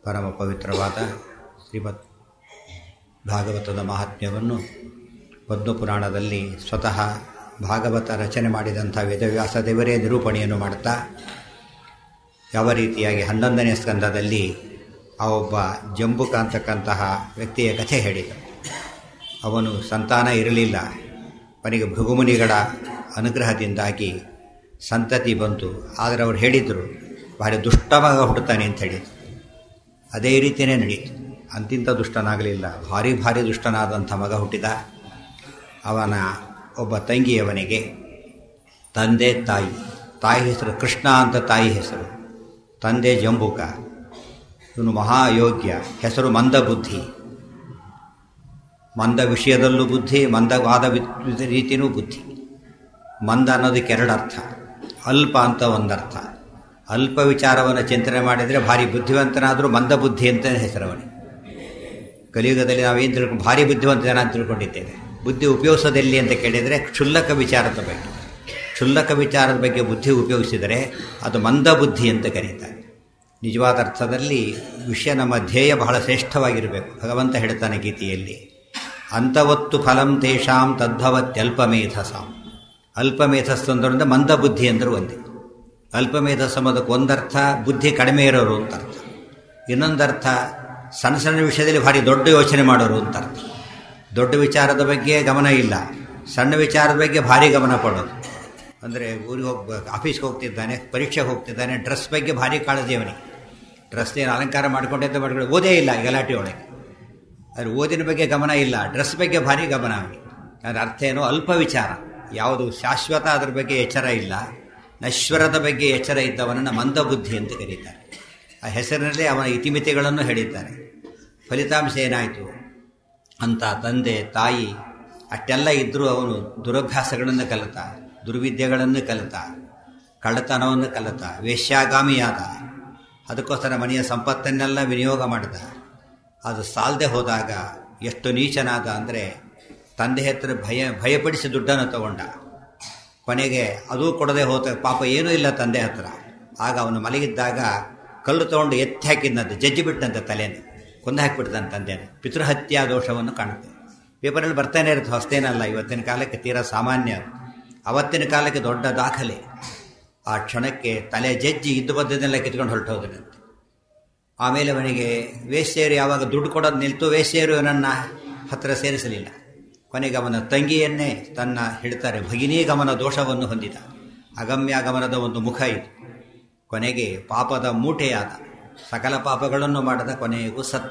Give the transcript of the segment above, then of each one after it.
ಪರಮ ಪವಿತ್ರವಾದ ಶ್ರೀಮದ್ ಭಾಗವತದ ಮಹಾತ್ಮ್ಯವನ್ನು ಪದ್ಮಪುರಾಣದಲ್ಲಿ ಸ್ವತಃ ಭಾಗವತ ರಚನೆ ಮಾಡಿದಂಥ ವೇದವ್ಯಾಸ ದೇವರೇ ನಿರೂಪಣೆಯನ್ನು ಮಾಡುತ್ತಾ ಯಾವ ರೀತಿಯಾಗಿ ಹನ್ನೊಂದನೇ ಸ್ಕಂದದಲ್ಲಿ ಆ ಒಬ್ಬ ಜಂಬುಕ ಅಂತಕ್ಕಂತಹ ವ್ಯಕ್ತಿಯ ಕಥೆ ಹೇಳಿದ ಅವನು ಸಂತಾನ ಇರಲಿಲ್ಲ ಅವನಿಗೆ ಭೃಗುಮುನಿಗಳ ಅನುಗ್ರಹದಿಂದಾಗಿ ಸಂತತಿ ಬಂತು ಆದರೆ ಅವ್ರು ಹೇಳಿದರು ಭಾರಿ ದುಷ್ಟ ಮಗ ಹುಡ್ತಾನೆ ಅಂತ ಹೇಳಿದ್ರು ಅದೇ ರೀತಿಯೇ ನಡೀತು ಅಂತಿಂತ ದುಷ್ಟನಾಗಲಿಲ್ಲ ಭಾರಿ ಭಾರಿ ದುಷ್ಟನಾದಂಥ ಮಗ ಹುಟ್ಟಿದ ಅವನ ಒಬ್ಬ ತಂಗಿಯವನಿಗೆ ತಂದೆ ತಾಯಿ ತಾಯಿ ಹೆಸರು ಕೃಷ್ಣ ಅಂತ ತಾಯಿ ಹೆಸರು ತಂದೆ ಜಂಬುಕ ಇವನು ಮಹಾಯೋಗ್ಯ ಹೆಸರು ಮಂದಬುದ್ಧಿ ಮಂದ ವಿಷಯದಲ್ಲೂ ಬುದ್ಧಿ ಮಂದವಾದ ರೀತಿಯೂ ಬುದ್ಧಿ ಮಂದ ಅನ್ನೋದಕ್ಕೆ ಎರಡು ಅರ್ಥ ಅಲ್ಪ ಅಂತ ಒಂದರ್ಥ ಅಲ್ಪ ವಿಚಾರವನ್ನು ಚಿಂತನೆ ಮಾಡಿದರೆ ಭಾರಿ ಬುದ್ಧಿವಂತನಾದರೂ ಮಂದ ಬುದ್ಧಿ ಅಂತ ಹೆಸರವನಿಗೆ ಕಲಿಯುಗದಲ್ಲಿ ನಾವೇನು ತಿಳ್ಕೊಂಡು ಭಾರಿ ಬುದ್ಧಿವಂತ ಜನ ಅಂತ ತಿಳ್ಕೊಂಡಿದ್ದೇವೆ ಬುದ್ಧಿ ಉಪಯೋಗಿಸೋದೆಲ್ಲಿ ಅಂತ ಕೇಳಿದರೆ ಕ್ಷುಲ್ಲಕ ವಿಚಾರದ ಬಗ್ಗೆ ಕ್ಷುಲ್ಲಕ ವಿಚಾರದ ಬಗ್ಗೆ ಬುದ್ಧಿ ಉಪಯೋಗಿಸಿದರೆ ಅದು ಮಂದ ಬುದ್ಧಿ ಅಂತ ಕರೀತಾರೆ ನಿಜವಾದ ಅರ್ಥದಲ್ಲಿ ವಿಷಯ ನಮ್ಮ ಧ್ಯೇಯ ಬಹಳ ಶ್ರೇಷ್ಠವಾಗಿರಬೇಕು ಭಗವಂತ ಹೇಳ್ತಾನೆ ಗೀತೆಯಲ್ಲಿ ಅಂತವತ್ತು ಫಲಂ ತೇಷಾಂ ತದ್ಭವತ್ಯಲ್ಪಮೇಧಸಾಂ ಅಲ್ಪಮೇಧಸ್ಸು ಅಂದ್ರೆ ಮಂದ ಬುದ್ಧಿ ಅಂದ್ರೆ ಒಂದೇ ಅಲ್ಪಮೇಧಸ್ ಅನ್ನೋದಕ್ಕೆ ಒಂದರ್ಥ ಬುದ್ಧಿ ಕಡಿಮೆ ಇರೋರು ಅಂತ ಅರ್ಥ ಇನ್ನೊಂದರ್ಥ ಸಣ್ಣ ಸಣ್ಣ ವಿಷಯದಲ್ಲಿ ಭಾರಿ ದೊಡ್ಡ ಯೋಚನೆ ಮಾಡೋರು ಅಂತ ಅರ್ಥ ದೊಡ್ಡ ವಿಚಾರದ ಬಗ್ಗೆ ಗಮನ ಇಲ್ಲ ಸಣ್ಣ ವಿಚಾರದ ಬಗ್ಗೆ ಭಾರಿ ಗಮನ ಕೊಡೋದು ಅಂದರೆ ಊರಿಗೆ ಹೋಗಿ ಆಫೀಸ್ಗೆ ಹೋಗ್ತಿದ್ದಾನೆ ಪರೀಕ್ಷೆಗೆ ಹೋಗ್ತಿದ್ದಾನೆ ಡ್ರೆಸ್ ಬಗ್ಗೆ ಭಾರಿ ಕಾಳಜಿ ಅವನಿಗೆ ಡ್ರೆಸ್ ಏನು ಅಲಂಕಾರ ಮಾಡ್ಕೊಂಡಂತ ಮಾಡ್ಕೊಂಡು ಓದೇ ಇಲ್ಲ ಗಲಾಟೆ ಒಳಗೆ ಅದ್ರ ಓದಿನ ಬಗ್ಗೆ ಗಮನ ಇಲ್ಲ ಡ್ರೆಸ್ ಬಗ್ಗೆ ಭಾರಿ ಗಮನ ಅವನಿಗೆ ಅದರ ಅರ್ಥ ಏನೋ ಅಲ್ಪ ವಿಚಾರ ಯಾವುದು ಶಾಶ್ವತ ಅದರ ಬಗ್ಗೆ ಎಚ್ಚರ ಇಲ್ಲ ನಶ್ವರದ ಬಗ್ಗೆ ಎಚ್ಚರ ಇದ್ದವನನ್ನು ಮಂದಬುದ್ಧಿ ಅಂತ ಕರೀತಾರೆ ಆ ಹೆಸರಿನಲ್ಲಿ ಅವನ ಇತಿಮಿತಿಗಳನ್ನು ಹೇಳಿದ್ದಾರೆ ಫಲಿತಾಂಶ ಏನಾಯಿತು ಅಂತ ತಂದೆ ತಾಯಿ ಅಷ್ಟೆಲ್ಲ ಇದ್ದರೂ ಅವನು ದುರಭ್ಯಾಸಗಳನ್ನು ಕಲಿತ ದುರ್ವಿದ್ಯೆಗಳನ್ನು ಕಲಿತ ಕಳ್ಳತನವನ್ನು ಕಲಿತ ವೇಶ್ಯಾಗಾಮಿಯಾದ ಅದಕ್ಕೋಸ್ಕರ ಮನೆಯ ಸಂಪತ್ತನ್ನೆಲ್ಲ ವಿನಿಯೋಗ ಮಾಡಿದ ಅದು ಸಾಲದೆ ಹೋದಾಗ ಎಷ್ಟು ನೀಚನಾದ ಅಂದರೆ ತಂದೆ ಹತ್ರ ಭಯ ಭಯಪಡಿಸಿ ದುಡ್ಡನ್ನು ತಗೊಂಡ ಕೊನೆಗೆ ಅದೂ ಕೊಡದೆ ಹೋದ ಪಾಪ ಏನೂ ಇಲ್ಲ ತಂದೆ ಹತ್ರ ಆಗ ಅವನು ಮಲಗಿದ್ದಾಗ ಕಲ್ಲು ತಗೊಂಡು ಎತ್ತಿ ಹಾಕಿದ್ನಂತೆ ಜಜ್ಜಿ ಬಿಟ್ಟಂತೆ ತಲೆಯನ್ನು ಕೊಂದು ಹಾಕಿಬಿಡ್ತಾನೆ ತಂದೆನ ಪಿತೃಹತ್ಯಾ ದೋಷವನ್ನು ಕಾಣುತ್ತೆ ಪೇಪರಲ್ಲಿ ಬರ್ತಾನೆ ಇರುತ್ತೆ ಹೊಸ್ತೇನಲ್ಲ ಇವತ್ತಿನ ಕಾಲಕ್ಕೆ ತೀರಾ ಸಾಮಾನ್ಯ ಅವತ್ತಿನ ಕಾಲಕ್ಕೆ ದೊಡ್ಡ ದಾಖಲೆ ಆ ಕ್ಷಣಕ್ಕೆ ತಲೆ ಜಜ್ಜಿ ಇದ್ದು ಬದ್ದನ್ನೆಲ್ಲ ಕಿತ್ಕೊಂಡು ಹೊರಟೋದನಂತೆ ಆಮೇಲೆ ಅವನಿಗೆ ವೇಶ್ಯರು ಯಾವಾಗ ದುಡ್ಡು ಕೊಡೋದು ನಿಲ್ತು ವೇಶ್ಯರು ಇವನನ್ನು ಹತ್ತಿರ ಸೇರಿಸಲಿಲ್ಲ ಕೊನೆಗೆ ಅವನ ತಂಗಿಯನ್ನೇ ತನ್ನ ಹೇಳ್ತಾರೆ ಭಗಿನಿ ಗಮನ ದೋಷವನ್ನು ಹೊಂದಿದ ಅಗಮ್ಯ ಗಮನದ ಒಂದು ಮುಖ ಇದು ಕೊನೆಗೆ ಪಾಪದ ಮೂಟೆಯಾದ ಸಕಲ ಪಾಪಗಳನ್ನು ಮಾಡದ ಕೊನೆಗೂ ಸತ್ತ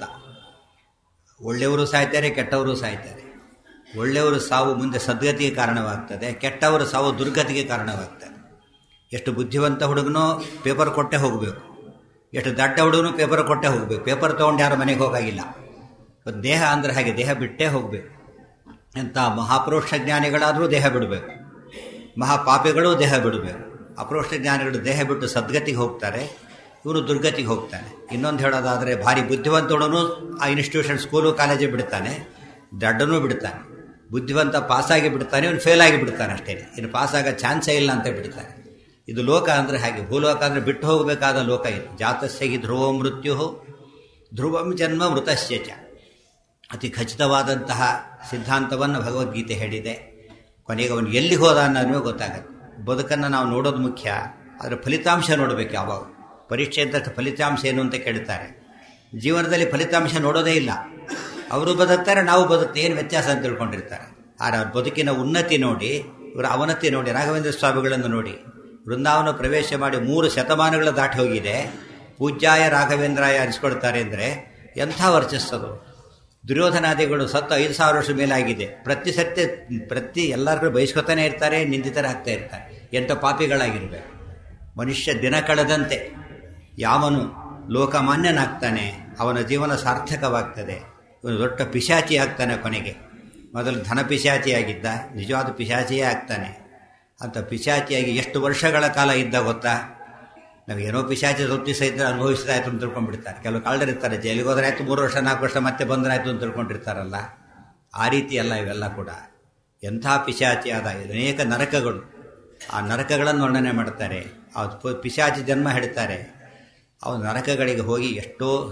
ಒಳ್ಳೆಯವರು ಸಾಯ್ತಾರೆ ಕೆಟ್ಟವರು ಸಾಯ್ತಾರೆ ಒಳ್ಳೆಯವರು ಸಾವು ಮುಂದೆ ಸದ್ಗತಿಗೆ ಕಾರಣವಾಗ್ತದೆ ಕೆಟ್ಟವರು ಸಾವು ದುರ್ಗತಿಗೆ ಕಾರಣವಾಗ್ತದೆ ಎಷ್ಟು ಬುದ್ಧಿವಂತ ಹುಡುಗನೋ ಪೇಪರ್ ಕೊಟ್ಟೆ ಹೋಗಬೇಕು ಎಷ್ಟು ದಡ್ಡ ಹುಡುಗನು ಪೇಪರ್ ಕೊಟ್ಟೆ ಹೋಗಬೇಕು ಪೇಪರ್ ತೊಗೊಂಡು ಯಾರು ಮನೆಗೆ ಹೋಗಾಗಿಲ್ಲ ದೇಹ ಅಂದರೆ ಹಾಗೆ ದೇಹ ಬಿಟ್ಟೇ ಹೋಗಬೇಕು ಎಂಥ ಮಹಾಪುರುಷ ಜ್ಞಾನಿಗಳಾದರೂ ದೇಹ ಬಿಡಬೇಕು ಮಹಾಪಾಪಿಗಳು ದೇಹ ಬಿಡಬೇಕು ಅಪರೋಕ್ಷ ಜ್ಞಾನಿಗಳು ದೇಹ ಬಿಟ್ಟು ಸದ್ಗತಿಗೆ ಹೋಗ್ತಾರೆ ಇವನು ದುರ್ಗತಿಗೆ ಹೋಗ್ತಾನೆ ಇನ್ನೊಂದು ಹೇಳೋದಾದರೆ ಭಾರಿ ಬುದ್ಧಿವಂತೋಡನು ಆ ಇನ್ಸ್ಟಿಟ್ಯೂಷನ್ ಸ್ಕೂಲು ಕಾಲೇಜಿಗೆ ಬಿಡ್ತಾನೆ ದಡ್ಡನೂ ಬಿಡ್ತಾನೆ ಬುದ್ಧಿವಂತ ಪಾಸಾಗಿ ಬಿಡ್ತಾನೆ ಇವನು ಫೇಲ್ ಆಗಿ ಬಿಡ್ತಾನೆ ಅಷ್ಟೇ ಇನ್ನು ಪಾಸಾಗೋ ಚಾನ್ಸೇ ಇಲ್ಲ ಅಂತ ಬಿಡ್ತಾನೆ ಇದು ಲೋಕ ಅಂದರೆ ಹಾಗೆ ಭೂಲೋಕ ಅಂದರೆ ಬಿಟ್ಟು ಹೋಗಬೇಕಾದ ಲೋಕ ಇದು ಜಾತಸ್ಯಗಿ ಧ್ರುವ ಮೃತ್ಯು ಧ್ರುವಂ ಜನ್ಮ ಮೃತಸ್ಯ ಚ ಅತಿ ಖಚಿತವಾದಂತಹ ಸಿದ್ಧಾಂತವನ್ನು ಭಗವದ್ಗೀತೆ ಹೇಳಿದೆ ಕೊನೆಗೆ ಅವನು ಎಲ್ಲಿ ಹೋದ ಅನ್ನೋದು ಗೊತ್ತಾಗುತ್ತೆ ಬದುಕನ್ನು ನಾವು ನೋಡೋದು ಮುಖ್ಯ ಅದರ ಫಲಿತಾಂಶ ನೋಡಬೇಕು ಯಾವಾಗ ಪರೀಕ್ಷೆ ಅಂತ ಫಲಿತಾಂಶ ಏನು ಅಂತ ಕೇಳ್ತಾರೆ ಜೀವನದಲ್ಲಿ ಫಲಿತಾಂಶ ನೋಡೋದೇ ಇಲ್ಲ ಅವರು ಬದುಕ್ತಾರೆ ನಾವು ಬದುಕ್ತೆ ಏನು ವ್ಯತ್ಯಾಸ ಅಂತ ತಿಳ್ಕೊಂಡಿರ್ತಾರೆ ಆದರೆ ಅವ್ರ ಬದುಕಿನ ಉನ್ನತಿ ನೋಡಿ ಇವರ ಅವನತಿ ನೋಡಿ ರಾಘವೇಂದ್ರ ಸ್ವಾಮಿಗಳನ್ನು ನೋಡಿ ವೃಂದಾವನ ಪ್ರವೇಶ ಮಾಡಿ ಮೂರು ಶತಮಾನಗಳ ದಾಟಿ ಹೋಗಿದೆ ಪೂಜ್ಯಾಯ ರಾಘವೇಂದ್ರಾಯ ಅನಿಸ್ಕೊಳ್ತಾರೆ ಅಂದರೆ ಎಂಥ ವರ್ಚಸ್ಸದು ದುರ್ಯೋಧನಾದಿಗಳು ಸತ್ತು ಐದು ಸಾವಿರ ವರ್ಷ ಮೇಲಾಗಿದೆ ಪ್ರತಿ ಸತ್ಯ ಪ್ರತಿ ಎಲ್ಲರಿಗೂ ಬಯಸ್ಕೊತಾನೆ ಇರ್ತಾರೆ ನಿಂದಿತರಾಗ್ತಾ ಇರ್ತಾರೆ ಎಂಥ ಪಾಪಿಗಳಾಗಿರ್ಬೇಕು ಮನುಷ್ಯ ದಿನ ಕಳೆದಂತೆ ಯಾವನು ಲೋಕಮಾನ್ಯನಾಗ್ತಾನೆ ಅವನ ಜೀವನ ಸಾರ್ಥಕವಾಗ್ತದೆ ಇವನು ದೊಡ್ಡ ಪಿಶಾಚಿ ಆಗ್ತಾನೆ ಕೊನೆಗೆ ಮೊದಲು ಧನ ಪಿಶಾಚಿಯಾಗಿದ್ದ ನಿಜವಾದ ಪಿಶಾಚಿಯೇ ಆಗ್ತಾನೆ ಅಂತ ಪಿಶಾಚಿಯಾಗಿ ಎಷ್ಟು ವರ್ಷಗಳ ಕಾಲ ಇದ್ದ ಗೊತ್ತಾ ನಾವು ಏನೋ ಪಿಶಾಚಿ ಸ್ವಲ್ಪ ದಿವಸ ಇದ್ದರೆ ಅನುಭವಿಸಿದಾಯ್ತು ಅಂತ ತಿಳ್ಕೊಂಡ್ಬಿಡ್ತಾರೆ ಕೆಲವು ಕಳ್ಳರಿರ್ತಾರೆ ಜೈಲಿಗೆ ಹೋದ್ರೆ ಆಯ್ತು ಮೂರು ವರ್ಷ ನಾಲ್ಕು ವರ್ಷ ಮತ್ತೆ ಬಂದ್ರಾಯ್ತು ಅಂತ ತಿಳ್ಕೊಂಡಿರ್ತಾರಲ್ಲ ಆ ರೀತಿ ಅಲ್ಲ ಇವೆಲ್ಲ ಕೂಡ ಎಂಥ ಪಿಶಾಚಿಯಾದ ಅನೇಕ ನರಕಗಳು ಆ ನರಕಗಳನ್ನು ವರ್ಣನೆ ಮಾಡ್ತಾರೆ ಆ ಪಿಶಾಚಿ ಜನ್ಮ ಹೇಳ್ತಾರೆ ಅವು ನರಕಗಳಿಗೆ ಹೋಗಿ ಎಷ್ಟೋ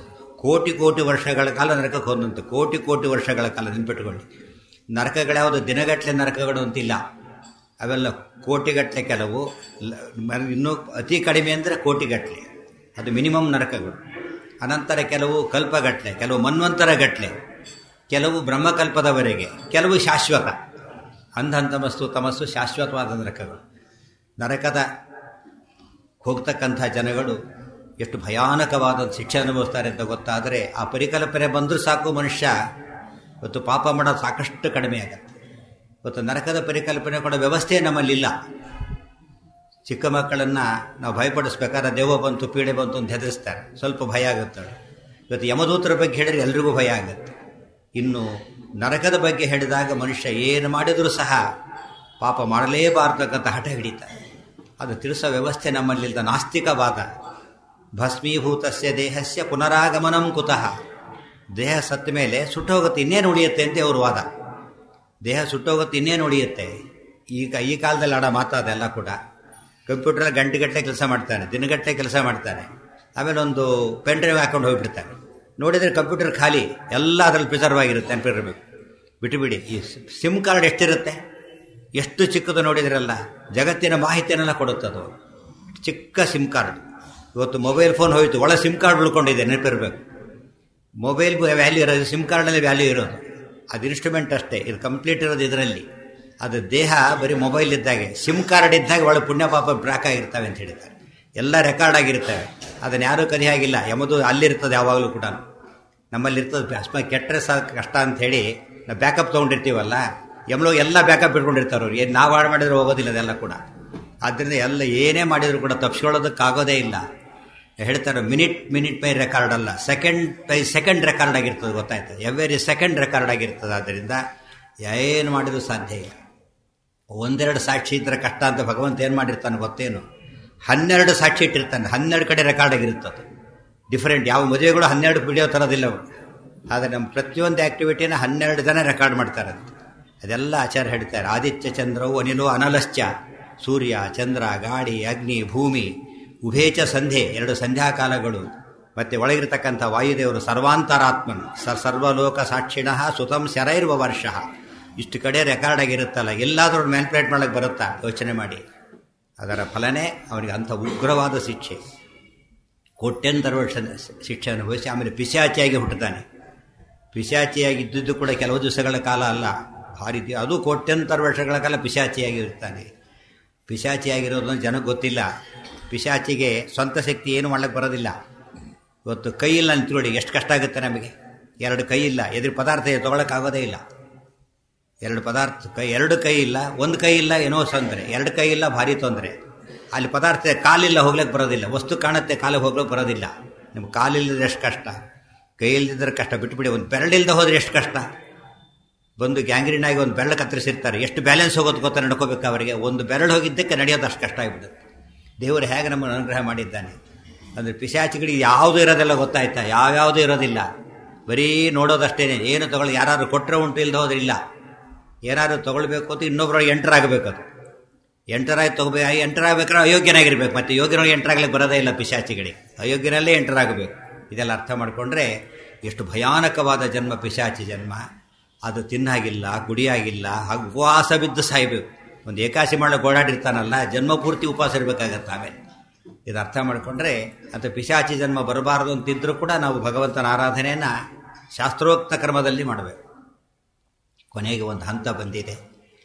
ಕೋಟಿ ಕೋಟಿ ವರ್ಷಗಳ ಕಾಲ ನರಕಕ್ಕೆ ಹೋದಂತೆ ಕೋಟಿ ಕೋಟಿ ವರ್ಷಗಳ ಕಾಲ ನೆನ್ಪಿಟ್ಕೊಳ್ಳಿ ನರಕಗಳ್ಯಾವುದು ದಿನಗಟ್ಟಲೆ ನರಕಗಳು ಅಂತಿಲ್ಲ ಅವೆಲ್ಲ ಕೋಟಿಗಟ್ಟಲೆ ಕೆಲವು ಇನ್ನೂ ಅತಿ ಕಡಿಮೆ ಅಂದರೆ ಕೋಟಿಗಟ್ಟಲೆ ಅದು ಮಿನಿಮಮ್ ನರಕಗಳು ಅನಂತರ ಕೆಲವು ಕಲ್ಪಗಟ್ಟಲೆ ಕೆಲವು ಮನ್ವಂತರ ಗಟ್ಟಲೆ ಕೆಲವು ಬ್ರಹ್ಮಕಲ್ಪದವರೆಗೆ ಕೆಲವು ಶಾಶ್ವತ ಅಂಧಂತಮಸ್ಸು ತಮಸ್ಸು ಶಾಶ್ವತವಾದ ನರಕಗಳು ನರಕದ ಹೋಗ್ತಕ್ಕಂಥ ಜನಗಳು ಎಷ್ಟು ಭಯಾನಕವಾದ ಶಿಕ್ಷೆ ಅನುಭವಿಸ್ತಾರೆ ಅಂತ ಗೊತ್ತಾದರೆ ಆ ಪರಿಕಲ್ಪನೆ ಬಂದರೂ ಸಾಕು ಮನುಷ್ಯ ಇವತ್ತು ಪಾಪ ಮಾಡೋದು ಸಾಕಷ್ಟು ಕಡಿಮೆ ಆಗುತ್ತೆ ಇವತ್ತು ನರಕದ ಪರಿಕಲ್ಪನೆ ಕೊಡೋ ವ್ಯವಸ್ಥೆ ನಮ್ಮಲ್ಲಿಲ್ಲ ಚಿಕ್ಕ ಮಕ್ಕಳನ್ನು ನಾವು ಭಯಪಡಿಸ್ಬೇಕಾದ್ರೆ ದೆವ್ವ ಬಂತು ಪೀಡೆ ಬಂತು ಅಂತ ಹೆದರಿಸ್ತಾರೆ ಸ್ವಲ್ಪ ಭಯ ಆಗುತ್ತೆ ಇವತ್ತು ಯಮದೂತರ ಬಗ್ಗೆ ಹೇಳಿದ್ರೆ ಎಲ್ರಿಗೂ ಭಯ ಆಗುತ್ತೆ ಇನ್ನು ನರಕದ ಬಗ್ಗೆ ಹೇಳಿದಾಗ ಮನುಷ್ಯ ಏನು ಮಾಡಿದರೂ ಸಹ ಪಾಪ ಮಾಡಲೇಬಾರ್ದಕ್ಕಂತ ಹಠ ಹಿಡಿತಾರೆ ಅದು ತಿಳಿಸೋ ವ್ಯವಸ್ಥೆ ನಮ್ಮಲ್ಲಿದ್ದ ನಾಸ್ತಿಕವಾದ ಭಸ್ಮೀಭೂತಸ್ಯ ದೇಹಸ್ಯ ಪುನರಾಗಮನಂ ಕುತಃ ದೇಹ ಸತ್ತ ಮೇಲೆ ಸುಟ್ಟೋಗುತ್ತೆ ಇನ್ನೇನು ಉಳಿಯುತ್ತೆ ಅಂತ ಅವರು ವಾದ ದೇಹ ಸುಟ್ಟೋಗುತ್ತೆ ಇನ್ನೇನು ಉಳಿಯುತ್ತೆ ಈಗ ಈ ಕಾಲದಲ್ಲಿ ಆಡೋ ಮಾತಾದೆಲ್ಲ ಕೂಡ ಕಂಪ್ಯೂಟ್ರಲ್ಲಿ ಗಂಟೆಗಟ್ಟಲೆ ಕೆಲಸ ಮಾಡ್ತಾನೆ ದಿನಗಟ್ಟಲೆ ಕೆಲಸ ಮಾಡ್ತಾನೆ ಆಮೇಲೆ ಒಂದು ಪೆನ್ ಡ್ರೈವ್ ಹಾಕೊಂಡು ಹೋಗ್ಬಿಡ್ತಾನೆ ನೋಡಿದರೆ ಕಂಪ್ಯೂಟರ್ ಖಾಲಿ ಎಲ್ಲ ಅದರಲ್ಲಿ ಪ್ರಿಸರ್ವ್ ಆಗಿರುತ್ತೆ ನೆನಪಿರಬೇಕು ಬಿಟ್ಟುಬಿಡಿ ಈ ಸಿಮ್ ಕಾರ್ಡ್ ಎಷ್ಟಿರುತ್ತೆ ಎಷ್ಟು ಚಿಕ್ಕದು ನೋಡಿದ್ರಲ್ಲ ಜಗತ್ತಿನ ಮಾಹಿತಿಯನ್ನೆಲ್ಲ ಕೊಡುತ್ತದು ಚಿಕ್ಕ ಸಿಮ್ ಕಾರ್ಡ್ ಇವತ್ತು ಮೊಬೈಲ್ ಫೋನ್ ಹೋಯಿತು ಒಳ ಸಿಮ್ ಕಾರ್ಡ್ ಉಳ್ಕೊಂಡಿದೆ ನೆನಪಿರಬೇಕು ಮೊಬೈಲ್ ವ್ಯಾಲ್ಯೂ ಇರೋದು ಸಿಮ್ ಕಾರ್ಡಲ್ಲಿ ವ್ಯಾಲ್ಯೂ ಇರೋದು ಅದು ಇನ್ಸ್ಟ್ರೂಮೆಂಟ್ ಅಷ್ಟೇ ಇದು ಕಂಪ್ಲೀಟ್ ಇರೋದು ಇದರಲ್ಲಿ ಅದು ದೇಹ ಬರೀ ಮೊಬೈಲ್ ಇದ್ದಾಗೆ ಸಿಮ್ ಕಾರ್ಡ್ ಇದ್ದಾಗ ಒಳ್ಳೆ ಪುಣ್ಯ ಪಾಪ ಬ್ರಾಕ್ ಆಗಿರ್ತವೆ ಅಂತ ಹೇಳಿದ್ದಾರೆ ಎಲ್ಲ ರೆಕಾರ್ಡ್ ಆಗಿರ್ತವೆ ಅದನ್ನು ಯಾರೂ ಕದಿ ಆಗಿಲ್ಲ ಯಮದು ಅಲ್ಲಿರ್ತದೆ ಯಾವಾಗಲೂ ಕೂಡ ನಮ್ಮಲ್ಲಿ ಇರ್ತದೆ ಅಸ್ಮ ಕೆಟ್ಟರೆ ಸಹ ಕಷ್ಟ ಅಂತ ಹೇಳಿ ನಾವು ಬ್ಯಾಕಪ್ ತೊಗೊಂಡಿರ್ತೀವಲ್ಲ ಯಮಲೋ ಎಲ್ಲ ಬ್ಯಾಕಪ್ ಇಟ್ಕೊಂಡಿರ್ತಾರೆ ಅವ್ರು ಏನು ನಾವು ಹಾಳು ಮಾಡಿದ್ರೆ ಹೋಗೋದಿಲ್ಲ ಅದೆಲ್ಲ ಕೂಡ ಆದ್ದರಿಂದ ಎಲ್ಲ ಏನೇ ಮಾಡಿದರೂ ಕೂಡ ತಪ್ಪಿಸ್ಕೊಳ್ಳೋದಕ್ಕಾಗೋದೇ ಇಲ್ಲ ಹೇಳ್ತಾರೆ ಮಿನಿಟ್ ಮಿನಿಟ್ ಬೈ ರೆಕಾರ್ಡ್ ಅಲ್ಲ ಸೆಕೆಂಡ್ ಬೈ ಸೆಕೆಂಡ್ ರೆಕಾರ್ಡ್ ಆಗಿರ್ತದೆ ಗೊತ್ತಾಯ್ತು ಎವ್ರಿ ಸೆಕೆಂಡ್ ರೆಕಾರ್ಡ್ ಆಗಿರ್ತದೆ ಆದ್ದರಿಂದ ಏನು ಮಾಡಿದ್ರು ಸಾಧ್ಯ ಇಲ್ಲ ಒಂದೆರಡು ಸಾಕ್ಷಿ ಇದ್ರೆ ಕಷ್ಟ ಅಂತ ಭಗವಂತ ಏನು ಮಾಡಿರ್ತಾನೆ ಗೊತ್ತೇನು ಹನ್ನೆರಡು ಸಾಕ್ಷಿ ಇಟ್ಟಿರ್ತಾನೆ ಹನ್ನೆರಡು ಕಡೆ ರೆಕಾರ್ಡ್ ಆಗಿರುತ್ತದೆ ಡಿಫರೆಂಟ್ ಯಾವ ಮದುವೆಗಳು ಹನ್ನೆರಡು ವಿಡಿಯೋ ತರೋದಿಲ್ಲ ಆದರೆ ನಮ್ಮ ಪ್ರತಿಯೊಂದು ಆ್ಯಕ್ಟಿವಿಟಿನ ಹನ್ನೆರಡು ಜನ ರೆಕಾರ್ಡ್ ಮಾಡ್ತಾರೆ ಅದೆಲ್ಲ ಆಚಾರ ಹೇಳ್ತಾರೆ ಆದಿತ್ಯ ಚಂದ್ರವು ಅನಿಲು ಅನಲಶ್ಚ ಸೂರ್ಯ ಚಂದ್ರ ಗಾಳಿ ಅಗ್ನಿ ಭೂಮಿ ಉಭೇಚ ಸಂಧ್ಯೆ ಎರಡು ಸಂಧ್ಯಾಕಾಲಗಳು ಮತ್ತು ಒಳಗಿರತಕ್ಕಂಥ ವಾಯುದೇವರು ಸರ್ವಾಂತರಾತ್ಮನ್ ಸ ಸರ್ವಲೋಕ ಸಾಕ್ಷಿಣಃ ಸುತಂ ಶರೈರ್ವ ವರ್ಷ ಇಷ್ಟು ಕಡೆ ರೆಕಾರ್ಡ್ ಆಗಿರುತ್ತಲ್ಲ ಎಲ್ಲಾದರೂ ಮ್ಯಾನ್ಪ್ಲೇಟ್ ಮಾಡಕ್ಕೆ ಬರುತ್ತಾ ಯೋಚನೆ ಮಾಡಿ ಅದರ ಫಲನೇ ಅವನಿಗೆ ಅಂಥ ಉಗ್ರವಾದ ಶಿಕ್ಷೆ ಕೋಟ್ಯಂತರ ವರ್ಷ ಶಿಕ್ಷೆ ಅನುಭವಿಸಿ ಆಮೇಲೆ ಪಿಶಾಚಿಯಾಗಿ ಹುಟ್ಟುತ್ತಾನೆ ಪಿಶಾಚಿಯಾಗಿದ್ದುದು ಕೂಡ ಕೆಲವು ದಿವಸಗಳ ಕಾಲ ಅಲ್ಲ ಭಾರಿ ಅದು ಕೋಟ್ಯಂತರ ವರ್ಷಗಳ ಕಾಲ ಪಿಶಾಚಿಯಾಗಿ ಇರ್ತಾನೆ ಪಿಶಾಚಿಯಾಗಿರೋದು ಜನಕ್ಕೆ ಗೊತ್ತಿಲ್ಲ ಪಿಶಾಚಿಗೆ ಸ್ವಂತ ಶಕ್ತಿ ಏನು ಮಾಡ್ಲಿಕ್ಕೆ ಬರೋದಿಲ್ಲ ಇವತ್ತು ಕೈ ಇಲ್ಲ ನಿಂತ್ಕೊಳ್ಳಿ ಎಷ್ಟು ಕಷ್ಟ ಆಗುತ್ತೆ ನಮಗೆ ಎರಡು ಕೈ ಇಲ್ಲ ಎದುರು ಪದಾರ್ಥ ತೊಗೊಳಕ್ಕಾಗೋದೇ ಇಲ್ಲ ಎರಡು ಪದಾರ್ಥ ಕೈ ಎರಡು ಕೈ ಇಲ್ಲ ಒಂದು ಕೈ ಇಲ್ಲ ಏನೋ ತೊಂದರೆ ಎರಡು ಕೈ ಇಲ್ಲ ಭಾರಿ ತೊಂದರೆ ಅಲ್ಲಿ ಪದಾರ್ಥ ಕಾಲಿಲ್ಲ ಹೋಗ್ಲಿಕ್ಕೆ ಬರೋದಿಲ್ಲ ವಸ್ತು ಕಾಣುತ್ತೆ ಕಾಲಿಗೆ ಹೋಗ್ಲಿಕ್ಕೆ ಬರೋದಿಲ್ಲ ನಿಮ್ಗೆ ಕಾಲಿಲ್ಲದ್ರೆ ಎಷ್ಟು ಕಷ್ಟ ಕೈ ಇಲ್ದಿದ್ರೆ ಕಷ್ಟ ಬಿಟ್ಟುಬಿಡಿ ಒಂದು ಬೆರಳಿಲ್ದ ಹೋದ್ರೆ ಎಷ್ಟು ಕಷ್ಟ ಬಂದು ಗ್ಯಾಂಗ್ರೀನ್ ಆಗಿ ಒಂದು ಬೆರಳು ಕತ್ತರಿಸಿರ್ತಾರೆ ಎಷ್ಟು ಬ್ಯಾಲೆನ್ಸ್ ಹೋಗೋದು ಗೊತ್ತಾ ನಡ್ಕೋಬೇಕು ಅವರಿಗೆ ಒಂದು ಬೆರಳು ಹೋಗಿದ್ದಕ್ಕೆ ನಡೆಯೋದು ಅಷ್ಟು ಕಷ್ಟ ಆಗಿಬಿಡುತ್ತೆ ದೇವರು ಹೇಗೆ ನಮ್ಮನ್ನು ಅನುಗ್ರಹ ಮಾಡಿದ್ದಾನೆ ಅಂದರೆ ಪಿಶಾಚಿಗಳಿಗೆ ಯಾವುದು ಇರೋದಿಲ್ಲ ಗೊತ್ತಾಯ್ತಾ ಯಾವ್ಯಾವುದೂ ಇರೋದಿಲ್ಲ ಬರೀ ನೋಡೋದಷ್ಟೇನೆ ಏನು ತಗೊಳ್ಳಿ ಯಾರು ಕೊಟ್ಟರೆ ಉಂಟು ಇಲ್ಲದೆ ಹೋದ್ರೆ ಇಲ್ಲ ಏನಾದ್ರು ತೊಗೊಳ್ಬೇಕು ಅಂತ ಇನ್ನೊಬ್ಬರೊಳಗೆ ಎಂಟರ್ ಆಗಬೇಕು ಅದು ಎಂಟರಾಗಿ ತಗೋಬೇಕು ಎಂಟರ್ ಆಗ್ಬೇಕಾದ್ರೆ ಅಯೋಗ್ಯನಾಗಿರ್ಬೇಕು ಮತ್ತು ಯೋಗ್ಯನೊಳಗೆ ಎಂಟರ್ ಆಗ್ಲಿಕ್ಕೆ ಬರೋದೇ ಇಲ್ಲ ಪಿಶಾಚಿಗಳಿಗೆ ಅಯೋಗ್ಯನಲ್ಲೇ ಎಂಟರ್ ಆಗಬೇಕು ಇದೆಲ್ಲ ಅರ್ಥ ಮಾಡಿಕೊಂಡ್ರೆ ಎಷ್ಟು ಭಯಾನಕವಾದ ಜನ್ಮ ಪಿಶಾಚಿ ಜನ್ಮ ಅದು ತಿನ್ನಾಗಿಲ್ಲ ಕುಡಿಯಾಗಿಲ್ಲ ಹಾಗೂ ಉಪವಾಸ ಬಿದ್ದು ಸಾಯ್ಬೇಕು ಒಂದು ಏಕಾಸಿ ಮಾಡಕ್ಕೆ ಓಡಾಡಿರ್ತಾನಲ್ಲ ಜನ್ಮ ಪೂರ್ತಿ ಉಪವಾಸ ಇರಬೇಕಾಗತ್ತೆ ಆಮೇಲೆ ಇದು ಅರ್ಥ ಮಾಡಿಕೊಂಡ್ರೆ ಅಂತ ಪಿಶಾಚಿ ಜನ್ಮ ಬರಬಾರದು ಅಂತಿದ್ರೂ ಕೂಡ ನಾವು ಭಗವಂತನ ಆರಾಧನೆಯನ್ನು ಶಾಸ್ತ್ರೋಕ್ತ ಕ್ರಮದಲ್ಲಿ ಮಾಡಬೇಕು ಕೊನೆಗೆ ಒಂದು ಹಂತ ಬಂದಿದೆ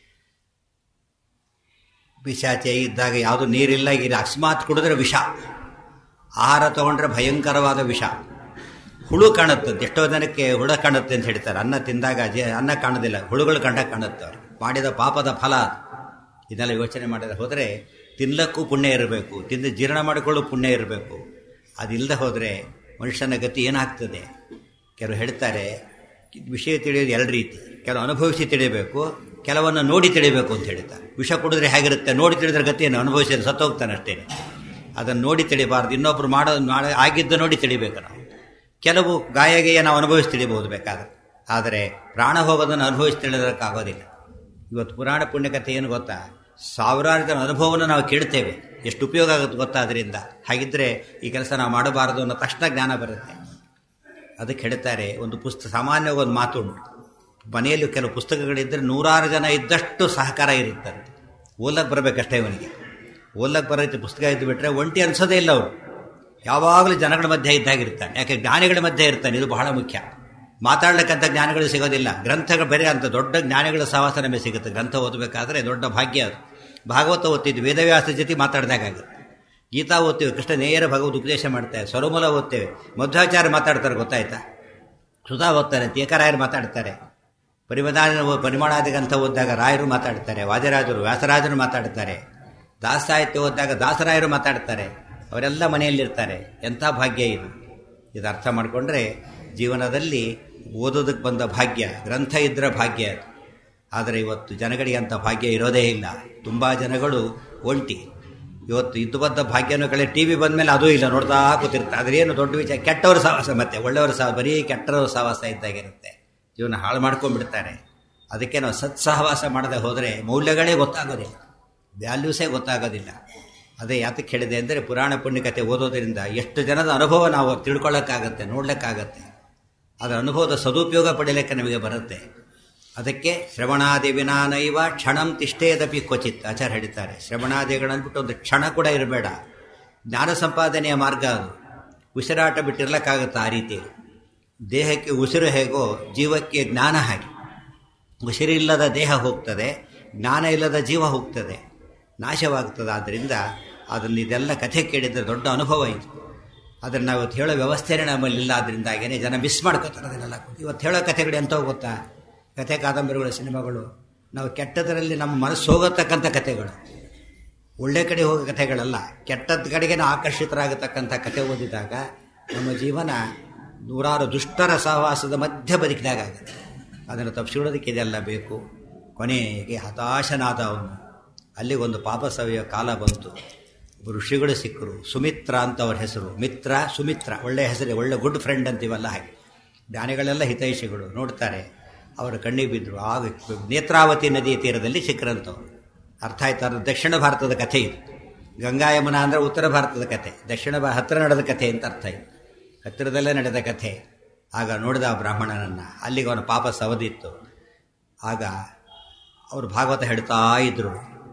ಪಿಶಾಚಿ ಇದ್ದಾಗ ಯಾವುದು ನೀರಿಲ್ಲ ಈಗ ಅಕಸ್ಮಾತ್ ಕುಡಿದ್ರೆ ವಿಷ ಆಹಾರ ತಗೊಂಡ್ರೆ ಭಯಂಕರವಾದ ವಿಷ ಹುಳು ಕಾಣುತ್ತಂತೆ ಎಷ್ಟೋ ಜನಕ್ಕೆ ಹುಳ ಕಾಣುತ್ತೆ ಅಂತ ಹೇಳ್ತಾರೆ ಅನ್ನ ತಿಂದಾಗ ಜೇ ಅನ್ನ ಕಾಣೋದಿಲ್ಲ ಹುಳುಗಳು ಕಂಡ ಕಾಣುತ್ತೆ ಅವ್ರು ಮಾಡಿದ ಪಾಪದ ಫಲ ಇದೆಲ್ಲ ಯೋಚನೆ ಮಾಡಿದ್ರೆ ಹೋದರೆ ತಿನ್ನಲಕ್ಕೂ ಪುಣ್ಯ ಇರಬೇಕು ತಿಂದು ಜೀರ್ಣ ಮಾಡಿಕೊಳ್ಳೋ ಪುಣ್ಯ ಇರಬೇಕು ಅದಿಲ್ಲದೆ ಹೋದರೆ ಮನುಷ್ಯನ ಗತಿ ಏನಾಗ್ತದೆ ಕೆಲವು ಹೇಳ್ತಾರೆ ವಿಷಯ ತಿಳಿಯೋದು ಎರಡು ರೀತಿ ಕೆಲವು ಅನುಭವಿಸಿ ತಿಳಿಯಬೇಕು ಕೆಲವನ್ನು ನೋಡಿ ತಿಳಿಬೇಕು ಅಂತ ಹೇಳ್ತಾರೆ ವಿಷ ಕುಡಿದ್ರೆ ಹೇಗಿರುತ್ತೆ ನೋಡಿ ತಿಳಿದ್ರೆ ಗತಿಯನ್ನು ಅನುಭವಿಸಿದ್ರೆ ಸತ್ತೋಗ್ತಾನೆ ಅಷ್ಟೇ ಅದನ್ನು ನೋಡಿ ತಿಳಿಬಾರ್ದು ಇನ್ನೊಬ್ರು ಮಾಡೋ ಮಾಡಿ ಆಗಿದ್ದು ನೋಡಿ ತಿಳಿಬೇಕು ನಾವು ಕೆಲವು ಗಾಯಗೆಯ ನಾವು ಅನುಭವಿಸಿ ತಿಳಿಬಹುದು ಬೇಕಾದ್ರೆ ಆದರೆ ಪ್ರಾಣ ಹೋಗೋದನ್ನು ಅನುಭವಿಸಿ ತಿಳಿಯೋದಕ್ಕಾಗೋದಿಲ್ಲ ಇವತ್ತು ಪುರಾಣ ಪುಣ್ಯಕಥೆ ಏನು ಗೊತ್ತಾ ಸಾವಿರಾರು ಜನ ಅನುಭವವನ್ನು ನಾವು ಕೇಳ್ತೇವೆ ಎಷ್ಟು ಉಪಯೋಗ ಆಗುತ್ತೆ ಗೊತ್ತಾ ಅದರಿಂದ ಹಾಗಿದ್ರೆ ಈ ಕೆಲಸ ನಾವು ಮಾಡಬಾರದು ಅನ್ನೋ ತಕ್ಷಣ ಜ್ಞಾನ ಬರುತ್ತೆ ಅದಕ್ಕೆ ಹೇಳ್ತಾರೆ ಒಂದು ಪುಸ್ತಕ ಸಾಮಾನ್ಯವಾಗಿ ಒಂದು ಮಾತು ಉಂಟು ಮನೆಯಲ್ಲಿ ಕೆಲವು ಪುಸ್ತಕಗಳಿದ್ದರೆ ನೂರಾರು ಜನ ಇದ್ದಷ್ಟು ಸಹಕಾರ ಇರುತ್ತಾರೆ ಓದಕ್ಕೆ ಬರಬೇಕಷ್ಟೇ ಅವನಿಗೆ ಓದಕ್ಕೆ ಬರೋಕ್ಕೆ ಪುಸ್ತಕ ಇದ್ದು ಬಿಟ್ಟರೆ ಒಂಟಿ ಅನ್ಸೋದೇ ಇಲ್ಲ ಅವರು ಯಾವಾಗಲೂ ಜನಗಳ ಮಧ್ಯೆ ಇದ್ದಾಗಿರ್ತಾನೆ ಯಾಕೆ ಜ್ಞಾನಿಗಳ ಮಧ್ಯೆ ಇರ್ತಾನೆ ಇದು ಬಹಳ ಮುಖ್ಯ ಮಾತಾಡ್ಲಿಕ್ಕಂಥ ಜ್ಞಾನಿಗಳು ಸಿಗೋದಿಲ್ಲ ಗ್ರಂಥಗಳು ಬೇರೆ ಅಂತ ದೊಡ್ಡ ಜ್ಞಾನಿಗಳ ಸಹವಾಸ ನಮಗೆ ಸಿಗುತ್ತೆ ಗ್ರಂಥ ಓದಬೇಕಾದ್ರೆ ದೊಡ್ಡ ಭಾಗ್ಯ ಅದು ಭಾಗವತ ಓದ್ತಿದ್ವಿ ವೇದವ್ಯಾಸ ಜೊತೆ ಮಾತಾಡ್ದಾಗುತ್ತೆ ಗೀತಾ ಓದ್ತೀವಿ ಕೃಷ್ಣ ನೇರ ಭಗವದ್ ಉಪದೇಶ ಮಾಡ್ತೇವೆ ಸ್ವರಮೂಲ ಓದ್ತೇವೆ ಮಧ್ವಾಚಾರ್ಯ ಮಾತಾಡ್ತಾರೆ ಗೊತ್ತಾಯ್ತಾ ಸುಧಾ ಓದ್ತಾರೆ ಟೀಕರಾಯರು ಮಾತಾಡ್ತಾರೆ ಪರಿಮದಾನ ಪರಿಮಾಣಾದಿ ಗ್ರಂಥ ಓದಿದಾಗ ರಾಯರು ಮಾತಾಡ್ತಾರೆ ವಾದಿರಾಜರು ವ್ಯಾಸರಾಜರು ಮಾತಾಡ್ತಾರೆ ದಾಸ ಸಾಹಿತ್ಯ ಓದಿದಾಗ ದಾಸರಾಯರು ಮಾತಾಡ್ತಾರೆ ಅವರೆಲ್ಲ ಮನೆಯಲ್ಲಿರ್ತಾರೆ ಎಂಥ ಭಾಗ್ಯ ಇದು ಇದು ಅರ್ಥ ಮಾಡಿಕೊಂಡ್ರೆ ಜೀವನದಲ್ಲಿ ಓದೋದಕ್ಕೆ ಬಂದ ಭಾಗ್ಯ ಗ್ರಂಥ ಇದ್ರೆ ಭಾಗ್ಯ ಅದು ಆದರೆ ಇವತ್ತು ಜನಗಳಿಗೆ ಅಂಥ ಭಾಗ್ಯ ಇರೋದೇ ಇಲ್ಲ ತುಂಬ ಜನಗಳು ಒಂಟಿ ಇವತ್ತು ಇದ್ದು ಬಂದ ಭಾಗ್ಯನೂ ಕಳೆ ಟಿ ವಿ ಬಂದ ಮೇಲೆ ಅದೂ ಇಲ್ಲ ನೋಡ್ತಾ ಕೂತಿರ್ತಾರೆ ಅದ್ರೇನು ದೊಡ್ಡ ವಿಚಾರ ಕೆಟ್ಟವ್ರ ಸಹವಾಸ ಮತ್ತೆ ಒಳ್ಳೆಯವ್ರ ಸಹ ಬರೀ ಕೆಟ್ಟವ್ರ ಸಹವಾಸ ಇದ್ದಾಗಿರುತ್ತೆ ಜೀವನ ಹಾಳು ಮಾಡ್ಕೊಂಡ್ಬಿಡ್ತಾರೆ ಅದಕ್ಕೆ ನಾವು ಸತ್ಸಹವಾಸ ಮಾಡದೆ ಹೋದರೆ ಮೌಲ್ಯಗಳೇ ಗೊತ್ತಾಗೋದಿಲ್ಲ ವ್ಯಾಲ್ಯೂಸೇ ಗೊತ್ತಾಗೋದಿಲ್ಲ ಅದೇ ಯಾತಕ್ಕೆ ಹೇಳಿದೆ ಅಂದರೆ ಪುರಾಣ ಪುಣ್ಯಕತೆ ಓದೋದ್ರಿಂದ ಎಷ್ಟು ಜನದ ಅನುಭವ ನಾವು ತಿಳ್ಕೊಳ್ಳೋಕ್ಕಾಗತ್ತೆ ನೋಡ್ಲಿಕ್ಕಾಗತ್ತೆ ಅದರ ಅನುಭವದ ಸದುಪಯೋಗ ಪಡೀಲಿಕ್ಕೆ ನಮಗೆ ಬರುತ್ತೆ ಅದಕ್ಕೆ ಶ್ರವಣಾದಿ ವಿನಾನೈವ ಕ್ಷಣಂ ತಿಷ್ಟೇದಪಿ ಕ್ವಚಿತ್ ಆಚಾರ ಹೇಳ್ತಾರೆ ಶ್ರವಣಾದಿಗಳಂದ್ಬಿಟ್ಟು ಒಂದು ಕ್ಷಣ ಕೂಡ ಇರಬೇಡ ಜ್ಞಾನ ಸಂಪಾದನೆಯ ಮಾರ್ಗ ಅದು ಉಸಿರಾಟ ಬಿಟ್ಟಿರ್ಲಕ್ಕಾಗತ್ತೆ ಆ ರೀತಿ ದೇಹಕ್ಕೆ ಉಸಿರು ಹೇಗೋ ಜೀವಕ್ಕೆ ಜ್ಞಾನ ಹಾಗೆ ಉಸಿರಿಲ್ಲದ ದೇಹ ಹೋಗ್ತದೆ ಜ್ಞಾನ ಇಲ್ಲದ ಜೀವ ಹೋಗ್ತದೆ ನಾಶವಾಗ್ತದೆ ಆದ್ದರಿಂದ ಅದನ್ನು ಇದೆಲ್ಲ ಕಥೆ ಕೇಳಿದರೆ ದೊಡ್ಡ ಅನುಭವ ಇದು ಆದರೆ ನಾವು ಇವತ್ತು ಹೇಳೋ ವ್ಯವಸ್ಥೆನೇ ನಮ್ಮಲ್ಲಿ ಇಲ್ಲ ಅದರಿಂದಾಗೇನೆ ಜನ ಮಿಸ್ ಮಾಡ್ಕೋತಾರೆ ಅದನ್ನೆಲ್ಲ ಇವತ್ತು ಹೇಳೋ ಕಥೆಗಳು ಎಂಥವು ಗೊತ್ತಾ ಕಥೆ ಕಾದಂಬರಿಗಳು ಸಿನಿಮಾಗಳು ನಾವು ಕೆಟ್ಟದರಲ್ಲಿ ನಮ್ಮ ಮನಸ್ಸು ಹೋಗತಕ್ಕಂಥ ಕಥೆಗಳು ಒಳ್ಳೆ ಕಡೆ ಹೋಗೋ ಕಥೆಗಳಲ್ಲ ಕೆಟ್ಟದ ಕಡೆಗೆ ನಾವು ಆಕರ್ಷಿತರಾಗತಕ್ಕಂಥ ಕಥೆ ಓದಿದಾಗ ನಮ್ಮ ಜೀವನ ನೂರಾರು ದುಷ್ಟರ ಸಹವಾಸದ ಮಧ್ಯ ಬದುಕಿದಾಗ ಆಗುತ್ತೆ ಅದನ್ನು ತಪ್ಪಿಸಿಡೋದಕ್ಕೆ ಇದೆಲ್ಲ ಬೇಕು ಕೊನೆಗೆ ಹತಾಶನಾದ ಅವನು ಅಲ್ಲಿಗೊಂದು ಪಾಪ ಸವಿಯೋ ಕಾಲ ಬಂತು ಋಷಿಗಳು ಸಿಕ್ಕರು ಸುಮಿತ್ರ ಅಂತ ಅವ್ರ ಹೆಸರು ಮಿತ್ರ ಸುಮಿತ್ರ ಒಳ್ಳೆ ಹೆಸರು ಒಳ್ಳೆ ಗುಡ್ ಫ್ರೆಂಡ್ ಅಂತೀವಲ್ಲ ಹಾಗೆ ಜ್ಞಾನಿಗಳೆಲ್ಲ ಹಿತೈಷಿಗಳು ನೋಡ್ತಾರೆ ಅವರ ಕಣ್ಣಿಗೆ ಬಿದ್ದರು ಆಗ ನೇತ್ರಾವತಿ ನದಿಯ ತೀರದಲ್ಲಿ ಸಿಕ್ಕರಂಥವ್ರು ಅರ್ಥ ಆಯ್ತು ದಕ್ಷಿಣ ಭಾರತದ ಕಥೆ ಇದು ಗಂಗಾ ಯಮುನಾ ಅಂದರೆ ಉತ್ತರ ಭಾರತದ ಕಥೆ ದಕ್ಷಿಣ ಭಾ ಹತ್ತಿರ ನಡೆದ ಕಥೆ ಅಂತ ಅರ್ಥ ಇದು ಹತ್ತಿರದಲ್ಲೇ ನಡೆದ ಕಥೆ ಆಗ ನೋಡಿದ ಆ ಬ್ರಾಹ್ಮಣನನ್ನು ಅಲ್ಲಿಗೆ ಅವನ ಪಾಪ ಸವದಿತ್ತು ಆಗ ಅವರು ಭಾಗವತ ಹೇಳ್ತಾ ಇದ್ದರು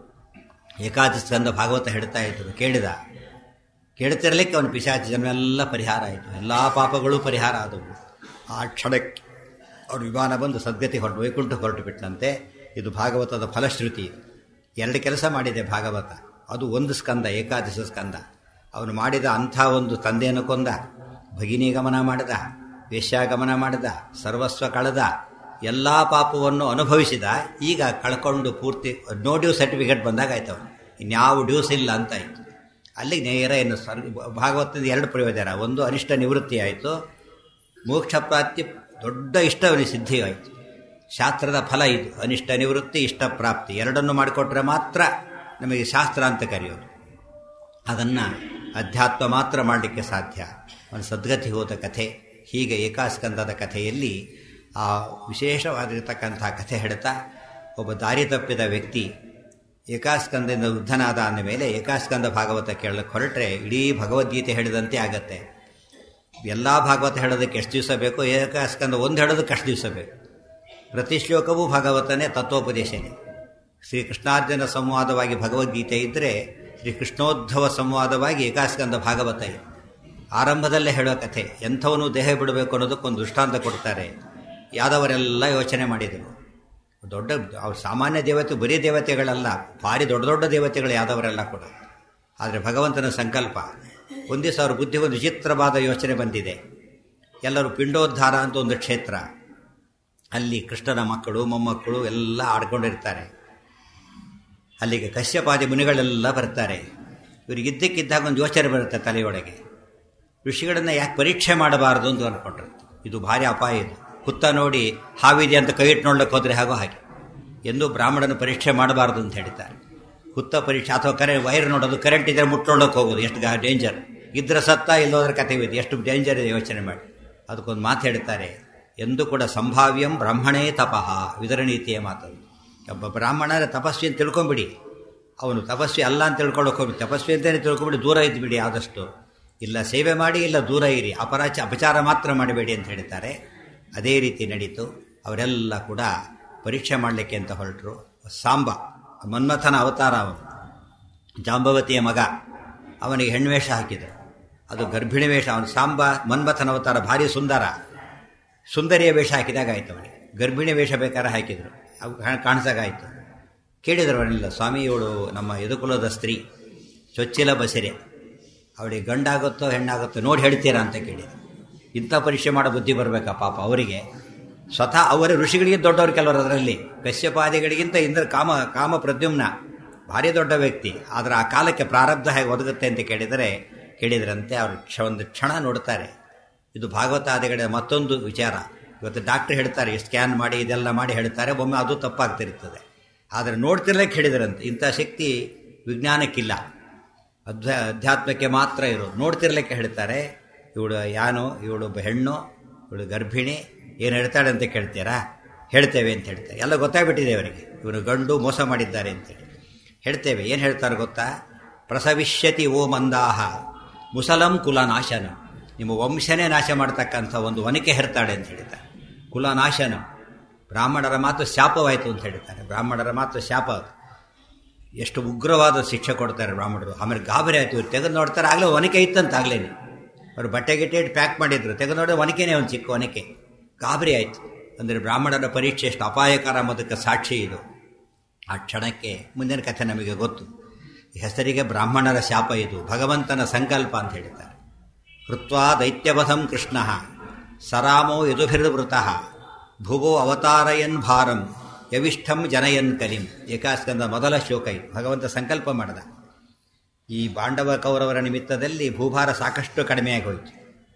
ಏಕಾದಶ ಸ್ಕಂದ ಭಾಗವತ ಹೇಳ್ತಾ ಇದ್ದರು ಕೇಳಿದ ಕೇಳ್ತಿರಲಿಕ್ಕೆ ಅವನ ಪಿಶಾಚಿ ಜನ್ಮೆಲ್ಲ ಪರಿಹಾರ ಆಯಿತು ಎಲ್ಲ ಪಾಪಗಳು ಪರಿಹಾರ ಆದವು ಆ ಕ್ಷಣಕ್ಕೆ ಅವ್ರ ವಿಮಾನ ಬಂದು ಸದ್ಗತಿ ಹೊರಟು ವೈಕುಂಠ ಹೊರಟು ಬಿಟ್ಟಂತೆ ಇದು ಭಾಗವತದ ಫಲಶ್ರುತಿ ಎರಡು ಕೆಲಸ ಮಾಡಿದೆ ಭಾಗವತ ಅದು ಒಂದು ಸ್ಕಂದ ಏಕಾದಶ ಸ್ಕಂದ ಅವನು ಮಾಡಿದ ಅಂಥ ಒಂದು ತಂದೆಯನ್ನು ಕೊಂದ ಭಗಿನಿ ಗಮನ ಮಾಡಿದ ವೇಶ್ಯಾಗಮನ ಮಾಡಿದ ಸರ್ವಸ್ವ ಕಳೆದ ಎಲ್ಲ ಪಾಪವನ್ನು ಅನುಭವಿಸಿದ ಈಗ ಕಳ್ಕೊಂಡು ಪೂರ್ತಿ ನೋ ಡ್ಯೂ ಸರ್ಟಿಫಿಕೇಟ್ ಬಂದಾಗ ಆಯ್ತು ಅವನು ಇನ್ಯಾವ ಡ್ಯೂಸ್ ಇಲ್ಲ ಅಂತ ಆಯಿತು ಅಲ್ಲಿಗೆ ನೇರ ಏನು ಸರ್ ಭಾಗವತದ ಎರಡು ಪ್ರಯೋಜನ ಒಂದು ಅನಿಷ್ಟ ನಿವೃತ್ತಿ ಆಯಿತು ಮೋಕ್ಷ ಪ್ರಾಪ್ತಿ ದೊಡ್ಡ ಇಷ್ಟವನಿಗೆ ಸಿದ್ಧಿ ಆಯಿತು ಶಾಸ್ತ್ರದ ಫಲ ಇದು ಅನಿಷ್ಟ ನಿವೃತ್ತಿ ಇಷ್ಟ ಪ್ರಾಪ್ತಿ ಎರಡನ್ನು ಮಾಡಿಕೊಟ್ರೆ ಮಾತ್ರ ನಮಗೆ ಶಾಸ್ತ್ರ ಅಂತ ಕರೆಯೋದು ಅದನ್ನು ಅಧ್ಯಾತ್ಮ ಮಾತ್ರ ಮಾಡಲಿಕ್ಕೆ ಸಾಧ್ಯ ಅವನು ಸದ್ಗತಿ ಹೋದ ಕಥೆ ಹೀಗೆ ಏಕಾಸ್ಕಂದದ ಕಥೆಯಲ್ಲಿ ಆ ವಿಶೇಷವಾಗಿರತಕ್ಕಂಥ ಕಥೆ ಹೇಳ್ತಾ ಒಬ್ಬ ದಾರಿ ತಪ್ಪಿದ ವ್ಯಕ್ತಿ ಏಕಾಸ್ಕಂದದಿಂದ ವೃದ್ಧನಾದ ಅಂದ ಮೇಲೆ ಏಕಾಸ್ಕಂದ ಭಾಗವತ ಕೇಳಕ್ಕೆ ಹೊರಟ್ರೆ ಇಡೀ ಭಗವದ್ಗೀತೆ ಹೇಳಿದಂತೆ ಆಗತ್ತೆ ಎಲ್ಲ ಭಾಗವತ ಹೇಳೋದಕ್ಕೆ ಎಷ್ಟು ದಿವಸ ಬೇಕು ಏಕಾಸ್ಕಂದ ಒಂದು ಹೇಳೋದಕ್ಕೆ ಅಷ್ಟು ದಿವಸ ಬೇಕು ಪ್ರತಿ ಶ್ಲೋಕವೂ ಭಾಗವತನೇ ತತ್ವೋಪದೇಶನೇ ಶ್ರೀಕೃಷ್ಣಾರ್ಜುನ ಸಂವಾದವಾಗಿ ಭಗವದ್ಗೀತೆ ಇದ್ದರೆ ಶ್ರೀ ಕೃಷ್ಣೋದ್ಧವ ಸಂವಾದವಾಗಿ ಏಕಾಸ್ಕಂದ ಭಾಗವತ ಇದೆ ಆರಂಭದಲ್ಲೇ ಹೇಳೋ ಕಥೆ ಎಂಥವನು ದೇಹ ಬಿಡಬೇಕು ಅನ್ನೋದಕ್ಕೊಂದು ದೃಷ್ಟಾಂತ ಕೊಡ್ತಾರೆ ಯಾದವರೆಲ್ಲ ಯೋಚನೆ ಮಾಡಿದರು ದೊಡ್ಡ ಅವ್ರು ಸಾಮಾನ್ಯ ದೇವತೆ ಬರೀ ದೇವತೆಗಳಲ್ಲ ಭಾರಿ ದೊಡ್ಡ ದೊಡ್ಡ ದೇವತೆಗಳು ಯಾದವರೆಲ್ಲ ಕೂಡ ಆದರೆ ಭಗವಂತನ ಸಂಕಲ್ಪ ಒಂದೇ ಸಾವಿರ ಬುದ್ಧಿ ಒಂದು ವಿಚಿತ್ರವಾದ ಯೋಚನೆ ಬಂದಿದೆ ಎಲ್ಲರೂ ಪಿಂಡೋದ್ಧಾರ ಅಂತ ಒಂದು ಕ್ಷೇತ್ರ ಅಲ್ಲಿ ಕೃಷ್ಣನ ಮಕ್ಕಳು ಮೊಮ್ಮಕ್ಕಳು ಎಲ್ಲ ಆಡ್ಕೊಂಡಿರ್ತಾರೆ ಅಲ್ಲಿಗೆ ಕಶ್ಯಪಾದಿ ಮುನಿಗಳೆಲ್ಲ ಬರ್ತಾರೆ ಇವ್ರಿಗೆ ಇದ್ದಕ್ಕಿದ್ದಾಗ ಒಂದು ಯೋಚನೆ ಬರುತ್ತೆ ತಲೆಯೊಳಗೆ ಋಷಿಗಳನ್ನು ಯಾಕೆ ಪರೀಕ್ಷೆ ಮಾಡಬಾರದು ಅಂತ ಅಂದ್ಕೊಂಡ್ರು ಇದು ಭಾರಿ ಅಪಾಯ ಇದು ಹುತ್ತ ನೋಡಿ ಹಾವಿದೆ ಅಂತ ಕೈ ಇಟ್ಟು ನೋಡ್ಲಿಕ್ಕೆ ಹೋದರೆ ಹಾಗೋ ಹಾಗೆ ಎಂದು ಬ್ರಾಹ್ಮಣನ ಪರೀಕ್ಷೆ ಮಾಡಬಾರ್ದು ಅಂತ ಹೇಳ್ತಾರೆ ಹುತ್ತ ಪರೀಕ್ಷೆ ಅಥವಾ ಕರೆ ವೈರ್ ನೋಡೋದು ಕರೆಂಟ್ ಇದ್ದರೆ ಮುಟ್ಕೊಳ್ಳೋಕೆ ಹೋಗೋದು ಎಷ್ಟು ಗಾ ಡೇಂಜರ್ ಇದ್ರೆ ಸತ್ತ ಇಲ್ಲೋದ್ರೆ ಕಥೆ ಇದೆ ಎಷ್ಟು ಡೇಂಜರ್ ಇದೆ ಯೋಚನೆ ಮಾಡಿ ಅದಕ್ಕೊಂದು ಮಾತು ಹೇಳ್ತಾರೆ ಎಂದು ಕೂಡ ಸಂಭಾವ್ಯಂ ಬ್ರಾಹ್ಮಣೇ ತಪಃ ವಿದರಣೀತಿಯ ಮಾತದು ಒಬ್ಬ ಬ್ರಾಹ್ಮಣರ ತಪಸ್ವಿ ಅಂತ ತಿಳ್ಕೊಂಬಿಡಿ ಅವನು ತಪಸ್ವಿ ಅಲ್ಲ ಅಂತ ತಿಳ್ಕೊಳ್ಳೋಕೆ ಹೋಗಿ ತಪಸ್ವಿ ಅಂತಲೇ ತಿಳ್ಕೊಂಬಿಡಿ ದೂರ ಇದ್ದುಬಿಡಿ ಆದಷ್ಟು ಇಲ್ಲ ಸೇವೆ ಮಾಡಿ ಇಲ್ಲ ದೂರ ಇರಿ ಅಪರಾಚ ಅಪಚಾರ ಮಾತ್ರ ಮಾಡಬೇಡಿ ಅಂತ ಹೇಳ್ತಾರೆ ಅದೇ ರೀತಿ ನಡೀತು ಅವರೆಲ್ಲ ಕೂಡ ಪರೀಕ್ಷೆ ಮಾಡಲಿಕ್ಕೆ ಅಂತ ಹೊರಟರು ಸಾಂಬ ಮನ್ಮಥನ ಅವತಾರ ಅವನು ಜಾಂಬವತಿಯ ಮಗ ಅವನಿಗೆ ಹೆಣ್ವೇಷ ಹಾಕಿದರು ಅದು ಗರ್ಭಿಣಿ ವೇಷ ಅವನು ಸಾಂಬ ಮನ್ಮಥನ ಅವತಾರ ಭಾರಿ ಸುಂದರ ಸುಂದರಿಯ ವೇಷ ಹಾಕಿದಾಗ ಆಯ್ತು ಅವನಿಗೆ ಗರ್ಭಿಣಿ ವೇಷ ಬೇಕಾದ್ರೆ ಹಾಕಿದರು ಅವು ಕಾಣಿಸಾಗಾಯಿತು ಕೇಳಿದರು ಅವನಿಲ್ಲ ಸ್ವಾಮಿ ಇವಳು ನಮ್ಮ ಯದುಕುಲದ ಸ್ತ್ರೀ ಚೊಚ್ಚಿಲ ಬಸರೆ ಅವಳಿಗೆ ಗಂಡಾಗುತ್ತೋ ಹೆಣ್ಣಾಗುತ್ತೋ ನೋಡಿ ಹೇಳ್ತೀರಾ ಅಂತ ಕೇಳಿದರು ಇಂಥ ಪರೀಕ್ಷೆ ಮಾಡೋ ಬುದ್ಧಿ ಬರಬೇಕಾ ಪಾಪ ಅವರಿಗೆ ಸ್ವತಃ ಅವರ ಋಷಿಗಳಿಗೆ ದೊಡ್ಡವರು ಕೆಲವರು ಅದರಲ್ಲಿ ಕಶ್ಯಪಾದಿಗಳಿಗಿಂತ ಇಂದ್ರ ಕಾಮ ಕಾಮ ಪ್ರದ್ಯುಮ್ನ ಭಾರಿ ದೊಡ್ಡ ವ್ಯಕ್ತಿ ಆದರೆ ಆ ಕಾಲಕ್ಕೆ ಪ್ರಾರಬ್ಧ ಹೇಗೆ ಒದಗುತ್ತೆ ಅಂತ ಕೇಳಿದರೆ ಕೇಳಿದ್ರಂತೆ ಅವರು ಕ್ಷ ಒಂದು ಕ್ಷಣ ನೋಡ್ತಾರೆ ಇದು ಭಾಗವತಾದಿಗಳ ಮತ್ತೊಂದು ವಿಚಾರ ಇವತ್ತು ಡಾಕ್ಟ್ರ್ ಹೇಳ್ತಾರೆ ಸ್ಕ್ಯಾನ್ ಮಾಡಿ ಇದೆಲ್ಲ ಮಾಡಿ ಹೇಳ್ತಾರೆ ಒಮ್ಮೆ ಅದು ತಪ್ಪಾಗ್ತಿರ್ತದೆ ಆದರೆ ನೋಡ್ತಿರ್ಲಿಕ್ಕೆ ಹೇಳಿದ್ರಂತೆ ಇಂಥ ಶಕ್ತಿ ವಿಜ್ಞಾನಕ್ಕಿಲ್ಲ ಅಧ್ಯ ಅಧ್ಯಾತ್ಮಕ್ಕೆ ಮಾತ್ರ ಇರೋದು ನೋಡ್ತಿರ್ಲಿಕ್ಕೆ ಹೇಳ್ತಾರೆ ಇವಳು ಯಾನು ಇವಳು ಹೆಣ್ಣು ಇವಳು ಗರ್ಭಿಣಿ ಏನು ಹೇಳ್ತಾಳೆ ಅಂತ ಕೇಳ್ತೀರಾ ಹೇಳ್ತೇವೆ ಅಂತ ಹೇಳ್ತಾರೆ ಎಲ್ಲ ಗೊತ್ತಾಗ್ಬಿಟ್ಟಿದೆ ಅವರಿಗೆ ಇವನು ಗಂಡು ಮೋಸ ಮಾಡಿದ್ದಾರೆ ಅಂತೇಳಿ ಹೇಳ್ತೇವೆ ಏನು ಹೇಳ್ತಾರೆ ಗೊತ್ತಾ ಪ್ರಸವಿಷ್ಯತಿ ಓ ಮಂದಾಹ ಮುಸಲಂ ಕುಲನಾಶನ ನಿಮ್ಮ ವಂಶನೇ ನಾಶ ಮಾಡ್ತಕ್ಕಂಥ ಒಂದು ವನಿಕೆ ಹೆರ್ತಾಳೆ ಅಂತ ಹೇಳ್ತಾರೆ ಕುಲನಾಶನ ಬ್ರಾಹ್ಮಣರ ಮಾತು ಶಾಪವಾಯಿತು ಅಂತ ಹೇಳ್ತಾರೆ ಬ್ರಾಹ್ಮಣರ ಮಾತು ಶಾಪ ಅದು ಎಷ್ಟು ಉಗ್ರವಾದ ಶಿಕ್ಷೆ ಕೊಡ್ತಾರೆ ಬ್ರಾಹ್ಮಣರು ಆಮೇಲೆ ಗಾಬರಿ ಆಯ್ತು ಇವ್ರು ತೆಗೆದು ನೋಡ್ತಾರೆ ಆಗಲೇ ಒನಕೆ ಇತ್ತಂತ ಆಗ್ಲೇನೆ ಅವ್ರು ಬಟ್ಟೆ ಗಿಟ್ಟೆ ಇಟ್ಟು ಪ್ಯಾಕ್ ಮಾಡಿದ್ರು ತೆಗೆದು ನೋಡಿದ್ರೆ ಒನಕೆನೇ ಒಂದು ಚಿಕ್ಕ ಒನಕೆ ಗಾಬರಿ ಆಯಿತು ಅಂದರೆ ಬ್ರಾಹ್ಮಣರ ಪರೀಕ್ಷೆ ಎಷ್ಟು ಅಪಾಯಕರ ಅನ್ನೋದಕ್ಕೆ ಸಾಕ್ಷಿ ಇದು ಆ ಕ್ಷಣಕ್ಕೆ ಮುಂದಿನ ಕಥೆ ನಮಗೆ ಗೊತ್ತು ಹೆಸರಿಗೆ ಬ್ರಾಹ್ಮಣರ ಶಾಪ ಇದು ಭಗವಂತನ ಸಂಕಲ್ಪ ಅಂತ ಹೇಳ್ತಾರೆ ಕೃತ್ವಾ ದೈತ್ಯವಧಂ ಕೃಷ್ಣ ಸರಾಮೋ ಯದುಭಿರ್ವೃತಃ ಭುವೋ ಅವತಾರಯನ್ ಭಾರಂ ಯವಿಷ್ಠಂ ಜನಯನ್ ಕಲಿಂ ಏಕಾಸ್ಕಂದ ಮೊದಲ ಶೋಕ ಇದು ಭಗವಂತ ಸಂಕಲ್ಪ ಮಾಡಿದ ಈ ಪಾಂಡವ ಕೌರವರ ನಿಮಿತ್ತದಲ್ಲಿ ಭೂಭಾರ ಸಾಕಷ್ಟು ಕಡಿಮೆಯಾಗಿ ಹೋಯಿತು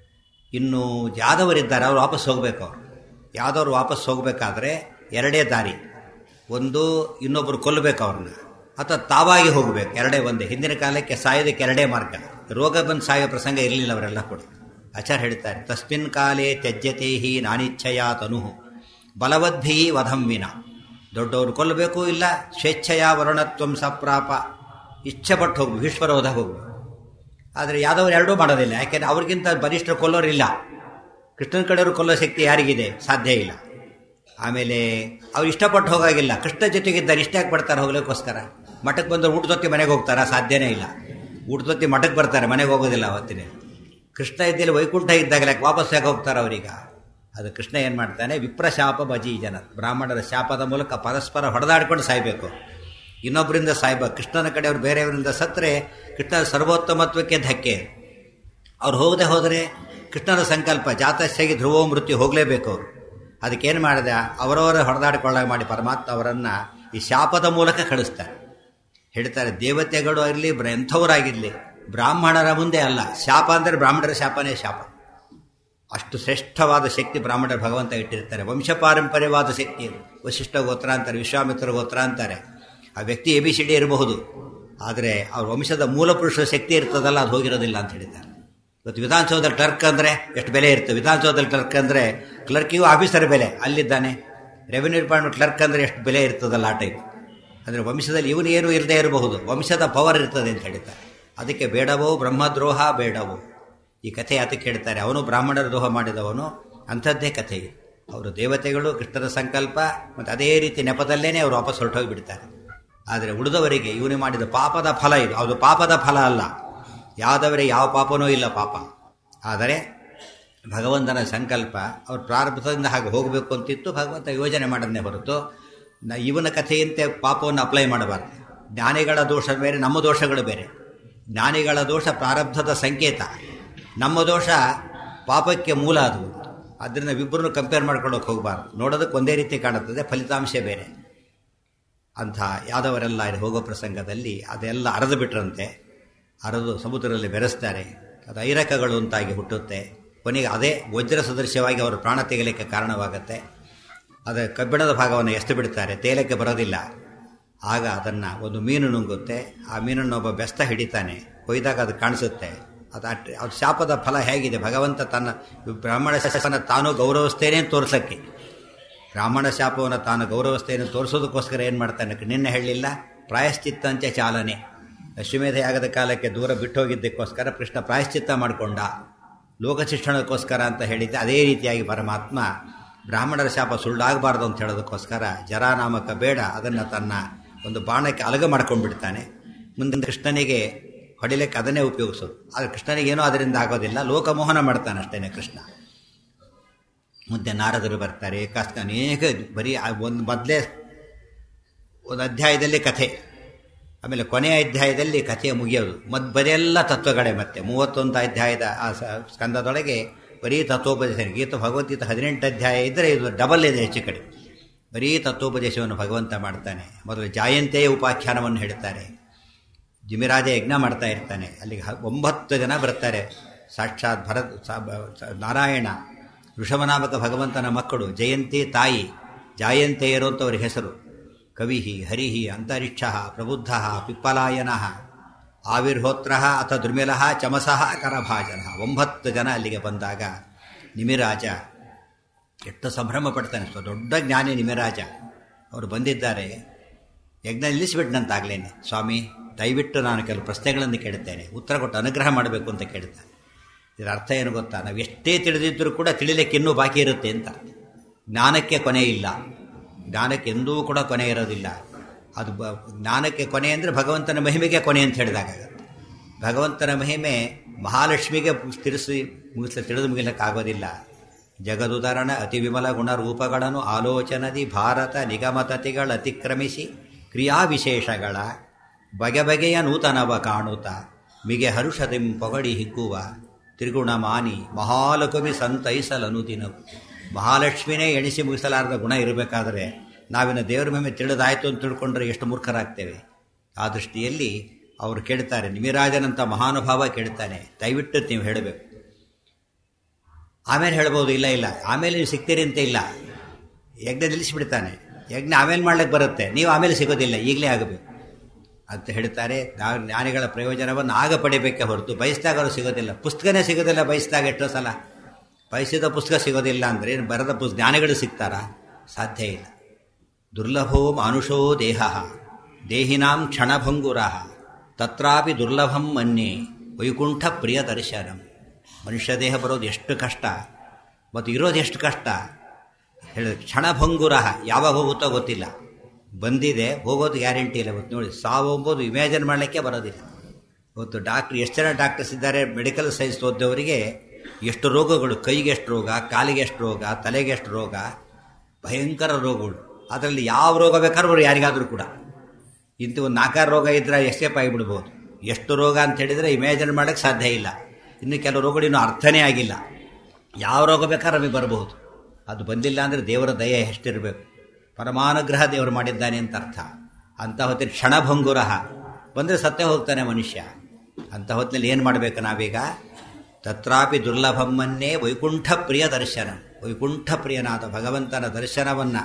ಇನ್ನು ಯಾದವರಿದ್ದಾರೆ ಅವರು ವಾಪಸ್ ಹೋಗಬೇಕು ಅವರು ಯಾವ್ದವ್ರು ವಾಪಸ್ ಹೋಗಬೇಕಾದ್ರೆ ಎರಡೇ ದಾರಿ ಒಂದು ಇನ್ನೊಬ್ಬರು ಕೊಲ್ಲಬೇಕು ಅವ್ರನ್ನ ಅಥವಾ ತಾವಾಗಿ ಹೋಗಬೇಕು ಎರಡೇ ಒಂದೇ ಹಿಂದಿನ ಕಾಲಕ್ಕೆ ಸಾಯೋದಕ್ಕೆ ಎರಡೇ ಮಾರ್ಗ ರೋಗ ಬಂದು ಸಾಯೋ ಪ್ರಸಂಗ ಇರಲಿಲ್ಲ ಅವರೆಲ್ಲ ಕೂಡ ಆಚಾರ್ಯ ಹೇಳ್ತಾರೆ ತಸ್ಮಿನ್ ಕಾಲೇ ತ್ಯಜ್ಯತೆ ಹಿ ನಾನಿಚ್ಛಯ ತನು ಬಲವದ್ಭಿ ವಧಂವಿನ ದೊಡ್ಡವರು ಕೊಲ್ಲಬೇಕು ಇಲ್ಲ ಸ್ವೇಚ್ಛೆಯ ವರುಣತ್ವಂ ಸಪ್ರಾಪ ಇಚ್ಛೆ ಪಟ್ಟು ಹೋಗ್ಬೇಕು ಭೀಷ್ಮರೋಧ ಹೋಗ್ಬೇಕು ಆದರೆ ಯಾದವರು ಎರಡೂ ಮಾಡೋದಿಲ್ಲ ಯಾಕೆಂದ್ರೆ ಅವ್ರಿಗಿಂತ ಬಲಿಷ್ಠ ಕೊಲ್ಲೋರಿಲ್ಲ ಕೃಷ್ಣನ ಕಡೆಯವರು ಕೊಲ್ಲೋ ಶಕ್ತಿ ಯಾರಿಗಿದೆ ಸಾಧ್ಯ ಇಲ್ಲ ಆಮೇಲೆ ಅವ್ರು ಇಷ್ಟಪಟ್ಟು ಹೋಗಾಗಿಲ್ಲ ಕೃಷ್ಣ ಜೊತೆಗಿದ್ದಾರೆ ಇಷ್ಟ ಯಾಕೆ ಬರ್ತಾರೆ ಹೋಗ್ಲಿಕ್ಕೋಸ್ಕರ ಮಠಕ್ಕೆ ಬಂದು ಊಟದೊತ್ತಿ ಮನೆಗೆ ಹೋಗ್ತಾರಾ ಸಾಧ್ಯನೇ ಇಲ್ಲ ಊಟದೊತ್ತಿ ಮಠಕ್ಕೆ ಬರ್ತಾರೆ ಮನೆಗೆ ಹೋಗೋದಿಲ್ಲ ಅವತ್ತಿನ ಕೃಷ್ಣ ಇದ್ದಲ್ಲಿ ವೈಕುಂಠ ಇದ್ದಾಗಲೇ ವಾಪಸ್ ಯಾಕೆ ಹೋಗ್ತಾರೆ ಅವರೀಗ ಅದು ಕೃಷ್ಣ ಏನು ಮಾಡ್ತಾನೆ ವಿಪ್ರಶಾಪ ಬಜಿ ಜನ ಬ್ರಾಹ್ಮಣರ ಶಾಪದ ಮೂಲಕ ಪರಸ್ಪರ ಹೊಡೆದಾಡ್ಕೊಂಡು ಸಾಯ್ಬೇಕು ಇನ್ನೊಬ್ಬರಿಂದ ಸಾಯ್ಬೇಕು ಕೃಷ್ಣನ ಕಡೆ ಅವ್ರು ಬೇರೆಯವರಿಂದ ಸತ್ತರೆ ಕೃಷ್ಣನ ಸರ್ವೋತ್ತಮತ್ವಕ್ಕೆ ಧಕ್ಕೆ ಅವ್ರು ಹೋಗದೆ ಹೋದರೆ ಕೃಷ್ಣನ ಸಂಕಲ್ಪ ಜಾತಸ್ಯಾಗಿ ಧ್ರುವೋ ಮೃತ್ಯು ಹೋಗಲೇಬೇಕು ಅವರು ಅದಕ್ಕೇನು ಮಾಡಿದೆ ಅವರವರ ಹೊಡೆದಾಡಿಕೊಳ್ಳಾಗ ಮಾಡಿ ಪರಮಾತ್ಮ ಅವರನ್ನು ಈ ಶಾಪದ ಮೂಲಕ ಕಳಿಸ್ತಾರೆ ಹೇಳ್ತಾರೆ ದೇವತೆಗಳು ಇರಲಿ ಎಂಥವರಾಗಿರಲಿ ಬ್ರಾಹ್ಮಣರ ಮುಂದೆ ಅಲ್ಲ ಶಾಪ ಅಂದರೆ ಬ್ರಾಹ್ಮಣರ ಶಾಪನೇ ಶಾಪ ಅಷ್ಟು ಶ್ರೇಷ್ಠವಾದ ಶಕ್ತಿ ಬ್ರಾಹ್ಮಣರ ಭಗವಂತ ಇಟ್ಟಿರ್ತಾರೆ ವಂಶ ಪಾರಂಪರ್ಯವಾದ ಶಕ್ತಿ ವಶಿಷ್ಠ ಗೋತ್ರ ಅಂತಾರೆ ವಿಶ್ವಾಮಿತ್ರ ಗೋತ್ರ ಅಂತಾರೆ ಆ ವ್ಯಕ್ತಿ ಎ ಬಿ ಸಿ ಡಿ ಇರಬಹುದು ಆದರೆ ಅವ್ರ ವಂಶದ ಮೂಲ ಪುರುಷ ಶಕ್ತಿ ಇರ್ತದಲ್ಲ ಅದು ಹೋಗಿರೋದಿಲ್ಲ ಅಂತ ಹೇಳಿದ್ದಾರೆ ಇವತ್ತು ವಿಧಾನಸೌಧದಲ್ಲಿ ಕ್ಲರ್ಕ್ ಅಂದರೆ ಎಷ್ಟು ಬೆಲೆ ಇರ್ತದೆ ವಿಧಾನಸೌಧದಲ್ಲಿ ಕ್ಲರ್ಕ್ ಅಂದರೆ ಕ್ಲರ್ಕಿಗೂ ಆಫೀಸರ್ ಬೆಲೆ ಅಲ್ಲಿದ್ದಾನೆ ರೆವಿನ್ಯೂ ಡಿಪಾರ್ಟ್ಮೆಂಟ್ ಕ್ಲರ್ಕ್ ಅಂದರೆ ಎಷ್ಟು ಬೆಲೆ ಇರ್ತದಲ್ಲ ಆ ಟೈಪ್ ಅಂದರೆ ವಂಶದಲ್ಲಿ ಇವನು ಏನು ಇರದೇ ಇರಬಹುದು ವಂಶದ ಪವರ್ ಇರ್ತದೆ ಅಂತ ಹೇಳ್ತಾರೆ ಅದಕ್ಕೆ ಬೇಡವೋ ಬ್ರಹ್ಮದ್ರೋಹ ಬೇಡವೋ ಈ ಕಥೆ ಯಾತಕ್ಕೆ ಹೇಳ್ತಾರೆ ಅವನು ಬ್ರಾಹ್ಮಣರ ದ್ರೋಹ ಮಾಡಿದವನು ಅಂಥದ್ದೇ ಕಥೆ ಇದು ಅವರು ದೇವತೆಗಳು ಕೃಷ್ಣನ ಸಂಕಲ್ಪ ಮತ್ತು ಅದೇ ರೀತಿ ನೆಪದಲ್ಲೇನೆ ಅವರು ವಾಪಸ್ ಹೊರಟೋಗಿ ಬಿಡ್ತಾರೆ ಆದರೆ ಉಳಿದವರಿಗೆ ಇವನು ಮಾಡಿದ ಪಾಪದ ಫಲ ಇದು ಅದು ಪಾಪದ ಫಲ ಅಲ್ಲ ಯಾವ್ದವರಿಗೆ ಯಾವ ಪಾಪನೂ ಇಲ್ಲ ಪಾಪ ಆದರೆ ಭಗವಂತನ ಸಂಕಲ್ಪ ಅವ್ರ ಪ್ರಾರಂಭದಿಂದ ಹಾಗೆ ಹೋಗಬೇಕು ಅಂತಿತ್ತು ಭಗವಂತ ಯೋಜನೆ ಮಾಡೋದನ್ನೇ ಹೊರತು ನ ಇವನ ಕಥೆಯಂತೆ ಪಾಪವನ್ನು ಅಪ್ಲೈ ಮಾಡಬಾರ್ದು ಜ್ಞಾನಿಗಳ ದೋಷ ಬೇರೆ ನಮ್ಮ ದೋಷಗಳು ಬೇರೆ ಜ್ಞಾನಿಗಳ ದೋಷ ಪ್ರಾರಬ್ಧದ ಸಂಕೇತ ನಮ್ಮ ದೋಷ ಪಾಪಕ್ಕೆ ಮೂಲ ಅದು ಅದರಿಂದ ಇಬ್ಬರನ್ನು ಕಂಪೇರ್ ಮಾಡ್ಕೊಳ್ಳೋಕೆ ಹೋಗಬಾರ್ದು ನೋಡೋದಕ್ಕೆ ಒಂದೇ ರೀತಿ ಕಾಣುತ್ತದೆ ಫಲಿತಾಂಶ ಬೇರೆ ಅಂಥ ಯಾದವರೆಲ್ಲ ಇಲ್ಲಿ ಹೋಗೋ ಪ್ರಸಂಗದಲ್ಲಿ ಅದೆಲ್ಲ ಅರೆದು ಬಿಟ್ರಂತೆ ಅರೆದು ಸಮುದ್ರದಲ್ಲಿ ಬೆರೆಸ್ತಾರೆ ಅದು ಐರಕಗಳು ಅಂತಾಗಿ ಹುಟ್ಟುತ್ತೆ ಕೊನೆಗೆ ಅದೇ ವಜ್ರ ಸದೃಶ್ಯವಾಗಿ ಅವರು ಪ್ರಾಣ ತೆಗಲಿಕ್ಕೆ ಕಾರಣವಾಗುತ್ತೆ ಅದರ ಕಬ್ಬಿಣದ ಭಾಗವನ್ನು ಎಷ್ಟು ಬಿಡ್ತಾರೆ ತೇಲಕ್ಕೆ ಬರೋದಿಲ್ಲ ಆಗ ಅದನ್ನು ಒಂದು ಮೀನು ನುಂಗುತ್ತೆ ಆ ಮೀನನ್ನು ಒಬ್ಬ ಬೆಸ್ತ ಹಿಡಿತಾನೆ ಕೊಯ್ದಾಗ ಅದು ಕಾಣಿಸುತ್ತೆ ಅದು ಅಟ್ ಅದು ಶಾಪದ ಫಲ ಹೇಗಿದೆ ಭಗವಂತ ತನ್ನ ಬ್ರಾಹ್ಮಣ ಶಾಪನ ತಾನು ಗೌರವಿಸ್ತೇನೆ ತೋರ್ಸಕ್ಕೆ ಬ್ರಾಹ್ಮಣ ಶಾಪವನ್ನು ತಾನು ಗೌರವಿಸ್ತೇನೆ ತೋರಿಸೋದಕ್ಕೋಸ್ಕರ ಏನು ಮಾಡ್ತಾನೆ ನಿನ್ನೆ ಹೇಳಲಿಲ್ಲ ಪ್ರಾಯಶ್ಚಿತ್ತಂತೆ ಚಾಲನೆ ಅಶ್ವಮೇಧ ಯಾಗದ ಕಾಲಕ್ಕೆ ದೂರ ಬಿಟ್ಟು ಹೋಗಿದ್ದಕ್ಕೋಸ್ಕರ ಕೃಷ್ಣ ಪ್ರಾಯಶ್ಚಿತ್ತ ಮಾಡಿಕೊಂಡ ಲೋಕಶಿಕ್ಷಣಕ್ಕೋಸ್ಕರ ಅಂತ ಹೇಳಿದ್ದೆ ಅದೇ ರೀತಿಯಾಗಿ ಪರಮಾತ್ಮ ಬ್ರಾಹ್ಮಣರ ಶಾಪ ಸುಳ್ಳಾಗಬಾರ್ದು ಅಂತ ಹೇಳೋದಕ್ಕೋಸ್ಕರ ಜರಾನಾಮಕ ಬೇಡ ಅದನ್ನು ತನ್ನ ಒಂದು ಬಾಣಕ್ಕೆ ಅಲಗ ಮಾಡ್ಕೊಂಡ್ಬಿಡ್ತಾನೆ ಮುಂದೆ ಕೃಷ್ಣನಿಗೆ ಹೊಡಿಲಿಕ್ಕೆ ಅದನ್ನೇ ಉಪಯೋಗಿಸೋದು ಆದರೆ ಕೃಷ್ಣನಿಗೇನೂ ಅದರಿಂದ ಆಗೋದಿಲ್ಲ ಲೋಕಮೋಹನ ಮಾಡ್ತಾನೆ ಅಷ್ಟೇನೆ ಕೃಷ್ಣ ಮುಂದೆ ನಾರದರು ಬರ್ತಾರೆ ಕಷ್ಟ ಅನೇಕ ಬರೀ ಒಂದು ಮೊದಲೇ ಒಂದು ಅಧ್ಯಾಯದಲ್ಲಿ ಕಥೆ ಆಮೇಲೆ ಕೊನೆಯ ಅಧ್ಯಾಯದಲ್ಲಿ ಕಥೆಯ ಮುಗಿಯೋದು ಮದ್ ಬರೆಯೆಲ್ಲ ತತ್ವಗಳೇ ಮತ್ತೆ ಮೂವತ್ತೊಂದು ಅಧ್ಯಾಯದ ಆ ಸ್ಕಂದದೊಳಗೆ ಬರೀ ತತ್ವೋಪದೇಶ ಗೀತ ಭಗವದ್ಗೀತೆ ಹದಿನೆಂಟು ಅಧ್ಯಾಯ ಇದ್ದರೆ ಇದು ಡಬಲ್ ಇದೆ ಹೆಚ್ಚು ಕಡೆ ಬರೀ ತತ್ವೋಪದೇಶವನ್ನು ಭಗವಂತ ಮಾಡ್ತಾನೆ ಮೊದಲು ಜಾಯಂತೆಯ ಉಪಾಖ್ಯಾನವನ್ನು ಹೇಳ್ತಾರೆ ಜಿಮಿರಾಜ ಯಜ್ಞ ಮಾಡ್ತಾ ಇರ್ತಾನೆ ಅಲ್ಲಿಗೆ ಒಂಬತ್ತು ಜನ ಬರ್ತಾರೆ ಸಾಕ್ಷಾತ್ ಭರತ್ ನಾರಾಯಣ ಋಷಭನಾಮಕ ಭಗವಂತನ ಮಕ್ಕಳು ಜಯಂತಿ ತಾಯಿ ಜಾಯಂತೆಯರು ಅಂತ ಅವ್ರ ಹೆಸರು ಕವಿ ಹರಿಹಿ ಅಂತರಿಕ್ಷ ಪ್ರಬುದ್ಧ ಪಿಪ್ಪಲಾಯನ ಆವಿರ್ಹೋತ್ರ ಅಥ ದುರ್ಮಿಲ ಚಮಸಃ ಕರಭಾಜನ ಒಂಬತ್ತು ಜನ ಅಲ್ಲಿಗೆ ಬಂದಾಗ ನಿಮಿರಾಜ ಎಷ್ಟು ಸಂಭ್ರಮ ಪಡ್ತಾನೆ ಸೊ ದೊಡ್ಡ ಜ್ಞಾನಿ ನಿಮಿರಾಜ ಅವರು ಬಂದಿದ್ದಾರೆ ಯಜ್ಞ ನಿಲ್ಲಿಸಿಬಿಟ್ನಂತಾಗ್ಲೇನೆ ಸ್ವಾಮಿ ದಯವಿಟ್ಟು ನಾನು ಕೆಲವು ಪ್ರಶ್ನೆಗಳನ್ನು ಕೇಳುತ್ತೇನೆ ಉತ್ತರ ಕೊಟ್ಟು ಅನುಗ್ರಹ ಮಾಡಬೇಕು ಅಂತ ಕೇಳ್ತಾನೆ ಇದರ ಅರ್ಥ ಏನು ಗೊತ್ತಾ ನಾವು ಎಷ್ಟೇ ತಿಳಿದಿದ್ದರೂ ಕೂಡ ತಿಳಿಲಿಕ್ಕೆ ಇನ್ನೂ ಬಾಕಿ ಇರುತ್ತೆ ಅಂತ ಜ್ಞಾನಕ್ಕೆ ಕೊನೆ ಇಲ್ಲ ಜ್ಞಾನಕ್ಕೆ ಎಂದೂ ಕೂಡ ಕೊನೆ ಇರೋದಿಲ್ಲ ಅದು ಬ ಜ್ಞಾನಕ್ಕೆ ಕೊನೆ ಅಂದರೆ ಭಗವಂತನ ಮಹಿಮೆಗೆ ಕೊನೆ ಅಂತ ಹೇಳಿದಾಗ ಭಗವಂತನ ಮಹಿಮೆ ಮಹಾಲಕ್ಷ್ಮಿಗೆ ತಿಳಿಸಿ ಮುಗಿಸ ತಿಳಿದು ಮುಗಿಲಕ್ಕಾಗೋದಿಲ್ಲ ಜಗದುದಾಹರಣ ಅತಿ ವಿಮಲ ಗುಣ ರೂಪಗಳನ್ನು ಆಲೋಚನದಿ ಭಾರತ ನಿಗಮತತಿಗಳು ಅತಿಕ್ರಮಿಸಿ ಕ್ರಿಯಾವಿಶೇಷಗಳ ಬಗೆ ಬಗೆಯ ನೂತನವ ಕಾಣುತ್ತ ಮಿಗೆ ಹರುಷದಿಂ ಪೊಗಡಿ ಹಿಗ್ಗುವ ತ್ರಿಗುಣ ಮಾನಿ ಮಹಾಲಕವಿ ಸಂತೈಸಲನು ದಿನವು ಮಹಾಲಕ್ಷ್ಮಿನೇ ಎಣಿಸಿ ಮುಗಿಸಲಾರದ ಗುಣ ಇರಬೇಕಾದರೆ ನಾವಿನ ದೇವರ ಮೇಲೆ ತಿಳಿದಾಯ್ತು ಅಂತ ತಿಳ್ಕೊಂಡ್ರೆ ಎಷ್ಟು ಮೂರ್ಖರಾಗ್ತೇವೆ ಆ ದೃಷ್ಟಿಯಲ್ಲಿ ಅವರು ಕೇಳ್ತಾರೆ ನಿಮಿರಾಜನಂತ ಮಹಾನುಭಾವ ಕೇಳ್ತಾನೆ ದಯವಿಟ್ಟು ನೀವು ಹೇಳಬೇಕು ಆಮೇಲೆ ಹೇಳ್ಬೋದು ಇಲ್ಲ ಇಲ್ಲ ಆಮೇಲೆ ನೀವು ಸಿಗ್ತೀರಿ ಅಂತ ಇಲ್ಲ ಯಜ್ಞ ನಿಲ್ಲಿಸಿಬಿಡ್ತಾನೆ ಯಜ್ಞ ಆಮೇಲೆ ಮಾಡ್ಲಿಕ್ಕೆ ಬರುತ್ತೆ ನೀವು ಆಮೇಲೆ ಸಿಗೋದಿಲ್ಲ ಈಗಲೇ ಆಗಬೇಕು ಅಂತ ಹೇಳ್ತಾರೆ ನಾವು ಜ್ಞಾನಿಗಳ ಪ್ರಯೋಜನವನ್ನು ಆಗ ಪಡಿಬೇಕೆ ಹೊರತು ಬಯಸಿದಾಗ ಅವರು ಸಿಗೋದಿಲ್ಲ ಪುಸ್ತಕನೇ ಸಿಗೋದಿಲ್ಲ ಬಯಸಿದಾಗ ಎಷ್ಟೋ ಸಲ ಬಯಸಿದ ಪುಸ್ತಕ ಸಿಗೋದಿಲ್ಲ ಅಂದರೆ ಬರೆದ ಪುಸ್ ಜ್ಞಾನಿಗಳು ಸಿಗ್ತಾರಾ ಸಾಧ್ಯ ಇಲ್ಲ ದುರ್ಲಭೋ ಮಾನುಷೋ ದೇಹ ದೇಹಿನಾಂ ಕ್ಷಣಭಂಗುರ ತತ್ರಾಪಿ ದುರ್ಲಭಂ ಮನ್ಯೆ ವೈಕುಂಠ ಪ್ರಿಯ ದರ್ಶನಂ ಮನುಷ್ಯ ದೇಹ ಬರೋದು ಎಷ್ಟು ಕಷ್ಟ ಮತ್ತು ಇರೋದು ಎಷ್ಟು ಕಷ್ಟ ಹೇಳಿದ ಕ್ಷಣಭಂಗುರ ಯಾವಾಗ ಹೋಗುತ್ತೋ ಗೊತ್ತಿಲ್ಲ ಬಂದಿದೆ ಹೋಗೋದು ಗ್ಯಾರಂಟಿ ಇಲ್ಲ ಇವತ್ತು ನೋಡಿ ಸಾವು ಎಂಬುದು ಇಮ್ಯಾಜಿನ್ ಮಾಡಲಿಕ್ಕೆ ಬರೋದಿಲ್ಲ ಇವತ್ತು ಡಾಕ್ಟ್ರ್ ಎಷ್ಟು ಜನ ಡಾಕ್ಟರ್ಸ್ ಇದ್ದಾರೆ ಮೆಡಿಕಲ್ ಸೈನ್ಸ್ ಓದ್ದವರಿಗೆ ಎಷ್ಟು ರೋಗಗಳು ಕೈಗೆ ಎಷ್ಟು ರೋಗ ಕಾಲಿಗೆ ಎಷ್ಟು ರೋಗ ತಲೆಗೆ ಎಷ್ಟು ರೋಗ ಭಯಂಕರ ರೋಗಗಳು ಅದರಲ್ಲಿ ಯಾವ ರೋಗ ಬೇಕಾದ್ರೂ ಯಾರಿಗಾದರೂ ಕೂಡ ಇಂಥ ಒಂದು ನಾಲ್ಕಾರು ರೋಗ ಇದ್ದರೆ ಎಸ್ಕೇಪ್ ಆಗಿಬಿಡ್ಬೋದು ಎಷ್ಟು ರೋಗ ಅಂತ ಹೇಳಿದರೆ ಇಮ್ಯಾಜಿನ್ ಮಾಡೋಕ್ಕೆ ಸಾಧ್ಯ ಇಲ್ಲ ಇನ್ನು ಕೆಲವು ರೋಗಗಳು ಇನ್ನೂ ಅರ್ಥನೇ ಆಗಿಲ್ಲ ಯಾವ ರೋಗ ಬೇಕಾದ್ರೆ ನಮಗೆ ಬರಬಹುದು ಅದು ಬಂದಿಲ್ಲ ಅಂದರೆ ದೇವರ ದಯೆ ಎಷ್ಟಿರಬೇಕು ಪರಮಾನುಗ್ರಹ ದೇವರು ಮಾಡಿದ್ದಾನೆ ಅಂತ ಅರ್ಥ ಅಂಥ ಹೊತ್ತಿನ ಕ್ಷಣಭಂಗುರ ಬಂದರೆ ಸತ್ಯ ಹೋಗ್ತಾನೆ ಮನುಷ್ಯ ಅಂಥ ಹೊತ್ತಿನಲ್ಲಿ ಏನು ಮಾಡಬೇಕು ನಾವೀಗ ತತ್ರಾಪಿ ದುರ್ಲಭಮ್ಮನ್ನೇ ವೈಕುಂಠ ಪ್ರಿಯ ದರ್ಶನ ವೈಕುಂಠ ಪ್ರಿಯನಾದ ಭಗವಂತನ ದರ್ಶನವನ್ನು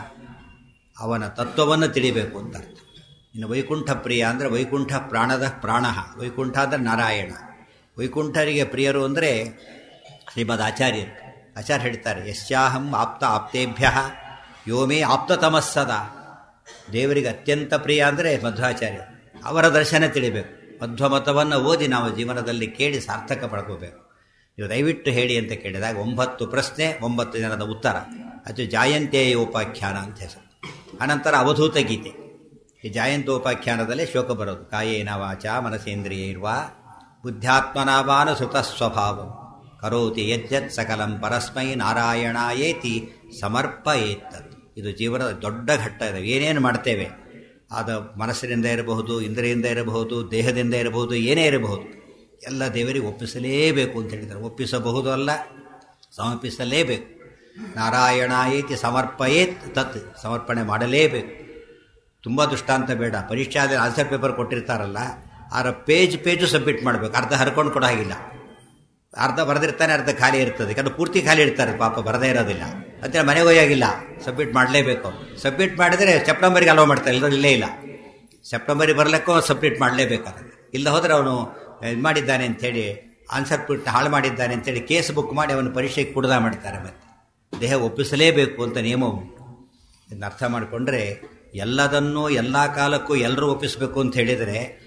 ಅವನ ತತ್ವವನ್ನು ತಿಳಿಬೇಕು ಅಂತ ಅರ್ಥ ಇನ್ನು ವೈಕುಂಠ ಪ್ರಿಯ ಅಂದರೆ ವೈಕುಂಠ ಪ್ರಾಣದ ಪ್ರಾಣ ವೈಕುಂಠ ಅಂದರೆ ನಾರಾಯಣ ವೈಕುಂಠರಿಗೆ ಪ್ರಿಯರು ಅಂದರೆ ಶ್ರೀಮದ್ ಆಚಾರ್ಯರು ಆಚಾರ್ಯ ಹೇಳ್ತಾರೆ ಯಶ್ಯಾಹಂ ಆಪ್ತ ಆಪ್ತೇಭ್ಯ ಯೋಮೇ ಆಪ್ತತಮಸ್ಸದ ದೇವರಿಗೆ ಅತ್ಯಂತ ಪ್ರಿಯ ಅಂದರೆ ಮಧ್ವಾಚಾರ್ಯ ಅವರ ದರ್ಶನ ತಿಳಿಬೇಕು ಮಧ್ವ ಮತವನ್ನು ಓದಿ ನಾವು ಜೀವನದಲ್ಲಿ ಕೇಳಿ ಸಾರ್ಥಕ ಪಡ್ಕೋಬೇಕು ನೀವು ದಯವಿಟ್ಟು ಹೇಳಿ ಅಂತ ಕೇಳಿದಾಗ ಒಂಬತ್ತು ಪ್ರಶ್ನೆ ಒಂಬತ್ತು ಜನದ ಉತ್ತರ ಅದು ಜಾಯಂತಿಯ ಉಪಾಖ್ಯಾನ ಅಂತ ಹೆಸರು ಅನಂತರ ಅವಧೂತ ಗೀತೆ ಈ ಜಾಯಂತೋಪಾಖ್ಯಾನದಲ್ಲೇ ಶೋಕ ಬರೋದು ಕಾಯೇನ ವಾಚ ಮನಸೇಂದ್ರಿಯ ಇರುವ ಬುದ್ಧ್ಯಾತ್ಮನಾವಾನ ಸುತ ಸ್ವಭಾವ ಕರೋತಿ ಯಜ್ಜತ್ ಸಕಲಂ ಪರಸ್ಮೈ ನಾರಾಯಣಾಯೇತಿ ಸಮರ್ಪಯೇತ್ತದು ಇದು ಜೀವನದ ದೊಡ್ಡ ಘಟ್ಟ ಇದೆ ಏನೇನು ಮಾಡ್ತೇವೆ ಅದು ಮನಸ್ಸಿನಿಂದ ಇರಬಹುದು ಇಂದ್ರಿಯಿಂದ ಇರಬಹುದು ದೇಹದಿಂದ ಇರಬಹುದು ಏನೇ ಇರಬಹುದು ಎಲ್ಲ ದೇವರಿಗೆ ಒಪ್ಪಿಸಲೇಬೇಕು ಅಂತ ಹೇಳಿದ್ದಾರೆ ಒಪ್ಪಿಸಬಹುದು ಅಲ್ಲ ಸಮರ್ಪಿಸಲೇಬೇಕು ನಾರಾಯಣಾಯೇತಿ ಸಮರ್ಪಯೇತ್ ತತ್ ಸಮರ್ಪಣೆ ಮಾಡಲೇಬೇಕು ತುಂಬ ದುಷ್ಟಾಂತ ಬೇಡ ಪರೀಕ್ಷೆ ಆದರೆ ಆನ್ಸರ್ ಪೇಪರ್ ಕೊಟ್ಟಿರ್ತಾರಲ್ಲ ಆರ ಪೇಜ್ ಪೇಜು ಸಬ್ಮಿಟ್ ಮಾಡಬೇಕು ಅರ್ಧ ಹರ್ಕೊಂಡು ಕೊಡೋ ಹಾಗಿಲ್ಲ ಅರ್ಧ ಬರೆದಿರ್ತಾನೆ ಅರ್ಧ ಖಾಲಿ ಇರ್ತದೆ ಯಾಕಂದ್ರೆ ಪೂರ್ತಿ ಖಾಲಿ ಇರ್ತಾರೆ ಪಾಪ ಬರದೇ ಇರೋದಿಲ್ಲ ಅಂತ ಮನೆಗೆ ಹೋಯಾಗಿಲ್ಲ ಸಬ್ಮಿಟ್ ಮಾಡಲೇಬೇಕು ಸಬ್ಮಿಟ್ ಮಾಡಿದರೆ ಸೆಪ್ಟೆಂಬರ್ಗೆ ಅಲೋ ಮಾಡ್ತಾರೆ ಎಲ್ಲರೂ ಇಲ್ಲೇ ಇಲ್ಲ ಸೆಪ್ಟೆಂಬರಿಗೆ ಬರಲಿಕ್ಕೂ ಸಬ್ಮಿಟ್ ಮಾಡಲೇಬೇಕಾದ್ರೆ ಇಲ್ಲ ಹೋದರೆ ಅವನು ಇದು ಮಾಡಿದ್ದಾನೆ ಅಂಥೇಳಿ ಆನ್ಸರ್ ಬಿಟ್ಟು ಹಾಳು ಮಾಡಿದ್ದಾನೆ ಅಂತೇಳಿ ಕೇಸ್ ಬುಕ್ ಮಾಡಿ ಅವನು ಪರೀಕ್ಷೆಗೆ ಕುಡ್ದ ಮಾಡ್ತಾರೆ ಮತ್ತೆ ದೇಹ ಒಪ್ಪಿಸಲೇಬೇಕು ಅಂತ ನಿಯಮ ಉಂಟು ಇದನ್ನ ಅರ್ಥ ಮಾಡಿಕೊಂಡ್ರೆ ಎಲ್ಲದನ್ನೂ ಎಲ್ಲ ಕಾಲಕ್ಕೂ ಎಲ್ಲರೂ ಒಪ್ಪಿಸಬೇಕು ಅಂತ ಹೇಳಿದರೆ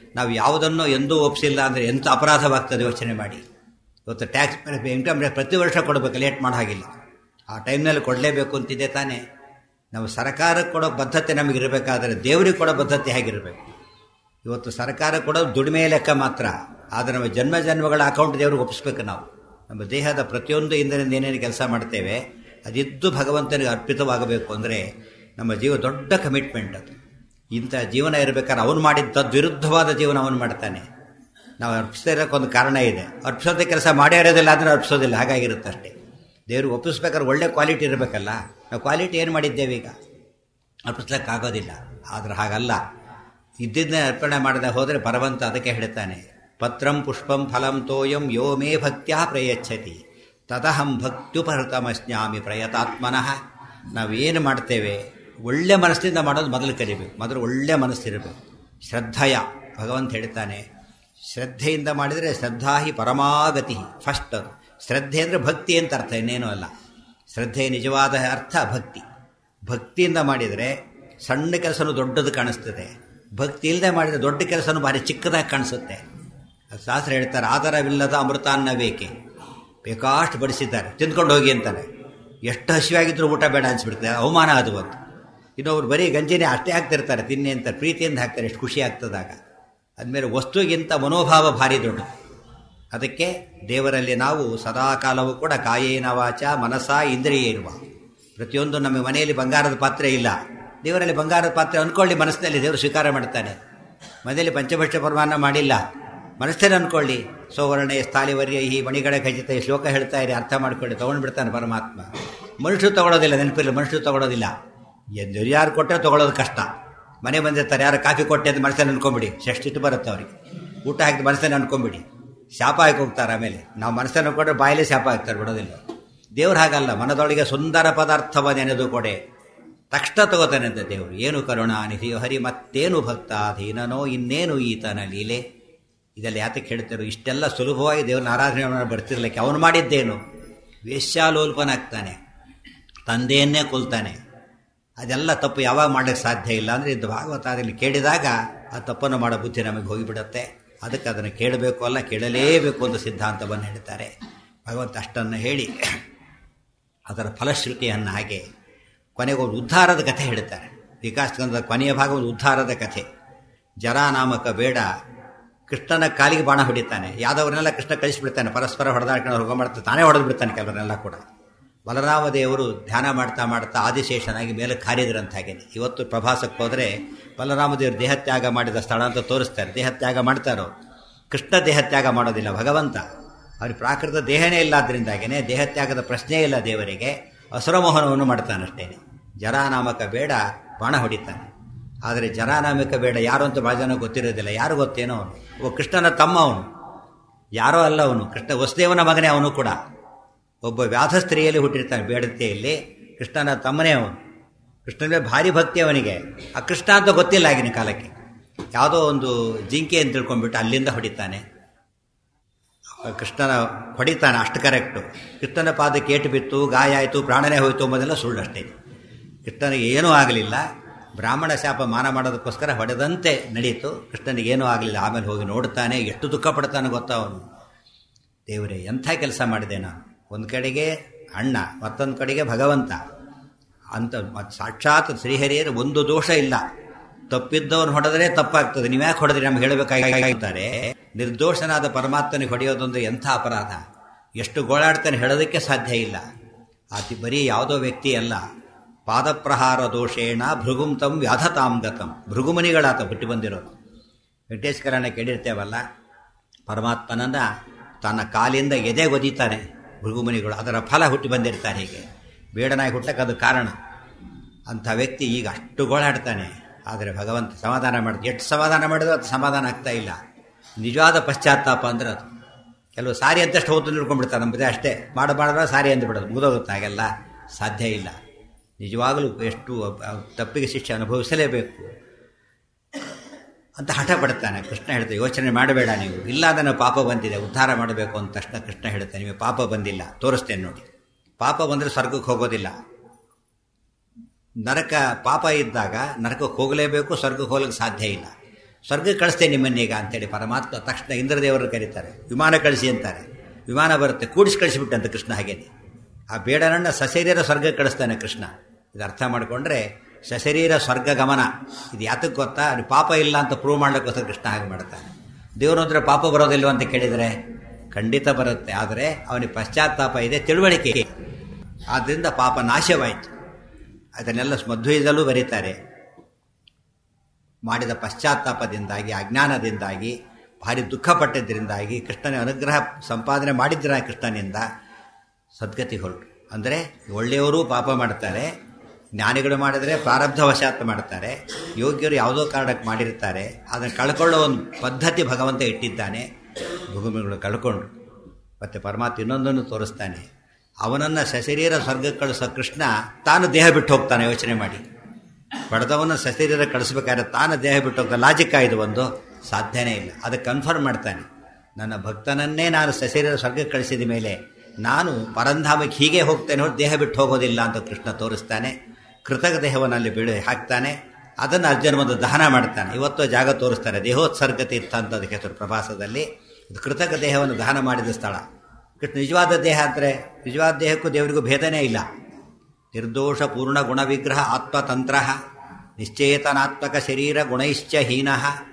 ನಾವು ಯಾವುದನ್ನು ಎಂದೂ ಒಪ್ಪಿಸಿಲ್ಲ ಅಂದರೆ ಎಂಥ ಅಪರಾಧವಾಗ್ತದೆ ಯೋಚನೆ ಮಾಡಿ ಇವತ್ತು ಟ್ಯಾಕ್ಸ್ ಇನ್ಕಮ್ ಟ್ಯಾಕ್ಸ್ ಪ್ರತಿ ವರ್ಷ ಕೊಡಬೇಕು ಲೇಟ್ ಮಾಡೋ ಹಾಗಿಲ್ಲ ಆ ಟೈಮ್ನಲ್ಲಿ ಕೊಡಲೇಬೇಕು ಅಂತಿದೆ ತಾನೇ ನಾವು ಸರ್ಕಾರಕ್ಕೆ ಕೊಡೋ ಬದ್ಧತೆ ನಮಗಿರಬೇಕಾದ್ರೆ ದೇವರಿಗೆ ಕೊಡೋ ಬದ್ಧತೆ ಹೇಗಿರಬೇಕು ಇವತ್ತು ಸರ್ಕಾರ ಕೊಡೋದು ದುಡಿಮೆ ಲೆಕ್ಕ ಮಾತ್ರ ಆದರೆ ನಮ್ಮ ಜನ್ಮ ಜನ್ಮಗಳ ಅಕೌಂಟ್ ದೇವ್ರಿಗೆ ಒಪ್ಪಿಸ್ಬೇಕು ನಾವು ನಮ್ಮ ದೇಹದ ಪ್ರತಿಯೊಂದು ಇಂದಿನಿಂದ ಏನೇನು ಕೆಲಸ ಮಾಡ್ತೇವೆ ಅದಿದ್ದು ಭಗವಂತನಿಗೆ ಅರ್ಪಿತವಾಗಬೇಕು ಅಂದರೆ ನಮ್ಮ ಜೀವ ದೊಡ್ಡ ಕಮಿಟ್ಮೆಂಟ್ ಅದು ಇಂಥ ಜೀವನ ಇರಬೇಕಾದ್ರೆ ಅವನು ಮಾಡಿದ ತದ್ವಿರುದ್ಧವಾದ ಜೀವನ ಅವನು ಮಾಡ್ತಾನೆ ನಾವು ಅರ್ಪಿಸ್ತಾ ಇರೋಕ್ಕೊಂದು ಕಾರಣ ಇದೆ ಅರ್ಪಿಸೋದೇ ಕೆಲಸ ಮಾಡೇ ಇರೋದಿಲ್ಲ ಅಂದರೆ ಅರ್ಪಿಸೋದಿಲ್ಲ ಹಾಗಾಗಿರುತ್ತೆ ಅಷ್ಟೇ ದೇವ್ರಿಗೆ ಒಪ್ಪಿಸ್ಬೇಕಾದ್ರೆ ಒಳ್ಳೆ ಕ್ವಾಲಿಟಿ ಇರಬೇಕಲ್ಲ ನಾವು ಕ್ವಾಲಿಟಿ ಏನು ಮಾಡಿದ್ದೇವೆ ಈಗ ಅರ್ಪಿಸ್ಲಿಕ್ಕಾಗೋದಿಲ್ಲ ಆದರೆ ಹಾಗಲ್ಲ ಇದ್ದಿದ್ದನ್ನೇ ಅರ್ಪಣೆ ಮಾಡದೆ ಹೋದರೆ ಭಗವಂತ ಅದಕ್ಕೆ ಹೇಳ್ತಾನೆ ಪತ್ರಂ ಪುಷ್ಪಂ ಫಲಂ ತೋಯಂ ಯೋ ಮೇ ಭಕ್ತ್ಯಾ ಪ್ರಯಚ್ಛತಿ ತದಹಂ ಭಕ್ತ್ಯುಪಹೃತಮಸ್ನಾಮಿ ಪ್ರಯತಾತ್ಮನಃ ನಾವೇನು ಮಾಡ್ತೇವೆ ಒಳ್ಳೆ ಮನಸ್ಸಿನಿಂದ ಮಾಡೋದು ಮೊದಲು ಕಲಿಬೇಕು ಮೊದಲು ಒಳ್ಳೆ ಮನಸ್ಸಿರಬೇಕು ಶ್ರದ್ಧೆಯ ಭಗವಂತ ಹೇಳ್ತಾನೆ ಶ್ರದ್ಧೆಯಿಂದ ಮಾಡಿದರೆ ಶ್ರದ್ಧಾ ಹಿ ಪರಮಾಗತಿ ಫಸ್ಟ್ ಅದು ಶ್ರದ್ಧೆ ಅಂದರೆ ಭಕ್ತಿ ಅಂತ ಅರ್ಥ ಇನ್ನೇನೂ ಅಲ್ಲ ಶ್ರದ್ಧೆ ನಿಜವಾದ ಅರ್ಥ ಭಕ್ತಿ ಭಕ್ತಿಯಿಂದ ಮಾಡಿದರೆ ಸಣ್ಣ ಕೆಲಸನೂ ದೊಡ್ಡದು ಕಾಣಿಸ್ತದೆ ಭಕ್ತಿ ಇಲ್ಲದೆ ಮಾಡಿದರೆ ದೊಡ್ಡ ಕೆಲಸನೂ ಭಾರಿ ಚಿಕ್ಕದಾಗಿ ಕಾಣಿಸುತ್ತೆ ಶಾಸ್ತ್ರ ಹೇಳ್ತಾರೆ ಆಧಾರವಿಲ್ಲದ ಅಮೃತಾನ್ನ ಬೇಕೆ ಬೇಕಾಷ್ಟು ಬಡಿಸಿದ್ದಾರೆ ತಿಂದ್ಕೊಂಡು ಹೋಗಿ ಅಂತಾನೆ ಎಷ್ಟು ಹಸಿವಾಗಿದ್ರೂ ಊಟ ಬೇಡ ಅನ್ಸ್ಬಿಡ್ತದೆ ಅವಮಾನ ಅದು ಬಂತು ಇನ್ನೊಬ್ರು ಬರೀ ಗಂಜಿನೇ ಅಷ್ಟೇ ಹಾಕ್ತಿರ್ತಾರೆ ತಿನ್ನಿ ಅಂತ ಪ್ರೀತಿಯಿಂದ ಹಾಕ್ತಾರೆ ಎಷ್ಟು ಖುಷಿ ಆಗ್ತದಾಗ ಅದ್ಮೇಲೆ ವಸ್ತುಗಿಂತ ಮನೋಭಾವ ಭಾರಿ ದೊಡ್ಡ ಅದಕ್ಕೆ ದೇವರಲ್ಲಿ ನಾವು ಸದಾಕಾಲವೂ ಕೂಡ ಕಾಯೇನ ವಾಚ ಮನಸ ಇಂದ್ರಿಯ ಇರುವ ಪ್ರತಿಯೊಂದು ನಮ್ಮ ಮನೆಯಲ್ಲಿ ಬಂಗಾರದ ಪಾತ್ರೆ ಇಲ್ಲ ದೇವರಲ್ಲಿ ಬಂಗಾರದ ಪಾತ್ರೆ ಅಂದ್ಕೊಳ್ಳಿ ಮನಸ್ಸಿನಲ್ಲಿ ದೇವರು ಸ್ವೀಕಾರ ಮಾಡ್ತಾನೆ ಮನೆಯಲ್ಲಿ ಪಂಚಭಕ್ಷ ಪರಮಾನ ಮಾಡಿಲ್ಲ ಮನಸ್ಸಲ್ಲಿ ಅಂದ್ಕೊಳ್ಳಿ ಸೋವರ್ಣೆ ಸ್ಥಾಲಿವರ್ಯ ಈ ಮಣಿಗಳ ಖಚಿತ ಈ ಶ್ಲೋಕ ಹೇಳ್ತಾ ಇದೆ ಅರ್ಥ ಮಾಡ್ಕೊಳ್ಳಿ ತೊಗೊಂಡು ಬಿಡ್ತಾನೆ ಪರಮಾತ್ಮ ಮನುಷ್ಯರು ತಗೊಳ್ಳೋದಿಲ್ಲ ನೆನಪಿಲ್ಲ ಮನುಷ್ಯರು ತಗೊಳ್ಳೋದಿಲ್ಲ ಎಂದು ಯಾರು ಕೊಟ್ಟರೆ ತಗೊಳ್ಳೋದು ಕಷ್ಟ ಮನೆ ಬಂದಿರ್ತಾರೆ ಯಾರು ಕಾಫಿ ಕೊಟ್ಟೆ ಅಂತ ಮನಸ್ಸಲ್ಲಿ ಅನ್ಕೊಂಬಿಡಿ ಷಷ್ಟಿಟ್ಟು ಬರುತ್ತೆ ಅವ್ರಿಗೆ ಊಟ ಹಾಕಿ ಮನಸ್ಸಲ್ಲಿ ಅನ್ಕೊಂಬಿಡಿ ಶಾಪ ಹಾಕಿ ಹೋಗ್ತಾರೆ ಆಮೇಲೆ ನಾವು ಮನಸ್ಸನ್ನು ಕೊಟ್ಟರೆ ಬಾಯಲ್ಲೇ ಶಾಪ ಹಾಕ್ತಾರೆ ಬಿಡೋದಿಲ್ಲ ದೇವ್ರು ಹಾಗಲ್ಲ ಮನದೊಳಗೆ ಸುಂದರ ಪದಾರ್ಥವ ನೆನೆದು ಕೊಡೆ ತಕ್ಷಣ ತಗೋತಾನೆ ಅಂತ ದೇವರು ಏನು ಕರುಣಾನಿಧಿಯೋ ಹರಿ ಮತ್ತೇನು ಭಕ್ತ ಅಧೀನನೋ ಇನ್ನೇನು ಈತನ ಲೀಲೆ ಇದೆಲ್ಲ ಯಾತಕ್ಕೆ ಹೇಳ್ತಾರೋ ಇಷ್ಟೆಲ್ಲ ಸುಲಭವಾಗಿ ದೇವ್ರನ್ನ ಆರಾಧನೆ ಮಾಡಿ ಬರ್ತಿರ್ಲಿಕ್ಕೆ ಅವನು ಮಾಡಿದ್ದೇನು ವೇಶ್ಯಾಲೋಲ್ಪನಾಗ್ತಾನೆ ತಂದೆಯನ್ನೇ ಕೊಲ್ತಾನೆ ಅದೆಲ್ಲ ತಪ್ಪು ಯಾವಾಗ ಮಾಡಲಿಕ್ಕೆ ಸಾಧ್ಯ ಇಲ್ಲ ಅಂದರೆ ಇದು ಭಾಗವತಾದಲ್ಲಿ ಕೇಳಿದಾಗ ಆ ತಪ್ಪನ್ನು ಮಾಡೋ ಬುದ್ಧಿ ನಮಗೆ ಹೋಗಿಬಿಡುತ್ತೆ ಅದಕ್ಕೆ ಅದನ್ನು ಕೇಳಬೇಕು ಅಲ್ಲ ಕೇಳಲೇಬೇಕು ಅಂತ ಸಿದ್ಧಾಂತವನ್ನು ಹೇಳ್ತಾರೆ ಭಗವಂತ ಅಷ್ಟನ್ನು ಹೇಳಿ ಅದರ ಫಲಶ್ರುತಿಯನ್ನು ಹಾಗೆ ಕೊನೆಗೆ ಒಂದು ಉದ್ಧಾರದ ಕಥೆ ಹೇಳ್ತಾರೆ ವಿಕಾಸಗಂಧದ ಕೊನೆಯ ಭಾಗ ಒಂದು ಉದ್ಧಾರದ ಕಥೆ ಜರಾನಾಮಕ ಬೇಡ ಕೃಷ್ಣನ ಕಾಲಿಗೆ ಬಾಣ ಹೊಡಿತಾನೆ ಯಾದವರನ್ನೆಲ್ಲ ಕೃಷ್ಣ ಕಳಿಸಿಬಿಡ್ತಾನೆ ಪರಸ್ಪರ ಹೊಡೆದಾಡ್ಕೊಂಡು ಹೋಗೋ ಮಾಡ್ತಾ ತಾನೇ ಹೊಡೆದು ಬಿಡ್ತಾನೆ ಕೆಲವರೆಲ್ಲ ಕೂಡ ಬಲರಾಮದೇವರು ಧ್ಯಾನ ಮಾಡ್ತಾ ಮಾಡ್ತಾ ಆದಿಶೇಷನಾಗಿ ಮೇಲೆ ಕಾರಿದ್ರಂತ ಹಾಗೇನೆ ಇವತ್ತು ಪ್ರಭಾಸಕ್ಕೆ ಹೋದರೆ ಬಲರಾಮದೇವರು ದೇಹತ್ಯಾಗ ಮಾಡಿದ ಸ್ಥಳ ಅಂತ ತೋರಿಸ್ತಾರೆ ದೇಹತ್ಯಾಗ ಮಾಡ್ತಾರೋ ಕೃಷ್ಣ ದೇಹತ್ಯಾಗ ಮಾಡೋದಿಲ್ಲ ಭಗವಂತ ಅವ್ರಿಗೆ ಪ್ರಾಕೃತ ದೇಹನೇ ಇಲ್ಲ ಆದ್ದರಿಂದಾಗೇನೆ ದೇಹತ್ಯಾಗದ ಪ್ರಶ್ನೆ ಇಲ್ಲ ದೇವರಿಗೆ ಅಸುರಮೋಹನವನ್ನು ಮಾಡ್ತಾನಷ್ಟೇನೆ ಜರಾನಾಮಕ ಬೇಡ ಬಾಣ ಹೊಡಿತಾನೆ ಆದರೆ ಜರಾನಾಮಕ ಬೇಡ ಯಾರು ಅಂತ ಭಾಳ ಜನ ಗೊತ್ತಿರೋದಿಲ್ಲ ಯಾರು ಗೊತ್ತೇನೋ ಅವನು ಒಬ್ಬ ಕೃಷ್ಣನ ತಮ್ಮ ಅವನು ಯಾರೋ ಅಲ್ಲ ಅವನು ಕೃಷ್ಣ ವಸುದೇವನ ಮಗನೇ ಅವನು ಕೂಡ ಒಬ್ಬ ವ್ಯಾಧ ಸ್ತ್ರೀಯಲ್ಲಿ ಹುಟ್ಟಿರ್ತಾನೆ ಬೇಡತೆಯಲ್ಲಿ ಕೃಷ್ಣನ ತಮ್ಮನೇ ಅವನು ಕೃಷ್ಣನ ಭಾರಿ ಭಕ್ತಿ ಅವನಿಗೆ ಆ ಕೃಷ್ಣ ಅಂತ ಗೊತ್ತಿಲ್ಲ ಆಗಿನ ಕಾಲಕ್ಕೆ ಯಾವುದೋ ಒಂದು ಜಿಂಕೆ ಅಂತ ತಿಳ್ಕೊಂಡ್ಬಿಟ್ಟು ಅಲ್ಲಿಂದ ಹೊಡಿತಾನೆ ಕೃಷ್ಣನ ಹೊಡಿತಾನೆ ಅಷ್ಟು ಕರೆಕ್ಟು ಕೃಷ್ಣನ ಪಾದಕ್ಕೆ ಏಟು ಬಿತ್ತು ಗಾಯ ಆಯಿತು ಪ್ರಾಣನೇ ಹೋಯಿತು ಎಂಬುದೆಲ್ಲ ಸುಳ್ಳಷ್ಟೇ ಕೃಷ್ಣನಿಗೆ ಏನೂ ಆಗಲಿಲ್ಲ ಬ್ರಾಹ್ಮಣ ಶಾಪ ಮಾನ ಮಾಡೋದಕ್ಕೋಸ್ಕರ ಹೊಡೆದಂತೆ ನಡೀತು ಕೃಷ್ಣನಿಗೆ ಏನೂ ಆಗಲಿಲ್ಲ ಆಮೇಲೆ ಹೋಗಿ ನೋಡ್ತಾನೆ ಎಷ್ಟು ದುಃಖ ಪಡ್ತಾನೆ ಗೊತ್ತಾ ಅವನು ದೇವರೇ ಎಂಥ ಕೆಲಸ ಮಾಡಿದೆ ನಾನು ಒಂದು ಕಡೆಗೆ ಅಣ್ಣ ಮತ್ತೊಂದು ಕಡೆಗೆ ಭಗವಂತ ಅಂತ ಸಾಕ್ಷಾತ್ ಶ್ರೀಹರಿಯರು ಒಂದು ದೋಷ ಇಲ್ಲ ತಪ್ಪಿದ್ದವನು ಹೊಡೆದ್ರೆ ತಪ್ಪಾಗ್ತದೆ ನೀವು ಯಾಕೆ ಹೊಡೆದ್ರಿ ನಮ್ಗೆ ಹೇಳಬೇಕಾಗಿರ್ತಾರೆ ನಿರ್ದೋಷನಾದ ಪರಮಾತ್ಮನಿಗೆ ಹೊಡೆಯೋದೊಂದು ಎಂಥ ಅಪರಾಧ ಎಷ್ಟು ಗೋಳಾಡ್ತಾನೆ ಹೇಳೋದಕ್ಕೆ ಸಾಧ್ಯ ಇಲ್ಲ ಆತಿ ಬರೀ ಯಾವುದೋ ವ್ಯಕ್ತಿ ಅಲ್ಲ ಪಾದಪ್ರಹಾರ ದೋಷೇಣ ಭೃಗುಂತಂ ವ್ಯಾಧತಾಂ ಗತಂ ಭೃಗುಮನಿಗಳಾತ ಹುಟ್ಟಿ ಬಂದಿರೋದು ವೆಂಕಟೇಶ್ವರನ ಕೇಳಿರ್ತೇವಲ್ಲ ಪರಮಾತ್ಮನನ್ನ ತನ್ನ ಕಾಲಿಂದ ಎದೆ ಒದಿತಾನೆ ಭೃಗುಮನಿಗಳು ಅದರ ಫಲ ಹುಟ್ಟಿ ಬಂದಿರ್ತಾರೆ ಹೀಗೆ ಬೇಡನಾಗಿ ಹುಟ್ಟಕ್ಕೆ ಅದು ಕಾರಣ ಅಂಥ ವ್ಯಕ್ತಿ ಈಗ ಅಷ್ಟು ಗೋಳಾಡ್ತಾನೆ ಆದರೆ ಭಗವಂತ ಸಮಾಧಾನ ಮಾಡಿದ ಎಷ್ಟು ಸಮಾಧಾನ ಮಾಡಿದ್ರು ಅದು ಸಮಾಧಾನ ಆಗ್ತಾ ಇಲ್ಲ ನಿಜವಾದ ಪಶ್ಚಾತ್ತಾಪ ಅಂದ್ರೆ ಅದು ಕೆಲವು ಸಾರಿ ಅಂತಷ್ಟು ಹೋತು ನಿಡ್ಕೊಂಡ್ಬಿಡ್ತಾರೆ ನಮ್ಮದೇ ಅಷ್ಟೇ ಮಾಡ ಮಾಡಿದ್ರೆ ಸಾರಿ ಅಂದ್ಬಿಡೋದು ಮುಗಿದೋಗುತ್ತೆ ಹಾಗೆಲ್ಲ ಸಾಧ್ಯ ಇಲ್ಲ ನಿಜವಾಗಲೂ ಎಷ್ಟು ತಪ್ಪಿಗೆ ಶಿಕ್ಷೆ ಅನುಭವಿಸಲೇಬೇಕು ಅಂತ ಹಠ ಪಡ್ತಾನೆ ಕೃಷ್ಣ ಹೇಳ್ತಾರೆ ಯೋಚನೆ ಮಾಡಬೇಡ ನೀವು ಇಲ್ಲ ಅದನ್ನು ಪಾಪ ಬಂದಿದೆ ಉದ್ಧಾರ ಮಾಡಬೇಕು ಅಂದ ತಕ್ಷಣ ಕೃಷ್ಣ ಹೇಳ್ತಾನೆ ನಿಮಗೆ ಪಾಪ ಬಂದಿಲ್ಲ ತೋರಿಸ್ತೇನೆ ನೋಡಿ ಪಾಪ ಬಂದರೆ ಸ್ವರ್ಗಕ್ಕೆ ಹೋಗೋದಿಲ್ಲ ನರಕ ಪಾಪ ಇದ್ದಾಗ ನರಕಕ್ಕೆ ಹೋಗಲೇಬೇಕು ಸ್ವರ್ಗಕ್ಕೆ ಹೋಗಲಿಕ್ಕೆ ಸಾಧ್ಯ ಇಲ್ಲ ಸ್ವರ್ಗಕ್ಕೆ ಕಳಿಸ್ತೇನೆ ನಿಮ್ಮನ್ನೀಗ ಅಂತೇಳಿ ಪರಮಾತ್ಮ ತಕ್ಷಣ ಇಂದ್ರದೇವರನ್ನು ಕರೀತಾರೆ ವಿಮಾನ ಕಳಿಸಿ ಅಂತಾರೆ ವಿಮಾನ ಬರುತ್ತೆ ಕೂಡಿಸಿ ಕಳಿಸಿಬಿಟ್ಟಂತೆ ಕೃಷ್ಣ ಹಾಗೇನೆ ಆ ಬೇಡನನ್ನ ಸಶರೀರ ಸ್ವರ್ಗಕ್ಕೆ ಕಳಿಸ್ತಾನೆ ಕೃಷ್ಣ ಇದು ಅರ್ಥ ಮಾಡಿಕೊಂಡ್ರೆ ಸಶರೀರ ಸ್ವರ್ಗ ಗಮನ ಇದು ಯಾತಕ್ಕೆ ಗೊತ್ತಾ ಅದು ಪಾಪ ಇಲ್ಲ ಅಂತ ಪ್ರೂವ್ ಮಾಡ್ಲಿಕ್ಕೋಸ್ಕರ ಕೃಷ್ಣ ಹಾಗೆ ಮಾಡ್ತಾನೆ ದೇವರು ಅಂದ್ರೆ ಪಾಪ ಬರೋದಿಲ್ವ ಅಂತ ಕೇಳಿದರೆ ಖಂಡಿತ ಬರುತ್ತೆ ಆದರೆ ಅವನಿಗೆ ಪಶ್ಚಾತ್ತಾಪ ಇದೆ ತಿಳುವಳಿಕೆ ಇದೆ. ಆದ್ದರಿಂದ ಪಾಪ ನಾಶವಾಯಿತು ಅದನ್ನೆಲ್ಲ ಮಧ್ವಯದಲ್ಲೂ ಬರೀತಾರೆ ಮಾಡಿದ ಪಶ್ಚಾತ್ತಾಪದಿಂದಾಗಿ ಅಜ್ಞಾನದಿಂದಾಗಿ ಭಾರಿ ದುಃಖಪಟ್ಟಿದ್ದರಿಂದಾಗಿ ಕೃಷ್ಣನ ಅನುಗ್ರಹ ಸಂಪಾದನೆ ಮಾಡಿದ್ರ ಕೃಷ್ಣನಿಂದ ಸದ್ಗತಿ ಹೊರಟು ಅಂದರೆ ಒಳ್ಳೆಯವರು ಪಾಪ ಮಾಡ್ತಾರೆ ಜ್ಞಾನಿಗಳು ಮಾಡಿದರೆ ಪ್ರಾರಬ್ಧವಶಾತ್ ಮಾಡ್ತಾರೆ ಯೋಗ್ಯರು ಯಾವುದೋ ಕಾರಣಕ್ಕೆ ಮಾಡಿರ್ತಾರೆ ಅದನ್ನು ಕಳ್ಕೊಳ್ಳೋ ಒಂದು ಪದ್ಧತಿ ಭಗವಂತ ಇಟ್ಟಿದ್ದಾನೆ ಭೂಮಿಗಳು ಕಳ್ಕೊಂಡ್ರು ಮತ್ತು ಪರಮಾತ್ಮ ಇನ್ನೊಂದನ್ನು ತೋರಿಸ್ತಾನೆ ಅವನನ್ನು ಸಶರೀರ ಸ್ವರ್ಗಕ್ಕೆ ಕಳಿಸೋ ಕೃಷ್ಣ ತಾನು ದೇಹ ಬಿಟ್ಟು ಹೋಗ್ತಾನೆ ಯೋಚನೆ ಮಾಡಿ ಬಡದವನ್ನ ಸಶರೀರ ಕಳಿಸ್ಬೇಕಾದ್ರೆ ತಾನು ದೇಹ ಬಿಟ್ಟು ಹೋಗ್ತಾನೆ ಲಾಜಿಕ್ ಆಯ್ತು ಒಂದು ಸಾಧ್ಯನೇ ಇಲ್ಲ ಅದಕ್ಕೆ ಕನ್ಫರ್ಮ್ ಮಾಡ್ತಾನೆ ನನ್ನ ಭಕ್ತನನ್ನೇ ನಾನು ಸಶರೀರ ಸ್ವರ್ಗಕ್ಕೆ ಕಳಿಸಿದ ಮೇಲೆ ನಾನು ಪರಂಧಾಮಕ್ಕೆ ಹೀಗೆ ಹೋಗ್ತೇನೆ ಹೊರತು ದೇಹ ಬಿಟ್ಟು ಹೋಗೋದಿಲ್ಲ ಅಂತ ಕೃಷ್ಣ ತೋರಿಸ್ತಾನೆ ಕೃತಕ ದೇಹವನ್ನು ಅಲ್ಲಿ ಬಿಡು ಹಾಕ್ತಾನೆ ಅದನ್ನು ಅರ್ಜುನ ಒಂದು ದಹನ ಮಾಡ್ತಾನೆ ಇವತ್ತು ಜಾಗ ತೋರಿಸ್ತಾರೆ ದೇಹೋತ್ಸರ್ಗ ತೀರ್ಥ ಅಂತ ಅದಕ್ಕೆ ಹೆಸರು ಪ್ರವಾಸದಲ್ಲಿ ಇದು ಕೃತಕ ದೇಹವನ್ನು ದಹನ ಮಾಡಿದ ಸ್ಥಳ ಕೃಷ್ಣ ನಿಜವಾದ ದೇಹ ಅಂದರೆ ನಿಜವಾದ ದೇಹಕ್ಕೂ ದೇವರಿಗೂ ಭೇದನೇ ಇಲ್ಲ ನಿರ್ದೋಷ ಪೂರ್ಣ ಗುಣ ವಿಗ್ರಹ ಆತ್ಮತಂತ್ರ ನಿಶ್ಚೇತನಾತ್ಮಕ ಶರೀರ ಗುಣೈಶ್ಚ ಹೀನ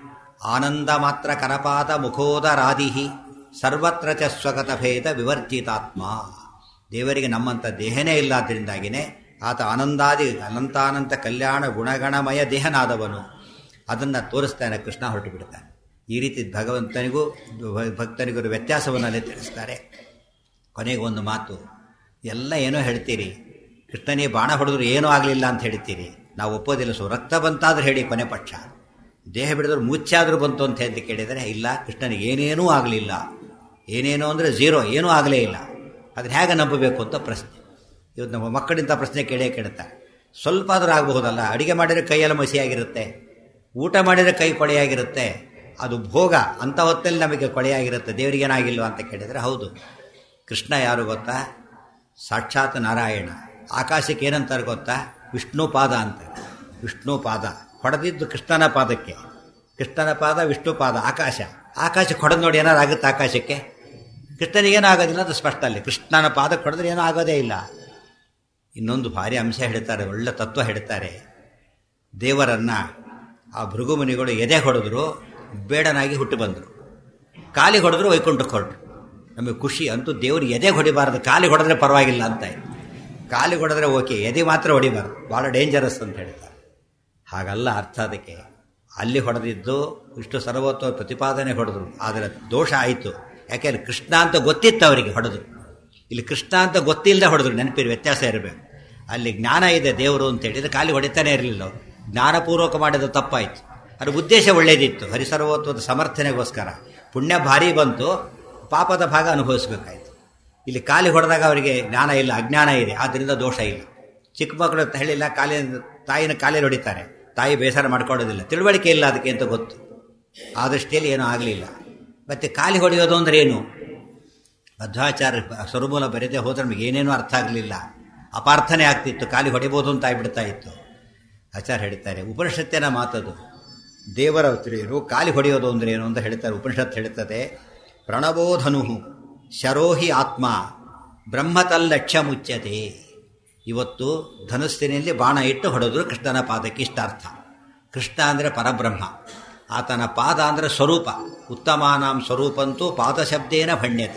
ಆನಂದ ಮಾತ್ರ ಕರಪಾತ ಮುಖೋದರಾದಿ ಸರ್ವತ್ರ ಚ ಸ್ವಗತ ಭೇದ ವಿವರ್ಜಿತಾತ್ಮ ದೇವರಿಗೆ ನಮ್ಮಂಥ ದೇಹನೇ ಇಲ್ಲ ಆದ್ದರಿಂದಾಗಿನೇ ಆತ ಆನಂದಾದಿ ಅನಂತಾನಂತ ಕಲ್ಯಾಣ ಗುಣಗಣಮಯ ದೇಹನಾದವನು ಅದನ್ನು ತೋರಿಸ್ತಾನೆ ಕೃಷ್ಣ ಹೊರಟು ಬಿಡ್ತಾನೆ ಈ ರೀತಿ ಭಗವಂತನಿಗೂ ಭಕ್ತನಿಗೂ ವ್ಯತ್ಯಾಸವನ್ನು ಅಲ್ಲಿ ತಿಳಿಸ್ತಾರೆ ಕೊನೆಗೆ ಒಂದು ಮಾತು ಎಲ್ಲ ಏನೋ ಹೇಳ್ತೀರಿ ಕೃಷ್ಣನಿಗೆ ಬಾಣ ಹೊಡೆದ್ರು ಏನೂ ಆಗಲಿಲ್ಲ ಅಂತ ಹೇಳ್ತೀರಿ ನಾವು ಒಪ್ಪೋದಿಲ್ಲ ಸೊ ರಕ್ತ ಬಂತಾದ್ರೂ ಹೇಳಿ ಕೊನೆ ಪಕ್ಷ ದೇಹ ಬಿಡಿದ್ರು ಮುಚ್ಚಾದ್ರೂ ಬಂತು ಅಂತ ಹೇಳಿ ಕೇಳಿದರೆ ಇಲ್ಲ ಕೃಷ್ಣನಿಗೆ ಏನೇನೂ ಆಗಲಿಲ್ಲ ಏನೇನೋ ಅಂದರೆ ಝೀರೋ ಏನೂ ಆಗಲೇ ಇಲ್ಲ ಅದನ್ನ ಹೇಗೆ ನಂಬಬೇಕು ಅಂತ ಪ್ರಶ್ನೆ ಇವತ್ತು ನಮ್ಮ ಮಕ್ಕಳಿಂದ ಪ್ರಶ್ನೆ ಕೇಳೇ ಕೇಳುತ್ತಾರೆ ಸ್ವಲ್ಪ ಆದರೂ ಆಗಬಹುದಲ್ಲ ಅಡುಗೆ ಮಾಡಿದರೆ ಕೈಯೆಲ್ಲ ಮಸಿಯಾಗಿರುತ್ತೆ ಊಟ ಮಾಡಿದರೆ ಕೈ ಕೊಳೆಯಾಗಿರುತ್ತೆ ಅದು ಭೋಗ ಅಂಥ ಹೊತ್ತಲ್ಲಿ ನಮಗೆ ಕೊಳೆಯಾಗಿರುತ್ತೆ ದೇವರಿಗೇನಾಗಿಲ್ವ ಅಂತ ಕೇಳಿದರೆ ಹೌದು ಕೃಷ್ಣ ಯಾರು ಗೊತ್ತಾ ಸಾಕ್ಷಾತ್ ನಾರಾಯಣ ಆಕಾಶಕ್ಕೆ ಏನಂತಾರೆ ಗೊತ್ತಾ ವಿಷ್ಣು ಪಾದ ಅಂತ ವಿಷ್ಣು ಪಾದ ಹೊಡೆದಿದ್ದು ಕೃಷ್ಣನ ಪಾದಕ್ಕೆ ಕೃಷ್ಣನ ಪಾದ ವಿಷ್ಣು ಪಾದ ಆಕಾಶ ಆಕಾಶಕ್ಕೆ ಹೊಡೆದು ನೋಡಿ ಏನಾರು ಆಗುತ್ತೆ ಆಕಾಶಕ್ಕೆ ಕೃಷ್ಣನಿಗೇನೂ ಆಗೋದಿಲ್ಲ ಅದು ಸ್ಪಷ್ಟ ಅಲ್ಲಿ ಕೃಷ್ಣನ ಪಾದಕ್ಕೆ ಹೊಡೆದ್ರೆ ಏನೂ ಆಗೋದೇ ಇಲ್ಲ ಇನ್ನೊಂದು ಭಾರಿ ಅಂಶ ಹೇಳ್ತಾರೆ ಒಳ್ಳೆ ತತ್ವ ಹೇಳ್ತಾರೆ ದೇವರನ್ನ ಆ ಭೃಗುಮುನಿಗಳು ಎದೆ ಹೊಡೆದ್ರು ಬೇಡನಾಗಿ ಹುಟ್ಟು ಬಂದರು ಕಾಲಿಗೆ ಹೊಡೆದ್ರು ವೈಕುಂಠಕ್ಕೆ ಹೊರಟರು ನಮಗೆ ಖುಷಿ ಅಂತೂ ದೇವರು ಎದೆ ಹೊಡಿಬಾರ್ದು ಕಾಲಿಗೆ ಹೊಡೆದ್ರೆ ಪರವಾಗಿಲ್ಲ ಅಂತ ಕಾಲಿಗೆ ಹೊಡೆದ್ರೆ ಓಕೆ ಎದೆ ಮಾತ್ರ ಹೊಡಿಬಾರ್ದು ಭಾಳ ಡೇಂಜರಸ್ ಅಂತ ಹೇಳ್ತಾರೆ ಹಾಗಲ್ಲ ಅರ್ಥ ಅದಕ್ಕೆ ಅಲ್ಲಿ ಹೊಡೆದಿದ್ದು ಇಷ್ಟು ಸರ್ವತ್ವ ಪ್ರತಿಪಾದನೆ ಹೊಡೆದ್ರು ಆದರೆ ದೋಷ ಆಯಿತು ಯಾಕೆಂದ್ರೆ ಕೃಷ್ಣ ಅಂತ ಗೊತ್ತಿತ್ತು ಅವರಿಗೆ ಹೊಡೆದು ಇಲ್ಲಿ ಕೃಷ್ಣ ಅಂತ ಗೊತ್ತಿಲ್ಲದೆ ಹೊಡೆದ್ರು ನೆನಪಿರಿ ವ್ಯತ್ಯಾಸ ಇರಬೇಕು ಅಲ್ಲಿ ಜ್ಞಾನ ಇದೆ ದೇವರು ಅಂತ ಹೇಳಿದ್ರೆ ಖಾಲಿ ಹೊಡಿತಾನೆ ಇರಲಿಲ್ಲ ಅವರು ಜ್ಞಾನಪೂರ್ವಕ ಮಾಡಿದ ತಪ್ಪಾಯಿತು ಅದ್ರ ಉದ್ದೇಶ ಒಳ್ಳೇದಿತ್ತು ಹರಿಸರ್ವತ್ವದ ಸಮರ್ಥನೆಗೋಸ್ಕರ ಪುಣ್ಯ ಭಾರಿ ಬಂತು ಪಾಪದ ಭಾಗ ಅನುಭವಿಸಬೇಕಾಯಿತು ಇಲ್ಲಿ ಕಾಲಿ ಹೊಡೆದಾಗ ಅವರಿಗೆ ಜ್ಞಾನ ಇಲ್ಲ ಅಜ್ಞಾನ ಇದೆ ಆದ್ದರಿಂದ ದೋಷ ಇಲ್ಲ ಚಿಕ್ಕ ಮಕ್ಕಳು ಹೇಳಿಲ್ಲ ಕಾಲಿ ತಾಯಿನ ಕಾಲಿಗೆ ಹೊಡಿತಾರೆ ತಾಯಿ ಬೇಸರ ಮಾಡ್ಕೊಳ್ಳೋದಿಲ್ಲ ತಿಳುವಳಿಕೆ ಇಲ್ಲ ಅದಕ್ಕೆ ಅಂತ ಗೊತ್ತು ಆ ದೃಷ್ಟಿಯಲ್ಲಿ ಏನೂ ಆಗಲಿಲ್ಲ ಮತ್ತು ಕಾಲಿ ಹೊಡೆಯೋದು ಅಂದ್ರೆ ಏನು ಮಧ್ವಾಚಾರ್ಯ ಸ್ವರಮೂಲ ಬರೆದೇ ಹೋದ್ರೆ ನಮಗೆ ಏನೇನೂ ಅರ್ಥ ಆಗಲಿಲ್ಲ ಅಪಾರ್ಥನೆ ಆಗ್ತಿತ್ತು ಕಾಲಿ ಹೊಡಿಬೋದು ಅಂತ ಆಗ್ಬಿಡ್ತಾ ಇತ್ತು ಆಚಾರ್ಯ ಹೇಳ್ತಾರೆ ಉಪನಿಷತ್ತಿನ ಮಾತದು ದೇವರ ತಿಳಿಯರು ಕಾಲಿ ಹೊಡೆಯೋದು ಅಂದ್ರೆ ಏನು ಅಂತ ಹೇಳ್ತಾರೆ ಉಪನಿಷತ್ ಹೇಳ್ತದೆ ಪ್ರಣಬೋಧನು ಶರೋಹಿ ಆತ್ಮ ಬ್ರಹ್ಮತಲ್ಲಕ್ಷ್ಯ ಮುಚ್ಚತೆ ಇವತ್ತು ಧನುಸ್ಸಿನಲ್ಲಿ ಬಾಣ ಇಟ್ಟು ಹೊಡೆದ್ರು ಕೃಷ್ಣನ ಪಾದಕ್ಕೆ ಇಷ್ಟ ಅರ್ಥ ಕೃಷ್ಣ ಅಂದರೆ ಪರಬ್ರಹ್ಮ ಆತನ ಪಾದ ಅಂದರೆ ಸ್ವರೂಪ ಉತ್ತಮಾನಾಂ ಸ್ವರೂಪಂತೂ ಪಾದಶಬ್ದೇನ ಭಣ್ಯತೆ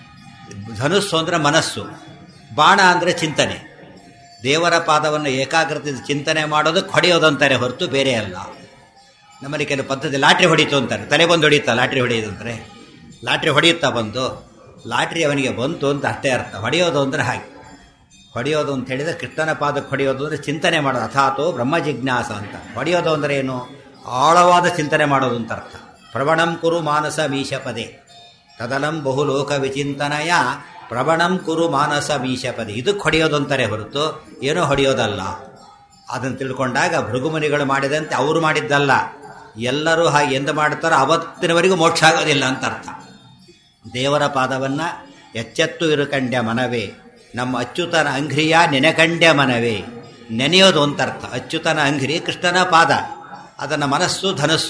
ಧನುಸ್ಸು ಅಂದರೆ ಮನಸ್ಸು ಬಾಣ ಅಂದರೆ ಚಿಂತನೆ ದೇವರ ಪಾದವನ್ನು ಏಕಾಗ್ರತೆ ಚಿಂತನೆ ಮಾಡೋದಕ್ಕೆ ಹೊಡೆಯೋದು ಅಂತಾರೆ ಹೊರತು ಬೇರೆ ಅಲ್ಲ ನಮ್ಮಲ್ಲಿ ಕೆಲವು ಪದ್ಧತಿ ಲಾಟ್ರಿ ಹೊಡೀತು ಅಂತಾರೆ ತಲೆ ಬಂದು ಹೊಡೀತಾ ಲಾಟ್ರಿ ಹೊಡೆಯೋದು ಅಂದರೆ ಲಾಟ್ರಿ ಹೊಡೆಯುತ್ತಾ ಬಂದು ಲಾಟ್ರಿ ಅವನಿಗೆ ಬಂತು ಅಂತ ಅಷ್ಟೇ ಅರ್ಥ ಹೊಡೆಯೋದು ಅಂದರೆ ಹಾಗೆ ಹೊಡೆಯೋದು ಅಂತ ಹೇಳಿದರೆ ಕೃಷ್ಣನ ಪಾದಕ್ಕೆ ಹೊಡೆಯೋದು ಅಂದರೆ ಚಿಂತನೆ ಮಾಡೋದು ಅಥಾತೋ ಬ್ರಹ್ಮ ಜಿಜ್ಞಾಸ ಅಂತ ಹೊಡೆಯೋದು ಅಂದರೆ ಏನು ಆಳವಾದ ಚಿಂತನೆ ಮಾಡೋದು ಅಂತ ಅರ್ಥ ಪ್ರವಣಂ ಕುರು ಮಾನಸ ಮೀಶ ಪದೇ ತದಲಂ ಬಹುಲೋಕ ವಿಚಿಂತನಯ ಪ್ರವಣಂ ಕುರು ಮಾನಸ ಮೀಶ ಪದೇ ಇದಕ್ಕೆ ಹೊಡೆಯೋದು ಅಂತಾರೆ ಹೊರತು ಏನೋ ಹೊಡೆಯೋದಲ್ಲ ಅದನ್ನು ತಿಳ್ಕೊಂಡಾಗ ಭೃಗುಮುನಿಗಳು ಮಾಡಿದಂತೆ ಅವರು ಮಾಡಿದ್ದಲ್ಲ ಎಲ್ಲರೂ ಹಾಗೆ ಎಂದು ಮಾಡ್ತಾರೋ ಅವತ್ತಿನವರೆಗೂ ಮೋಕ್ಷ ಆಗೋದಿಲ್ಲ ಅಂತ ಅರ್ಥ ದೇವರ ಪಾದವನ್ನು ಎಚ್ಚೆತ್ತು ಇರುಕಂಡ್ಯ ಮನವೇ ನಮ್ಮ ಅಚ್ಯುತನ ಅಂಘ್ರಿಯ ನೆನೆಕಂಡ್ಯ ಮನವೇ ನೆನೆಯೋದು ಅಂತ ಅರ್ಥ ಅಚ್ಯುತನ ಅಂಘ್ರಿ ಕೃಷ್ಣನ ಪಾದ ಅದನ್ನು ಮನಸ್ಸು ಧನಸ್ಸು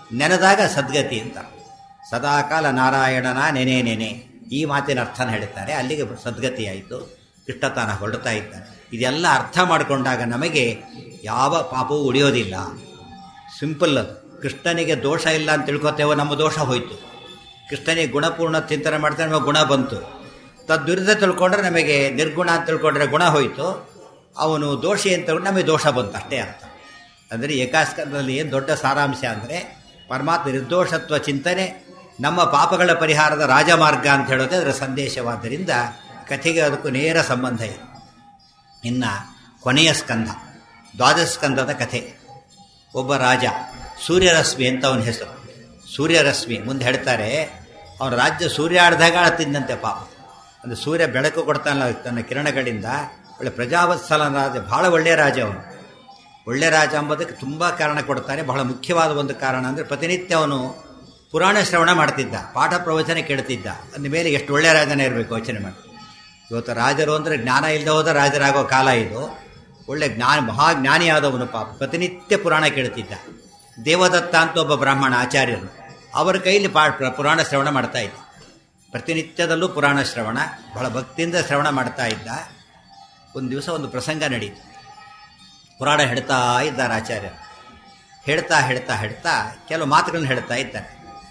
ನೆನೆದಾಗ ಸದ್ಗತಿ ಅಂತ ಸದಾಕಾಲ ನಾರಾಯಣನ ನೆನೆ ನೆನೆ ಈ ಮಾತಿನ ಅರ್ಥನ ಹೇಳ್ತಾರೆ ಅಲ್ಲಿಗೆ ಸದ್ಗತಿ ಆಯಿತು ಕೃಷ್ಣ ತಾನ ಹೊರಡ್ತಾ ಇದ್ದಾನೆ ಇದೆಲ್ಲ ಅರ್ಥ ಮಾಡಿಕೊಂಡಾಗ ನಮಗೆ ಯಾವ ಪಾಪವೂ ಉಳಿಯೋದಿಲ್ಲ ಸಿಂಪಲ್ ಅದು ಕೃಷ್ಣನಿಗೆ ದೋಷ ಇಲ್ಲ ಅಂತ ತಿಳ್ಕೊತೇವೋ ನಮ್ಮ ದೋಷ ಹೋಯಿತು ಕೃಷ್ಣನಿಗೆ ಗುಣಪೂರ್ಣ ಚಿಂತನೆ ಮಾಡ್ತಾರೆ ನಮಗೆ ಗುಣ ಬಂತು ತದ್ವಿರುದ್ಧ ತಿಳ್ಕೊಂಡ್ರೆ ನಮಗೆ ನಿರ್ಗುಣ ಅಂತ ತಿಳ್ಕೊಂಡ್ರೆ ಗುಣ ಹೋಯಿತು ಅವನು ದೋಷಿ ಅಂತ ತಿಳ್ಕೊಂಡು ನಮಗೆ ದೋಷ ಬಂತು ಅಷ್ಟೇ ಅರ್ಥ ಅಂದರೆ ಏಕಾಸ್ಕಂದದಲ್ಲಿ ಏನು ದೊಡ್ಡ ಸಾರಾಂಶ ಅಂದರೆ ಪರಮಾತ್ಮ ನಿರ್ದೋಷತ್ವ ಚಿಂತನೆ ನಮ್ಮ ಪಾಪಗಳ ಪರಿಹಾರದ ರಾಜಮಾರ್ಗ ಅಂತ ಹೇಳೋದೇ ಅದರ ಸಂದೇಶವಾದ್ದರಿಂದ ಕಥೆಗೆ ಅದಕ್ಕೂ ನೇರ ಸಂಬಂಧ ಇದೆ ಇನ್ನು ಕೊನೆಯ ಸ್ಕಂಧ ದ್ವಾದಶ ಸ್ಕಂದದ ಕಥೆ ಒಬ್ಬ ರಾಜ ಸೂರ್ಯರಶ್ಮಿ ಅಂತ ಅವನ ಹೆಸರು ಸೂರ್ಯರಶ್ಮಿ ಮುಂದೆ ಹೇಳ್ತಾರೆ ಅವನ ರಾಜ್ಯ ಸೂರ್ಯ ಆಡ್ದಾಗ ತಿಂದಂತೆ ಪಾಪ ಅಂದರೆ ಸೂರ್ಯ ಬೆಳಕು ಕೊಡ್ತಾನಲ್ಲ ತನ್ನ ಕಿರಣಗಳಿಂದ ಒಳ್ಳೆ ಪ್ರಜಾವತ್ಸಲ ರಾಜ ಭಾಳ ಒಳ್ಳೆಯ ರಾಜ ಅವನು ಒಳ್ಳೆ ರಾಜ ಎಂಬುದಕ್ಕೆ ತುಂಬ ಕಾರಣ ಕೊಡ್ತಾರೆ ಬಹಳ ಮುಖ್ಯವಾದ ಒಂದು ಕಾರಣ ಅಂದರೆ ಪ್ರತಿನಿತ್ಯ ಅವನು ಪುರಾಣ ಶ್ರವಣ ಮಾಡ್ತಿದ್ದ ಪಾಠ ಪ್ರವಚನ ಕೇಳ್ತಿದ್ದ ಅಂದ ಮೇಲೆ ಎಷ್ಟು ಒಳ್ಳೆಯ ರಾಜನೇ ಇರಬೇಕು ಯೋಚನೆ ಮಾಡಿ ಇವತ್ತು ರಾಜರು ಅಂದರೆ ಜ್ಞಾನ ಇಲ್ಲದೆ ಹೋದ ರಾಜರಾಗೋ ಕಾಲ ಇದು ಒಳ್ಳೆ ಜ್ಞಾನ ಮಹಾಜ್ಞಾನಿಯಾದವನು ಪಾಪ ಪ್ರತಿನಿತ್ಯ ಪುರಾಣ ಕೇಳ್ತಿದ್ದ ದೇವದತ್ತ ಅಂತ ಒಬ್ಬ ಬ್ರಾಹ್ಮಣ ಆಚಾರ್ಯರು ಅವರ ಕೈಲಿ ಪಾ ಪುರಾಣ ಶ್ರವಣ ಮಾಡ್ತಾ ಇದ್ದ ಪ್ರತಿನಿತ್ಯದಲ್ಲೂ ಪುರಾಣ ಶ್ರವಣ ಬಹಳ ಭಕ್ತಿಯಿಂದ ಶ್ರವಣ ಮಾಡ್ತಾ ಇದ್ದ ಒಂದು ದಿವಸ ಒಂದು ಪ್ರಸಂಗ ನಡೀತು ಪುರಾಣ ಹೇಳ್ತಾ ಇದ್ದಾರೆ ಆಚಾರ್ಯರು ಹೇಳ್ತಾ ಹೇಳ್ತಾ ಹೇಳ್ತಾ ಕೆಲವು ಮಾತುಗಳನ್ನ ಹೇಳ್ತಾ ಇದ್ದಾರೆ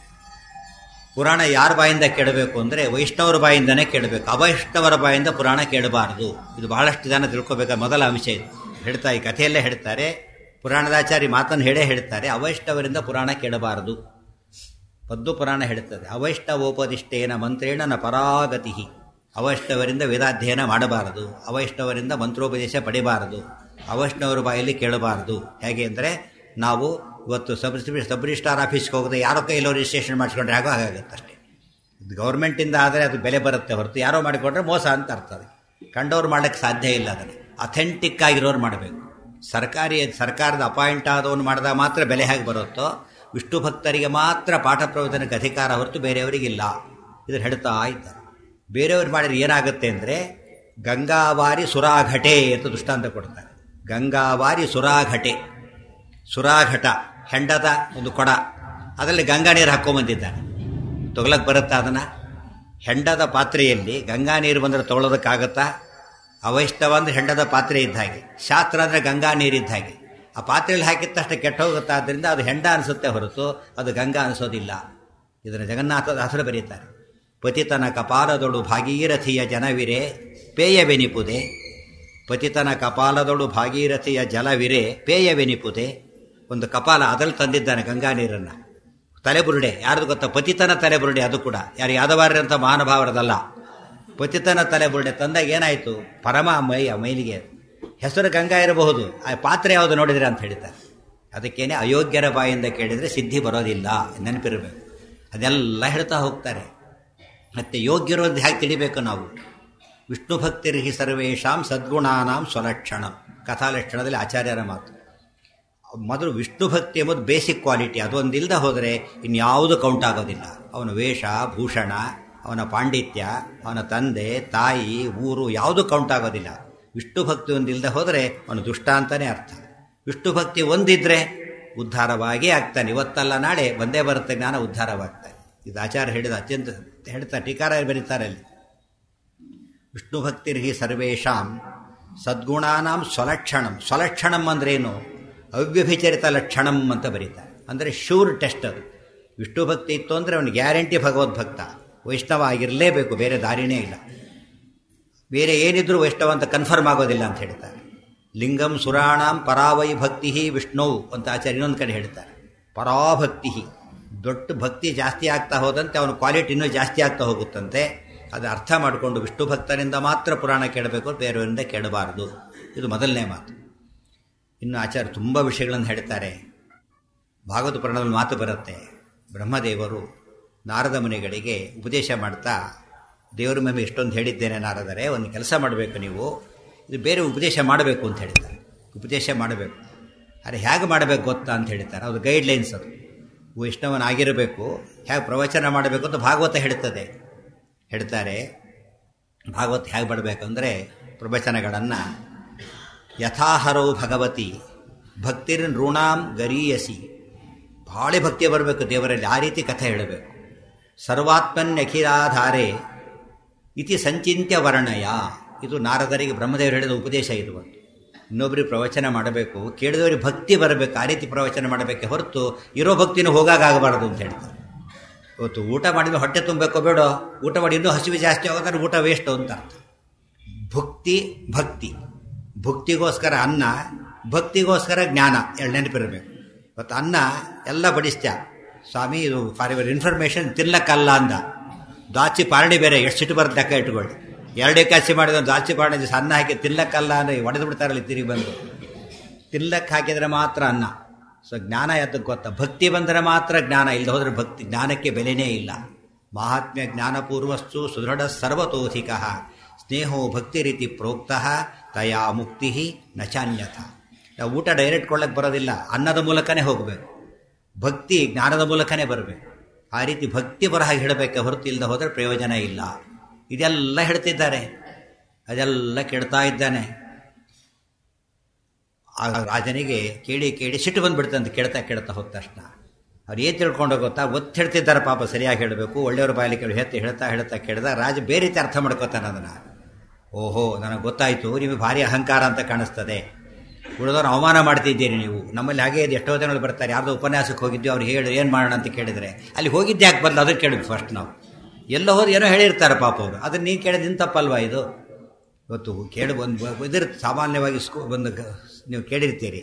ಪುರಾಣ ಯಾರ ಬಾಯಿಂದ ಕೇಳಬೇಕು ಅಂದರೆ ವೈಷ್ಣವರ ಬಾಯಿಂದನೇ ಕೇಳಬೇಕು ಅವೈಷ್ಣವರ ಬಾಯಿಂದ ಪುರಾಣ ಕೇಳಬಾರದು ಇದು ಬಹಳಷ್ಟು ಜನ ತಿಳ್ಕೊಬೇಕಾದ ಮೊದಲ ಅಂಶ ಇದು ಹೇಳ್ತಾ ಈ ಕಥೆಯಲ್ಲೇ ಹೇಳ್ತಾರೆ ಪುರಾಣದಾಚಾರಿ ಮಾತನ್ನು ಹೇಳೇ ಹೇಳ್ತಾರೆ ಅವೈಷ್ಣವರಿಂದ ಪುರಾಣ ಕೇಳಬಾರದು ಪದ್ದು ಪುರಾಣ ಹೇಳುತ್ತದೆ ಅವೈಷ್ಣವೋಪದಿಷ್ಟೇನ ಮಂತ್ರೇಣ ನ ಪರಾಗತಿ ಅವೈಷ್ಣವರಿಂದ ವೇದಾಧ್ಯಯನ ಮಾಡಬಾರದು ಅವೈಷ್ಣವರಿಂದ ಮಂತ್ರೋಪದೇಶ ಪಡಿಬಾರದು ಅವೈಷ್ಣವರ ಬಾಯಲ್ಲಿ ಕೇಳಬಾರದು ಹೇಗೆ ಅಂದರೆ ನಾವು ಇವತ್ತು ಸಬ್ ಸಬ್ ರಿಜಿಸ್ಟ್ರಾರ್ ಆಫೀಸ್ಗೆ ಹೋಗದೆ ಯಾರೋ ಕೈಲೋ ರಿಜಿಸ್ಟ್ರೇಷನ್ ಮಾಡಿಸ್ಕೊಂಡ್ರೆ ಆಗೋ ಹಾಗಾಗುತ್ತೆ ಅಷ್ಟೇ ಇದು ಗೌರ್ಮೆಂಟಿಂದ ಆದರೆ ಅದು ಬೆಲೆ ಬರುತ್ತೆ ಹೊರತು ಯಾರೋ ಮಾಡಿಕೊಂಡ್ರೆ ಮೋಸ ಅಂತ ಅರ್ಥ ಅದು ಕಂಡವ್ರು ಮಾಡೋಕ್ಕೆ ಸಾಧ್ಯ ಇಲ್ಲ ಅದನ್ನು ಅಥೆಂಟಿಕ್ ಆಗಿರೋರು ಮಾಡಬೇಕು ಸರ್ಕಾರಿ ಸರ್ಕಾರದ ಅಪಾಯಿಂಟ್ ಆದವನು ಮಾಡಿದಾಗ ಮಾತ್ರ ಬೆಲೆ ಹೇಗೆ ಬರುತ್ತೋ ವಿಷ್ಣು ಭಕ್ತರಿಗೆ ಮಾತ್ರ ಪಾಠ ಪ್ರವಚನಕ್ಕೆ ಅಧಿಕಾರ ಹೊರತು ಬೇರೆಯವರಿಗಿಲ್ಲ ಇದನ್ನು ಹೇಳ್ತಾ ಇದ್ದಾರೆ ಬೇರೆಯವ್ರು ಮಾಡಿದ್ರೆ ಏನಾಗುತ್ತೆ ಅಂದರೆ ಗಂಗಾವಾರಿ ಸುರಾಘಟೆ ಅಂತ ದೃಷ್ಟಾಂತ ಕೊಡ್ತಾರೆ ಗಂಗಾವಾರಿ ಸುರಾಘಟೆ ಸುರಾಘಟ ಹೆಂಡದ ಒಂದು ಕೊಡ ಅದರಲ್ಲಿ ಗಂಗಾ ನೀರು ಹಾಕ್ಕೊಂಬಂದಿದ್ದಾನೆ ತೊಗೊಳಕ್ಕೆ ಬರುತ್ತಾ ಅದನ್ನು ಹೆಂಡದ ಪಾತ್ರೆಯಲ್ಲಿ ಗಂಗಾ ನೀರು ಬಂದರೆ ತೊಗೊಳೋದಕ್ಕಾಗತ್ತಾ ಅವೈಷ್ಣವ ಅಂದರೆ ಹೆಂಡದ ಪಾತ್ರೆ ಇದ್ದ ಹಾಗೆ ಶಾಸ್ತ್ರ ಅಂದರೆ ಗಂಗಾ ನೀರಿದ್ದ ಹಾಗೆ ಆ ಪಾತ್ರೆಯಲ್ಲಿ ಹಾಕಿದ ತಕ್ಷಣ ಕೆಟ್ಟ ಹೋಗುತ್ತೆ ಆದ್ದರಿಂದ ಅದು ಹೆಂಡ ಅನಿಸುತ್ತೆ ಹೊರತು ಅದು ಗಂಗಾ ಅನಿಸೋದಿಲ್ಲ ಇದನ್ನು ಜಗನ್ನಾಥ ದಾಸರು ಬರೀತಾರೆ ಪತಿತನ ಕಪಾಲದೊಳು ಭಾಗೀರಥಿಯ ಜನವಿರೆ ಪೇಯವೆನಿಪುದೆ ಪತಿತನ ಕಪಾಲದೊಳು ಭಾಗೀರಥಿಯ ಜಲವಿರೆ ಪೇಯವೆನಿಪುದೆ ಒಂದು ಕಪಾಲ ಅದರಲ್ಲಿ ತಂದಿದ್ದಾನೆ ಗಂಗಾ ನೀರನ್ನು ತಲೆಬುರುಡೆ ಯಾರ್ದು ಗೊತ್ತಾ ಪತಿತನ ತಲೆಬುರುಡೆ ಅದು ಕೂಡ ಯಾರು ಯಾದವಾರ್ಯಂಥ ಮಹಾನುಭಾವರದಲ್ಲ ಪತಿತನ ತಲೆಬುರುಡೆ ತಂದಾಗ ಏನಾಯಿತು ಪರಮ ಮೈ ಮೈಲಿಗೆ ಹೆಸರು ಗಂಗಾ ಇರಬಹುದು ಆ ಪಾತ್ರೆ ಯಾವುದು ನೋಡಿದ್ರೆ ಅಂತ ಹೇಳ್ತಾರೆ ಅದಕ್ಕೇನೆ ಅಯೋಗ್ಯರ ಬಾಯಿಂದ ಕೇಳಿದರೆ ಸಿದ್ಧಿ ಬರೋದಿಲ್ಲ ನೆನಪಿರಬೇಕು ಅದೆಲ್ಲ ಹೇಳ್ತಾ ಹೋಗ್ತಾರೆ ಮತ್ತು ಯೋಗ್ಯರು ಅಂತ ಹೇಗೆ ತಿಳಿಬೇಕು ನಾವು ವಿಷ್ಣು ಭಕ್ತಿರ್ಹಿ ಸರ್ವೇಶಾಂ ಸದ್ಗುಣಾನಾಂ ಸ್ವಲಕ್ಷಣಂ ಕಥಾಲಕ್ಷಣದಲ್ಲಿ ಆಚಾರ್ಯರ ಮಾತು ಮೊದಲು ವಿಷ್ಣು ಭಕ್ತಿ ಎಂಬುದು ಬೇಸಿಕ್ ಕ್ವಾಲಿಟಿ ಅದೊಂದಿಲ್ಲದೆ ಹೋದರೆ ಇನ್ಯಾವುದು ಕೌಂಟ್ ಆಗೋದಿಲ್ಲ ಅವನ ವೇಷ ಭೂಷಣ ಅವನ ಪಾಂಡಿತ್ಯ ಅವನ ತಂದೆ ತಾಯಿ ಊರು ಯಾವುದು ಕೌಂಟ್ ಆಗೋದಿಲ್ಲ ವಿಷ್ಣು ಭಕ್ತಿ ಒಂದಿಲ್ಲದೆ ಹೋದರೆ ಅವನು ದುಷ್ಟ ಅಂತಲೇ ಅರ್ಥ ವಿಷ್ಣು ಭಕ್ತಿ ಒಂದಿದ್ರೆ ಉದ್ಧಾರವಾಗೇ ಆಗ್ತಾನೆ ಇವತ್ತಲ್ಲ ನಾಳೆ ಬಂದೇ ಬರುತ್ತೆ ಜ್ಞಾನ ಉದ್ಧಾರವಾಗ್ತಾನೆ ಇದು ಆಚಾರ್ಯ ಹೇಳಿದ ಅತ್ಯಂತ ಹೇಳ್ತಾ ಟೀಕಾರ ಬರೀತಾರೆ ಅಲ್ಲಿ ವಿಷ್ಣು ಭಕ್ತಿರ್ಹಿ ಸರ್ವೇಶಾಂ ಸದ್ಗುಣಾನಾಂ ಸ್ವಲಕ್ಷಣಂ ಸ್ವಲಕ್ಷಣಂ ಅಂದ್ರೇನು ಅವ್ಯಭಿಚರಿತ ಲಕ್ಷಣಂ ಅಂತ ಬರೀತಾರೆ ಅಂದರೆ ಶೂರ್ ಟೆಸ್ಟ್ ಅದು ವಿಷ್ಣು ಭಕ್ತಿ ಇತ್ತು ಅಂದರೆ ಅವನು ಗ್ಯಾರಂಟಿ ಭಗವದ್ಭಕ್ತ ವೈಷ್ಣವ ಆಗಿರಲೇಬೇಕು ಬೇರೆ ದಾರಿನೇ ಇಲ್ಲ ಬೇರೆ ಏನಿದ್ರೂ ವೈಷ್ಣವ ಅಂತ ಕನ್ಫರ್ಮ್ ಆಗೋದಿಲ್ಲ ಅಂತ ಹೇಳ್ತಾರೆ ಲಿಂಗಂ ಸುರಾಣಾಂ ಪರಾವೈ ಭಕ್ತಿ ವಿಷ್ಣು ಅಂತ ಆಚಾರ್ಯ ಇನ್ನೊಂದು ಕಡೆ ಹೇಳ್ತಾರೆ ಪರಾಭಕ್ತಿ ದೊಡ್ಡ ಭಕ್ತಿ ಜಾಸ್ತಿ ಆಗ್ತಾ ಹೋದಂತೆ ಅವನ ಕ್ವಾಲಿಟಿ ಇನ್ನೂ ಜಾಸ್ತಿ ಆಗ್ತಾ ಹೋಗುತ್ತಂತೆ ಅದು ಅರ್ಥ ಮಾಡಿಕೊಂಡು ವಿಷ್ಣು ಭಕ್ತರಿಂದ ಮಾತ್ರ ಪುರಾಣ ಕೇಳಬೇಕು ಬೇರೆಯವರಿಂದ ಕೇಳಬಾರದು ಇದು ಮೊದಲನೇ ಮಾತು ಇನ್ನು ಆಚಾರ್ಯ ತುಂಬ ವಿಷಯಗಳನ್ನು ಹೇಳ್ತಾರೆ ಭಾಗವತ ಪುರಾಣದಲ್ಲಿ ಮಾತು ಬರುತ್ತೆ ಬ್ರಹ್ಮದೇವರು ನಾರದ ಮುನಿಗಳಿಗೆ ಉಪದೇಶ ಮಾಡ್ತಾ ದೇವರ ಮೇಲೆ ಎಷ್ಟೊಂದು ಹೇಳಿದ್ದೇನೆ ನಾರದರೆ ಒಂದು ಕೆಲಸ ಮಾಡಬೇಕು ನೀವು ಇದು ಬೇರೆ ಉಪದೇಶ ಮಾಡಬೇಕು ಅಂತ ಹೇಳ್ತಾರೆ ಉಪದೇಶ ಮಾಡಬೇಕು ಆದರೆ ಹೇಗೆ ಮಾಡಬೇಕು ಗೊತ್ತಾ ಅಂತ ಹೇಳ್ತಾರೆ ಅದು ಗೈಡ್ಲೈನ್ಸ್ ಅದು ವೈಷ್ಣವನಾಗಿರಬೇಕು ಹೇಗೆ ಪ್ರವಚನ ಮಾಡಬೇಕು ಅಂತ ಭಾಗವತ ಹೇಳ್ತದೆ ಹೇಳ್ತಾರೆ ಭಾಗವತ ಹೇಗೆ ಮಾಡಬೇಕಂದ್ರೆ ಪ್ರವಚನಗಳನ್ನು ಯಥಾಹರೌ ಭಗವತಿ ಭಕ್ತಿರ್ ನೃಣಾಂ ಗರೀಯಸಿ ಭಾಳ ಭಕ್ತಿ ಬರಬೇಕು ದೇವರಲ್ಲಿ ಆ ರೀತಿ ಕಥೆ ಹೇಳಬೇಕು ಸರ್ವಾತ್ಮನ್ಯಖಿಲಾಧಾರೆ ಇತಿ ಸಂಚಿತ್ಯ ವರ್ಣಯ ಇದು ನಾರದರಿಗೆ ಬ್ರಹ್ಮದೇವರು ಹೇಳಿದ ಉಪದೇಶ ಇದು ಒಂದು ಇನ್ನೊಬ್ಬರಿಗೆ ಪ್ರವಚನ ಮಾಡಬೇಕು ಕೇಳಿದವರಿಗೆ ಭಕ್ತಿ ಬರಬೇಕು ಆ ರೀತಿ ಪ್ರವಚನ ಮಾಡಬೇಕೆ ಹೊರತು ಇರೋ ಭಕ್ತಿನೂ ಹೋಗಾಗಬಾರದು ಅಂತ ಹೇಳ್ತಾರೆ ಇವತ್ತು ಊಟ ಮಾಡಿದ್ರೆ ಹೊಟ್ಟೆ ತುಂಬಬೇಕೋ ಬೇಡೋ ಊಟ ಮಾಡಿ ಇನ್ನೂ ಹಸಿವು ಜಾಸ್ತಿ ಆಗೋದ್ರೆ ಊಟ ವೇಸ್ಟು ಅಂತ ಅರ್ಥ ಭಕ್ತಿ ಭಕ್ತಿ ಭಕ್ತಿಗೋಸ್ಕರ ಅನ್ನ ಭಕ್ತಿಗೋಸ್ಕರ ಜ್ಞಾನ ಎರಡು ನೆನಪಿರಬೇಕು ಇವತ್ತು ಅನ್ನ ಎಲ್ಲ ಬಡಿಸ್ತ್ಯ ಸ್ವಾಮಿ ಇದು ಫಾರ್ ಯುವರ್ ಇನ್ಫಾರ್ಮೇಷನ್ ತಿನ್ನಕ್ಕಲ್ಲ ಅಂದ ದಾಚಿ ಪಾರಣಿ ಬೇರೆ ಎಷ್ಟು ಸಿಟ್ಟು ಬರುತ್ತೆ ಲೆಕ್ಕ ಇಟ್ಕೊಳ್ಳಿ ಎರಡೇ ಕಾಸಿ ಮಾಡಿದ ದಾಚಿ ಪಾರಣಿ ದಿವಸ ಅನ್ನ ಹಾಕಿ ತಿನ್ನಕ್ಕಲ್ಲ ಅಂದರೆ ಒಡೆದು ಬಿಡ್ತಾರಲ್ಲ ತಿರುಗಿ ಬಂದು ತಿನ್ನಕ್ಕೆ ಹಾಕಿದರೆ ಮಾತ್ರ ಅನ್ನ ಸೊ ಜ್ಞಾನ ಯಾತಕ್ಕೆ ಗೊತ್ತಾ ಭಕ್ತಿ ಬಂದರೆ ಮಾತ್ರ ಜ್ಞಾನ ಇಲ್ಲದೆ ಹೋದರೆ ಭಕ್ತಿ ಜ್ಞಾನಕ್ಕೆ ಬೆಲೆನೇ ಇಲ್ಲ ಮಹಾತ್ಮ್ಯ ಜ್ಞಾನಪೂರ್ವಸ್ತು ಸುದೃಢ ಸರ್ವತೋಧಿಕ ಸ್ನೇಹೋ ಭಕ್ತಿ ರೀತಿ ಪ್ರೋಕ್ತ ತಯಾ ಮುಕ್ತಿ ನಚಾನ್ಯಥ ನಾವು ಊಟ ಡೈರೆಕ್ಟ್ ಕೊಳ್ಳಕ್ಕೆ ಬರೋದಿಲ್ಲ ಅನ್ನದ ಮೂಲಕನೇ ಹೋಗಬೇಕು ಭಕ್ತಿ ಜ್ಞಾನದ ಮೂಲಕನೇ ಬರಬೇಕು ಆ ರೀತಿ ಭಕ್ತಿ ಬರಹ ಹೇಳಬೇಕೆ ಹೊರತು ಇಲ್ಲದೆ ಹೋದರೆ ಪ್ರಯೋಜನ ಇಲ್ಲ ಇದೆಲ್ಲ ಹೇಳ್ತಿದ್ದಾರೆ ಅದೆಲ್ಲ ಕೆಡ್ತಾ ಇದ್ದಾನೆ ಆ ರಾಜನಿಗೆ ಕೇಳಿ ಕೇಳಿ ಸಿಟ್ಟು ಬಂದ್ಬಿಡ್ತಂತೆ ಕೇಳ್ತಾ ಕೇಳ್ತಾ ಹೋದ ತಕ್ಷಣ ಅವ್ರು ಏನು ತಿಳ್ಕೊಂಡು ಗೊತ್ತಾ ಒತ್ತು ಹೇಳ್ತಿದ್ದಾರೆ ಪಾಪ ಸರಿಯಾಗಿ ಹೇಳಬೇಕು ಒಳ್ಳೆಯವ್ರ ಬಾಯಲ್ಲಿ ಕೇಳಿ ಹೇಳ್ತಾ ಹೇಳ್ತಾ ಹೇಳ್ತಾ ಕೇಳಿದ ರಾಜ ಬೇರೆ ರೀತಿ ಅರ್ಥ ಮಾಡ್ಕೋತಾನೆ ಅದನ್ನು ಓಹೋ ನನಗೆ ಗೊತ್ತಾಯಿತು ನಿಮಗೆ ಭಾರಿ ಅಹಂಕಾರ ಅಂತ ಕಾಣಿಸ್ತದೆ ಉಳಿದವ್ರು ಅವಮಾನ ಮಾಡ್ತಿದ್ದೀರಿ ನೀವು ನಮ್ಮಲ್ಲಿ ಹಾಗೆ ಇದು ಎಷ್ಟೋ ಜನಗಳು ಬರ್ತಾರೆ ಯಾರ್ದೋ ಉಪನ್ಯಾಸಕ್ಕೆ ಹೋಗಿದ್ವಿ ಅವ್ರು ಹೇಳಿ ಏನು ಮಾಡೋಣ ಅಂತ ಕೇಳಿದರೆ ಅಲ್ಲಿ ಹೋಗಿದ್ದೆ ಯಾಕೆ ಬಂದು ಅದಕ್ಕೆ ಕೇಳಿದ್ವಿ ಫಸ್ಟ್ ನಾವು ಎಲ್ಲ ಹೋದ್ರೆ ಏನೋ ಹೇಳಿರ್ತಾರೆ ಪಾಪ ಅವರು ಅದನ್ನು ನೀನು ಕೇಳಿದ ನಿನ್ನ ತಪ್ಪಲ್ವಾ ಇದು ಇವತ್ತು ಕೇಳಿ ಒಂದು ಇದ್ರ ಸಾಮಾನ್ಯವಾಗಿ ಸ್ಕೂ ಒಂದು ನೀವು ಕೇಳಿರ್ತೀರಿ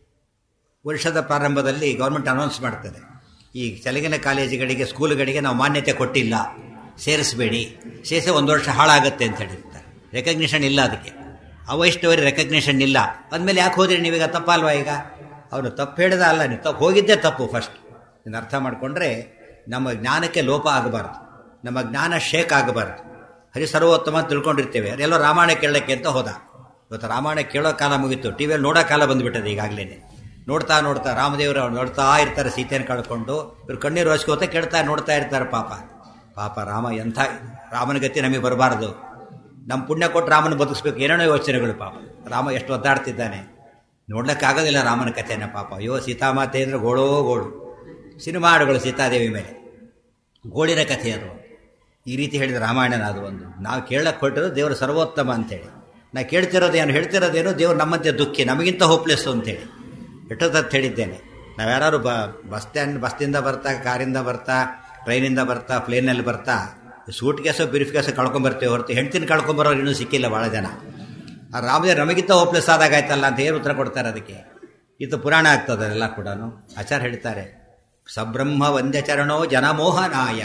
ವರ್ಷದ ಪ್ರಾರಂಭದಲ್ಲಿ ಗೌರ್ಮೆಂಟ್ ಅನೌನ್ಸ್ ಮಾಡ್ತದೆ ಈ ಚಲಗಿನ ಕಾಲೇಜುಗಳಿಗೆ ಸ್ಕೂಲ್ಗಳಿಗೆ ನಾವು ಮಾನ್ಯತೆ ಕೊಟ್ಟಿಲ್ಲ ಸೇರಿಸಬೇಡಿ ಸೇರಿಸಿ ಒಂದು ವರ್ಷ ಹಾಳಾಗುತ್ತೆ ಅಂತ ಹೇಳಿರ್ತಾರೆ ರೆಕಗ್ನಿಷನ್ ಇಲ್ಲ ಅದಕ್ಕೆ ಅವೈಷ್ಟವರಿ ರೆಕಗ್ನಿಷನ್ ಇಲ್ಲ ಅಂದಮೇಲೆ ಯಾಕೆ ಹೋದ್ರಿ ನೀವೀಗ ತಪ್ಪಲ್ವಾ ಈಗ ಅವನು ತಪ್ಪು ಹೇಳಿದ ಅಲ್ಲ ನೀವು ತಪ್ಪು ಹೋಗಿದ್ದೇ ತಪ್ಪು ಫಸ್ಟ್ ನೀನು ಅರ್ಥ ಮಾಡಿಕೊಂಡ್ರೆ ನಮ್ಮ ಜ್ಞಾನಕ್ಕೆ ಲೋಪ ಆಗಬಾರ್ದು ನಮ್ಮ ಜ್ಞಾನ ಶೇಕ್ ಆಗಬಾರ್ದು ಹರಿ ಸರ್ವೋತ್ತಮ ಅಂತ ತಿಳ್ಕೊಂಡಿರ್ತೇವೆ ಅದೆಲ್ಲೋ ರಾಮಾಯಣ ಕೇಳೋಕ್ಕೆ ಅಂತ ಹೋದ ಇವತ್ತು ರಾಮಾಯಣ ಕೇಳೋ ಕಾಲ ಮುಗೀತು ಟಿ ವಿಯಲ್ಲಿ ನೋಡೋ ಕಾಲ ಬಂದುಬಿಟ್ಟದೆ ಈಗಾಗಲೇ ನೋಡ್ತಾ ನೋಡ್ತಾ ರಾಮದೇವರು ಅವ್ರು ನೋಡ್ತಾ ಇರ್ತಾರೆ ಸೀತೆಯನ್ನು ಕಳ್ಕೊಂಡು ಇವ್ರು ಕಣ್ಣೀರು ಹೊಸ್ಕೋತ ಕೇಳ್ತಾ ನೋಡ್ತಾ ಇರ್ತಾರೆ ಪಾಪ ಪಾಪ ರಾಮ ಎಂಥ ರಾಮನ ಗತಿ ನಮಗೆ ಬರಬಾರ್ದು ನಮ್ಮ ಪುಣ್ಯ ಕೊಟ್ಟು ರಾಮನ ಬದುಕಿಸ್ಬೇಕು ಏನೇನೋ ಯೋಚನೆಗಳು ಪಾಪ ರಾಮ ಎಷ್ಟು ಒದ್ದಾಡ್ತಿದ್ದಾನೆ ನೋಡ್ಲಿಕ್ಕಾಗೋದಿಲ್ಲ ರಾಮನ ಕಥೆನ ಪಾಪ ಅಯ್ಯೋ ಸೀತಾಮಾತೆ ಅಂದರೆ ಗೋಳೋ ಗೋಳು ಸಿನಿಮಾ ಹಾಡುಗಳು ಸೀತಾದೇವಿ ಮೇಲೆ ಗೋಳಿನ ಕಥೆ ಅದು ಈ ರೀತಿ ಹೇಳಿದ ರಾಮಾಯಣನ ಅದು ಒಂದು ನಾವು ಕೇಳಕ್ಕೆ ಹೊರಟಿರೋದು ದೇವರು ಸರ್ವೋತ್ತಮ ಅಂತೇಳಿ ನಾ ಕೇಳ್ತಿರೋದೇನು ಹೇಳ್ತಿರೋದೇನು ದೇವ್ರು ನಮ್ಮಂತೆ ದುಃಖಿ ನಮಗಿಂತ ಹೋಪ್ಲೆಸ್ಸು ಅಂತೇಳಿ ಎಷ್ಟೊತ್ತತ್ತು ಹೇಳಿದ್ದೇನೆ ನಾವು ಯಾರು ಬ ಬಸ್ ಸ್ಟ್ಯಾಂಡ್ ಬಸ್ಸಿಂದ ಬರ್ತಾ ಕಾರಿಂದ ಬರ್ತಾ ಟ್ರೈನಿಂದ ಬರ್ತಾ ಪ್ಲೇನಲ್ಲಿ ಬರ್ತಾ ಸೂಟ್ ಕೇಸೋ ಬ್ರೀಫ್ ಕೇಸೋ ಕಳ್ಕೊಂಬರ್ತೇವೆ ಹೊರತು ಹೆಂಡ್ತಿನ ಕಳ್ಕೊಂಬರೋರು ಇನ್ನೂ ಸಿಕ್ಕಿಲ್ಲ ಭಾಳ ಜನ ಆ ರಾಮದೇವ್ ನಮಗಿಂತ ಹೋಪ್ಲೆಸ್ ಆದಾಗ ಆಯ್ತಲ್ಲ ಅಂತ ಏನು ಉತ್ತರ ಕೊಡ್ತಾರೆ ಅದಕ್ಕೆ ಇದು ಪುರಾಣ ಆಗ್ತದೆ ಎಲ್ಲ ಕೂಡ ಆಚಾರ ಹೇಳ್ತಾರೆ ಸಬ್ರಹ್ಮ ವಂದ್ಯಚರಣೋ ಜನಮೋಹನಾಯ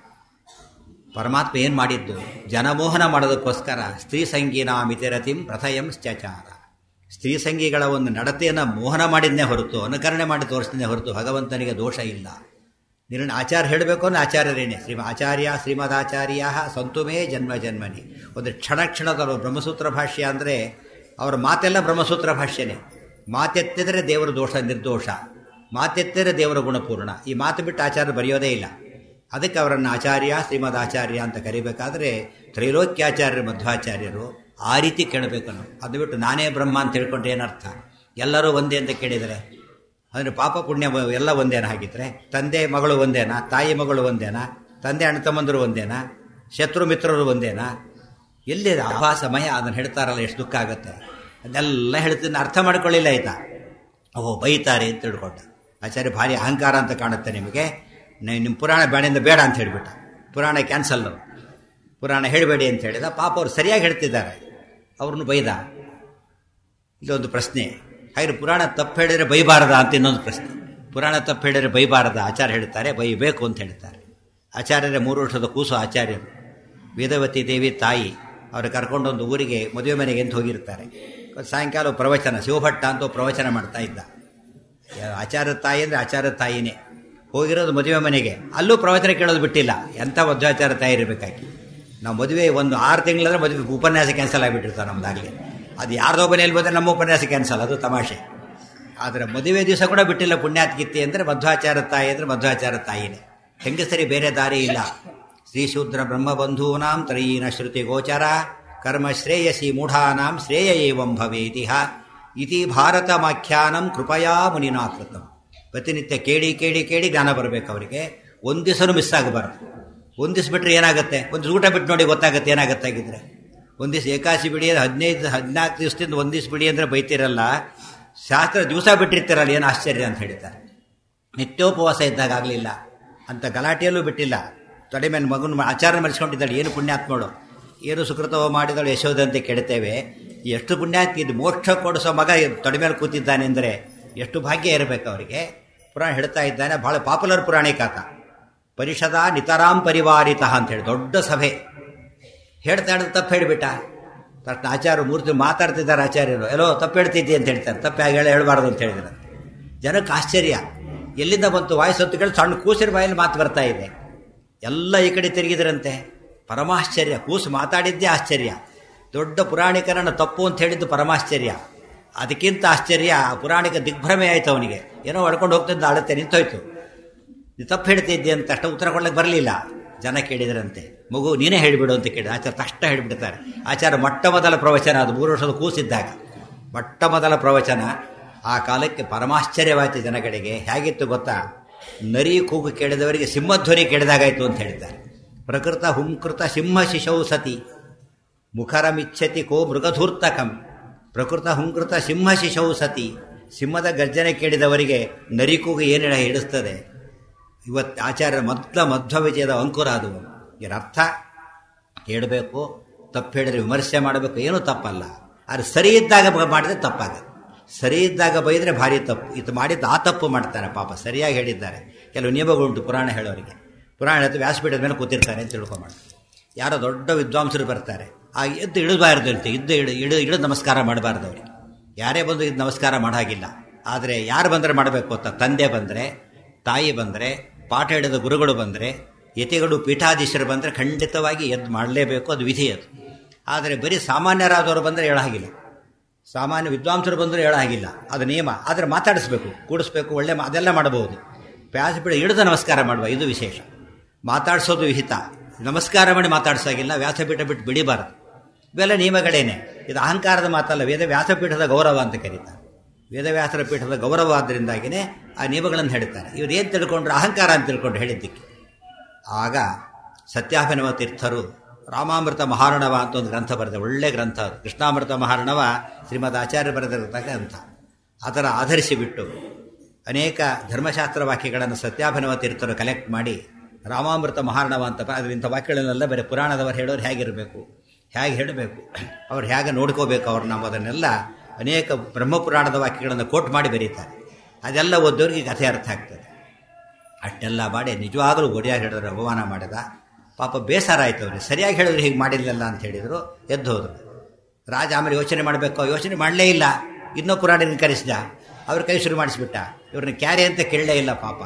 ಪರಮಾತ್ಮ ಏನು ಮಾಡಿದ್ದು ಜನಮೋಹನ ಮಾಡೋದಕ್ಕೋಸ್ಕರ ಸ್ತ್ರೀ ಸಂಗೀನ ಮಿತಿರತಿಂ ಪ್ರಥಯಂ ಸ್ತ್ಯಾಚಾರ ಸ್ತ್ರೀ ಸಂಗಿಗಳ ಒಂದು ನಡತೆಯನ್ನು ಮೋಹನ ಮಾಡಿದ್ನೇ ಹೊರತು ಅನುಕರಣೆ ಮಾಡಿ ತೋರಿಸಿದ್ನೇ ಹೊರತು ಭಗವಂತನಿಗೆ ದೋಷ ಇಲ್ಲ ನಿನ್ನ ಆಚಾರ ಹೇಳಬೇಕು ಅಂದ್ರೆ ಆಚಾರ್ಯರೇನೆ ಶ್ರೀ ಆಚಾರ್ಯ ಶ್ರೀಮದಾಚಾರ್ಯ ಸಂತುಮೇ ಜನ್ಮ ಜನ್ಮನಿ ಒಂದು ಕ್ಷಣ ಕ್ಷಣದ ಬ್ರಹ್ಮಸೂತ್ರ ಭಾಷ್ಯ ಅಂದರೆ ಅವರ ಮಾತೆಲ್ಲ ಬ್ರಹ್ಮಸೂತ್ರ ಭಾಷ್ಯನೇ ಮಾತೆತ್ತಿದರೆ ದೇವರ ದೋಷ ನಿರ್ದೋಷ ಮಾತೆತ್ತಿದರೆ ದೇವರ ಗುಣಪೂರ್ಣ ಈ ಮಾತು ಬಿಟ್ಟು ಆಚಾರ್ಯ ಬರೆಯೋದೇ ಇಲ್ಲ ಅದಕ್ಕೆ ಅವರನ್ನು ಆಚಾರ್ಯ ಶ್ರೀಮದ್ ಆಚಾರ್ಯ ಅಂತ ಕರಿಬೇಕಾದ್ರೆ ತ್ರೈಲೋಕ್ಯಾಚಾರ್ಯರು ಮಧ್ವಾಚಾರ್ಯರು ಆ ರೀತಿ ಕೇಳಬೇಕು ನಾವು ಅದು ಬಿಟ್ಟು ನಾನೇ ಬ್ರಹ್ಮ ಅಂತ ತಿಳ್ಕೊಂಡ್ರೆ ಏನರ್ಥ ಎಲ್ಲರೂ ಒಂದೇ ಅಂತ ಕೇಳಿದರೆ ಅಂದರೆ ಪಾಪ ಪುಣ್ಯ ಎಲ್ಲ ಒಂದೇನಾ ಹಾಗಿದ್ರೆ ತಂದೆ ಮಗಳು ಒಂದೇನಾ ತಾಯಿ ಮಗಳು ಒಂದೇನಾ ತಂದೆ ಅಣ್ಣ ತಮ್ಮಂದರು ಒಂದೇನಾ ಶತ್ರು ಮಿತ್ರರು ಒಂದೇನಾ ಎಲ್ಲಿ ಆ ಸಮಯ ಅದನ್ನು ಹೇಳ್ತಾರಲ್ಲ ಎಷ್ಟು ದುಃಖ ಆಗುತ್ತೆ ಅದೆಲ್ಲ ಹೇಳ್ತೀನಿ ಅರ್ಥ ಮಾಡ್ಕೊಳ್ಳಿಲ್ಲ ಆಯ್ತಾ ಓಹೋ ಬೈತಾರೆ ಅಂತ ತಿಳ್ಕೊಂಡ ಆಚಾರ್ಯ ಭಾರಿ ಅಹಂಕಾರ ಅಂತ ಕಾಣುತ್ತೆ ನಿಮಗೆ ನಿಮ್ಮ ಪುರಾಣ ಬೇಡಿಂದ ಬೇಡ ಅಂತ ಹೇಳಿಬಿಟ್ಟ ಪುರಾಣ ಕ್ಯಾನ್ಸಲ್ ಪುರಾಣ ಹೇಳಬೇಡಿ ಅಂತ ಹೇಳಿದ ಪಾಪ ಅವ್ರು ಸರಿಯಾಗಿ ಹೇಳ್ತಿದ್ದಾರೆ ಅವ್ರನ್ನು ಬೈದ ಇಲ್ಲೊಂದು ಪ್ರಶ್ನೆ ಹಾಗೆ ಪುರಾಣ ತಪ್ಪು ಹೇಳಿದರೆ ಬೈಬಾರದ ಅಂತ ಇನ್ನೊಂದು ಪ್ರಶ್ನೆ ಪುರಾಣ ತಪ್ಪು ಹೇಳಿದರೆ ಬೈಬಾರದ ಆಚಾರ್ಯ ಹೇಳ್ತಾರೆ ಬೈಬೇಕು ಅಂತ ಹೇಳ್ತಾರೆ ಆಚಾರ್ಯರೇ ಮೂರು ವರ್ಷದ ಕೂಸು ಆಚಾರ್ಯರು ವೇದವತಿ ದೇವಿ ತಾಯಿ ಅವರು ಕರ್ಕೊಂಡೊಂದು ಊರಿಗೆ ಮದುವೆ ಮನೆಗೆ ಅಂತ ಹೋಗಿರ್ತಾರೆ ಸಾಯಂಕಾಲ ಪ್ರವಚನ ಶಿವಭಟ್ಟ ಅಂತ ಪ್ರವಚನ ಮಾಡ್ತಾ ಇದ್ದ ಆಚಾರ್ಯ ತಾಯಿ ಅಂದರೆ ಆಚಾರ್ಯ ತಾಯಿನೇ ಹೋಗಿರೋದು ಮದುವೆ ಮನೆಗೆ ಅಲ್ಲೂ ಪ್ರವಚನ ಕೇಳೋದು ಬಿಟ್ಟಿಲ್ಲ ಎಂಥ ಮಧ್ವಾಚಾರ ತಾಯಿ ಇರಬೇಕಾಗಿ ನಾವು ಮದುವೆ ಒಂದು ಆರು ತಿಂಗಳಂದ್ರೆ ಮದುವೆ ಉಪನ್ಯಾಸ ಕ್ಯಾನ್ಸಲ್ ಆಗಿಬಿಟ್ಟಿರ್ತಾರೆ ನಮ್ದಾಗಲಿ ಅದು ಯಾರ್ದೋ ಮನೆಯಲ್ಲಿ ಬಂದರೆ ನಮ್ಮ ಉಪನ್ಯಾಸ ಕ್ಯಾನ್ಸಲ್ ಅದು ತಮಾಷೆ ಆದರೆ ಮದುವೆ ದಿವಸ ಕೂಡ ಬಿಟ್ಟಿಲ್ಲ ಪುಣ್ಯಾತ್ಗಿತ್ತಿ ಅಂದರೆ ಮಧ್ವಾಚಾರ ತಾಯಿ ಅಂದರೆ ಮಧ್ವಾಚಾರ ತಾಯಿನೇ ಹೆಂಗಸರಿ ಬೇರೆ ದಾರಿ ಇಲ್ಲ ಶ್ರೀಶೂದ್ರ ಬ್ರಹ್ಮಬಂಧೂನಾಂ ತ್ರಯೀನ ಶ್ರುತಿ ಗೋಚರ ಕರ್ಮ ಶ್ರೇಯಸಿ ಮೂಢಾನಾಂ ಶ್ರೇಯ ಏವಂ ಭವೇತಿಹ ಇತಿ ಭಾರತಮಾಖ್ಯಾನಂ ಕೃಪಯಾ ಮುನಿನಾ ಕೃತಂ ಪ್ರತಿನಿತ್ಯ ಕೇಳಿ ಕೇಳಿ ಕೇಳಿ ಜ್ಞಾನ ಬರಬೇಕು ಅವರಿಗೆ ಒಂದು ದಿವಸನೂ ಮಿಸ್ ಆಗಬಾರ್ದು ಒಂದು ದಿವಸ ಬಿಟ್ಟರೆ ಏನಾಗುತ್ತೆ ಒಂದು ಊಟ ಬಿಟ್ಟು ನೋಡಿ ಗೊತ್ತಾಗುತ್ತೆ ಏನಾಗುತ್ತೆ ಆಗಿದ್ರೆ ಒಂದು ದಿವಸ ಏಕಾಸಿ ಬಿಡಿ ಹದಿನೈದು ಹದಿನಾಲ್ಕು ದಿವಸದಿಂದ ಒಂದು ದಿವಸ ಬಿಡಿ ಅಂದರೆ ಬೈತಿರಲ್ಲ ಶಾಸ್ತ್ರ ದಿವಸ ಬಿಟ್ಟಿರ್ತೀರಲ್ಲ ಏನು ಆಶ್ಚರ್ಯ ಅಂತ ಹೇಳ್ತಾರೆ ನಿತ್ಯೋಪವಾಸ ಇದ್ದಾಗ ಆಗಲಿಲ್ಲ ಅಂತ ಗಲಾಟೆಯಲ್ಲೂ ಬಿಟ್ಟಿಲ್ಲ ತೊಡೆ ಮೇಲೆ ಮಗನ ಆಚಾರ ಮರೆಸ್ಕೊಂಡಿದ್ದಾಳೆ ಏನು ಪುಣ್ಯಾತ್ಮಳು ಏನು ಸುಕೃತವ ಮಾಡಿದಳು ಯಶೋದಂತೆ ಕೆಡ್ತೇವೆ ಎಷ್ಟು ಪುಣ್ಯಾತ್ಮ ಇದು ಮೋಕ್ಷ ಕೊಡಿಸೋ ಮಗ ತೊಡೆ ಮೇಲೆ ಕೂತಿದ್ದಾನೆ ಅಂದರೆ ಎಷ್ಟು ಭಾಗ್ಯ ಇರಬೇಕು ಅವರಿಗೆ ಪುರಾಣ ಹೇಳ್ತಾ ಇದ್ದಾನೆ ಬಹಳ ಪಾಪ್ಯುಲರ್ ಪುರಾಣಿಕಾತ ಪರಿಷದ ನಿತರಾಂ ಪರಿವಾರಿತ ಅಂತ ಹೇಳಿ ದೊಡ್ಡ ಸಭೆ ಹೇಳ್ತಾ ಹೇಳಿದ್ರೆ ತಪ್ಪು ಹೇಳಿಬಿಟ್ಟ ತಕ್ಷಣ ಆಚಾರ್ಯ ಮೂರ್ತಿ ಮಾತಾಡ್ತಿದ್ದಾರೆ ಆಚಾರ್ಯರು ಎಲ್ಲೋ ತಪ್ಪು ಹೇಳ್ತಿದ್ದಿ ಅಂತ ಹೇಳ್ತಾರೆ ತಪ್ಪು ಹೇಳಿ ಹೇಳ ಹೇಳಬಾರ್ದು ಅಂತ ಹೇಳಿದ್ರೆ ಜನಕ್ಕೆ ಆಶ್ಚರ್ಯ ಎಲ್ಲಿಂದ ಬಂತು ವಾಯ್ಸ್ ಹೊತ್ತು ಕೇಳಿ ಸಣ್ಣ ಕೂಸಿನ ಬಾಯಲ್ಲಿ ಮಾತು ಬರ್ತಾ ಇದೆ ಎಲ್ಲ ಈ ಕಡೆ ತಿರುಗಿದ್ರಂತೆ ಪರಮಾಶ್ಚರ್ಯ ಕೂಸು ಮಾತಾಡಿದ್ದೇ ಆಶ್ಚರ್ಯ ದೊಡ್ಡ ಪುರಾಣಿಕರನ್ನು ತಪ್ಪು ಅಂತ ಹೇಳಿದ್ದು ಪರಮಾಶ್ಚರ್ಯ ಅದಕ್ಕಿಂತ ಆಶ್ಚರ್ಯ ಆ ಪುರಾಣಿಕ ದಿಗ್ಭ್ರಮೆ ಆಯ್ತು ಅವನಿಗೆ ಏನೋ ಹೊಡ್ಕೊಂಡು ಹೋಗ್ತಿದ್ದ ಅಳತೆ ನಿಂತೋಯ್ತು ನೀ ತಪ್ಪು ಹೇಳ್ತಿದ್ದೆ ಅಂತ ಅಷ್ಟು ಉತ್ತರ ಕೊಡ್ಲಿಕ್ಕೆ ಬರಲಿಲ್ಲ ಜನ ಕೇಳಿದ್ರಂತೆ ಮಗು ನೀನೇ ಹೇಳಿಬಿಡು ಅಂತ ಕೇಳಿ ಆಚಾರ ತಕ್ಷಣ ಹೇಳಿಬಿಡ್ತಾರೆ ಆಚಾರ ಮೊಟ್ಟ ಮೊದಲ ಪ್ರವಚನ ಅದು ಮೂರು ವರ್ಷದ ಕೂಸಿದ್ದಾಗ ಮೊಟ್ಟ ಮೊದಲ ಪ್ರವಚನ ಆ ಕಾಲಕ್ಕೆ ಪರಮಾಶ್ಚರ್ಯವಾಯಿತು ಜನಗಳಿಗೆ ಹೇಗಿತ್ತು ಗೊತ್ತಾ ನರಿ ಕೂಗು ಕೇಳಿದವರಿಗೆ ಸಿಂಹಧ್ವನಿ ಕೇಳಿದಾಗಾಯ್ತು ಅಂತ ಹೇಳ್ತಾರೆ ಪ್ರಕೃತ ಹುಂಕೃತ ಸಿಂಹ ಶಿಶೌ ಸತಿ ಮುಖರಮಿಚ್ಛತಿ ಕೋ ಮೃಗಧೂರ್ತಕಂ ಪ್ರಕೃತ ಹುಂಕೃತ ಸಿಂಹ ಶಿಶೌ ಸತಿ ಸಿಂಹದ ಗರ್ಜನೆ ಕೇಳಿದವರಿಗೆ ನರಿ ಕೂಗು ಏನು ಹಿಡಿಸ್ತದೆ ಇವತ್ತು ಆಚಾರ್ಯರ ಮೊದಲ ಮಧ್ವ ವಿಜಯದ ಅಂಕುರ ಅದು ಇದರ ಅರ್ಥ ಹೇಳಬೇಕು ತಪ್ಪು ಹೇಳಿದ್ರೆ ವಿಮರ್ಶೆ ಮಾಡಬೇಕು ಏನೂ ತಪ್ಪಲ್ಲ ಆದರೆ ಸರಿ ಇದ್ದಾಗ ಮಾಡಿದ್ರೆ ತಪ್ಪಾಗುತ್ತೆ ಸರಿ ಇದ್ದಾಗ ಬೈದರೆ ಭಾರಿ ತಪ್ಪು ಇದು ಮಾಡಿದ್ದು ಆ ತಪ್ಪು ಮಾಡ್ತಾರೆ ಪಾಪ ಸರಿಯಾಗಿ ಹೇಳಿದ್ದಾರೆ ಕೆಲವು ನಿಯಮಗಳುಂಟು ಪುರಾಣ ಹೇಳೋರಿಗೆ ಪುರಾಣ ಹೇಳ್ತು ವ್ಯಾಸಪೀಠದ ಮೇಲೆ ಕೂತಿರ್ತಾರೆ ಅಂತ ತಿಳ್ಕೊಂಬಾರ್ದು ಯಾರೋ ದೊಡ್ಡ ವಿದ್ವಾಂಸರು ಬರ್ತಾರೆ ಆ ಎದ್ದು ಇಳಿಬಾರ್ದು ಅಂತ ಇದ್ದು ಇಡು ಇಡು ಇಳಿದು ನಮಸ್ಕಾರ ಮಾಡಬಾರ್ದು ಅವ್ರಿಗೆ ಯಾರೇ ಬಂದು ಇದು ನಮಸ್ಕಾರ ಮಾಡಾಗಿಲ್ಲ ಆದರೆ ಯಾರು ಬಂದರೆ ಮಾಡಬೇಕು ಅಂತ ತಂದೆ ಬಂದರೆ ತಾಯಿ ಬಂದರೆ ಪಾಠ ಹಿಡಿದ ಗುರುಗಳು ಬಂದರೆ ಯತಿಗಳು ಪೀಠಾಧೀಶರು ಬಂದರೆ ಖಂಡಿತವಾಗಿ ಎದ್ದು ಮಾಡಲೇಬೇಕು ಅದು ವಿಧಿ ಅದು ಆದರೆ ಬರೀ ಸಾಮಾನ್ಯರಾದವರು ಬಂದರೆ ಹೇಳಾಗಿಲ್ಲ ಸಾಮಾನ್ಯ ವಿದ್ವಾಂಸರು ಬಂದರೂ ಹೇಳಾಗಿಲ್ಲ ಅದು ನಿಯಮ ಆದರೆ ಮಾತಾಡಿಸ್ಬೇಕು ಕೂಡಿಸ್ಬೇಕು ಒಳ್ಳೆ ಅದೆಲ್ಲ ಮಾಡಬಹುದು ವ್ಯಾಸಪೀಠ ಹಿಡಿದು ನಮಸ್ಕಾರ ಮಾಡುವ ಇದು ವಿಶೇಷ ಮಾತಾಡಿಸೋದು ವಿಹಿತ ನಮಸ್ಕಾರ ಮಾಡಿ ಮಾತಾಡ್ಸಾಗಿಲ್ಲ ವ್ಯಾಸಪೀಠ ಬಿಟ್ಟು ಬಿಡಿಬಾರದು ಇವೆಲ್ಲ ನಿಯಮಗಳೇನೆ ಇದು ಅಹಂಕಾರದ ಮಾತಲ್ಲ ವೇದ ವ್ಯಾಸಪೀಠದ ಗೌರವ ಅಂತ ಕರೀತಾರೆ ವೇದವ್ಯಾಸರ ಪೀಠದ ಗೌರವ ಆದ್ದರಿಂದಾಗಿಯೇ ಆ ನಿಯಮಗಳನ್ನು ಹೇಳ್ತಾರೆ ಇವ್ರು ಏನು ತಿಳ್ಕೊಂಡ್ರು ಅಹಂಕಾರ ಅಂತ ತಿಳ್ಕೊಂಡು ಹೇಳಿದ್ದಕ್ಕೆ ಆಗ ಸತ್ಯಾಭಿನವ ತೀರ್ಥರು ರಾಮಾಮೃತ ಮಹಾರಣವ ಅಂತ ಒಂದು ಗ್ರಂಥ ಬರೆದ ಒಳ್ಳೆ ಗ್ರಂಥ ಅದು ಕೃಷ್ಣಾಮೃತ ಮಹಾರಣವ ಶ್ರೀಮದ್ ಆಚಾರ್ಯ ಬರೆದಿರತಕ್ಕ ಗ್ರಂಥ ಅದರ ಆಧರಿಸಿ ಬಿಟ್ಟು ಅನೇಕ ಧರ್ಮಶಾಸ್ತ್ರ ವಾಕ್ಯಗಳನ್ನು ಸತ್ಯಾಭಿನವ ತೀರ್ಥರು ಕಲೆಕ್ಟ್ ಮಾಡಿ ರಾಮಾಮೃತ ಮಹಾರಣವ ಅಂತ ಅದರಿಂದ ವಾಕ್ಯಗಳನ್ನೆಲ್ಲ ಬೇರೆ ಪುರಾಣದವರು ಹೇಳೋರು ಹೇಗಿರಬೇಕು ಹೇಗೆ ಹೇಳಬೇಕು ಅವ್ರು ಹೇಗೆ ನೋಡ್ಕೋಬೇಕು ಅವ್ರು ನಾವು ಅದನ್ನೆಲ್ಲ ಅನೇಕ ಬ್ರಹ್ಮಪುರಾಣದ ವಾಕ್ಯಗಳನ್ನು ಕೋಟ್ ಮಾಡಿ ಬರೀತಾರೆ ಅದೆಲ್ಲ ಓದೋರಿಗೆ ಕಥೆ ಅರ್ಥ ಆಗ್ತದೆ ಅಷ್ಟೆಲ್ಲ ಮಾಡಿ ನಿಜವಾಗಲೂ ಒಡಿಯಾಗಿ ಹೇಳಿದ್ರೆ ಅವಮಾನ ಮಾಡಿದ ಪಾಪ ಬೇಸರ ಆಯ್ತು ಅವ್ರಿಗೆ ಸರಿಯಾಗಿ ಹೇಳಿದ್ರೆ ಹೀಗೆ ಮಾಡಿಲ್ಲಲ್ಲ ಅಂತ ಹೇಳಿದರು ಎದ್ದು ಹೋದರು ರಾಜ ಆಮೇಲೆ ಯೋಚನೆ ಮಾಡಬೇಕು ಯೋಚನೆ ಮಾಡಲೇ ಇಲ್ಲ ಇನ್ನೂ ಪುರಾಣಿನ ಕರೆಸಿದ ಅವ್ರ ಕೈ ಶುರು ಮಾಡಿಸ್ಬಿಟ್ಟ ಇವ್ರನ್ನ ಕ್ಯಾರೆ ಅಂತ ಕೇಳಲೇ ಇಲ್ಲ ಪಾಪ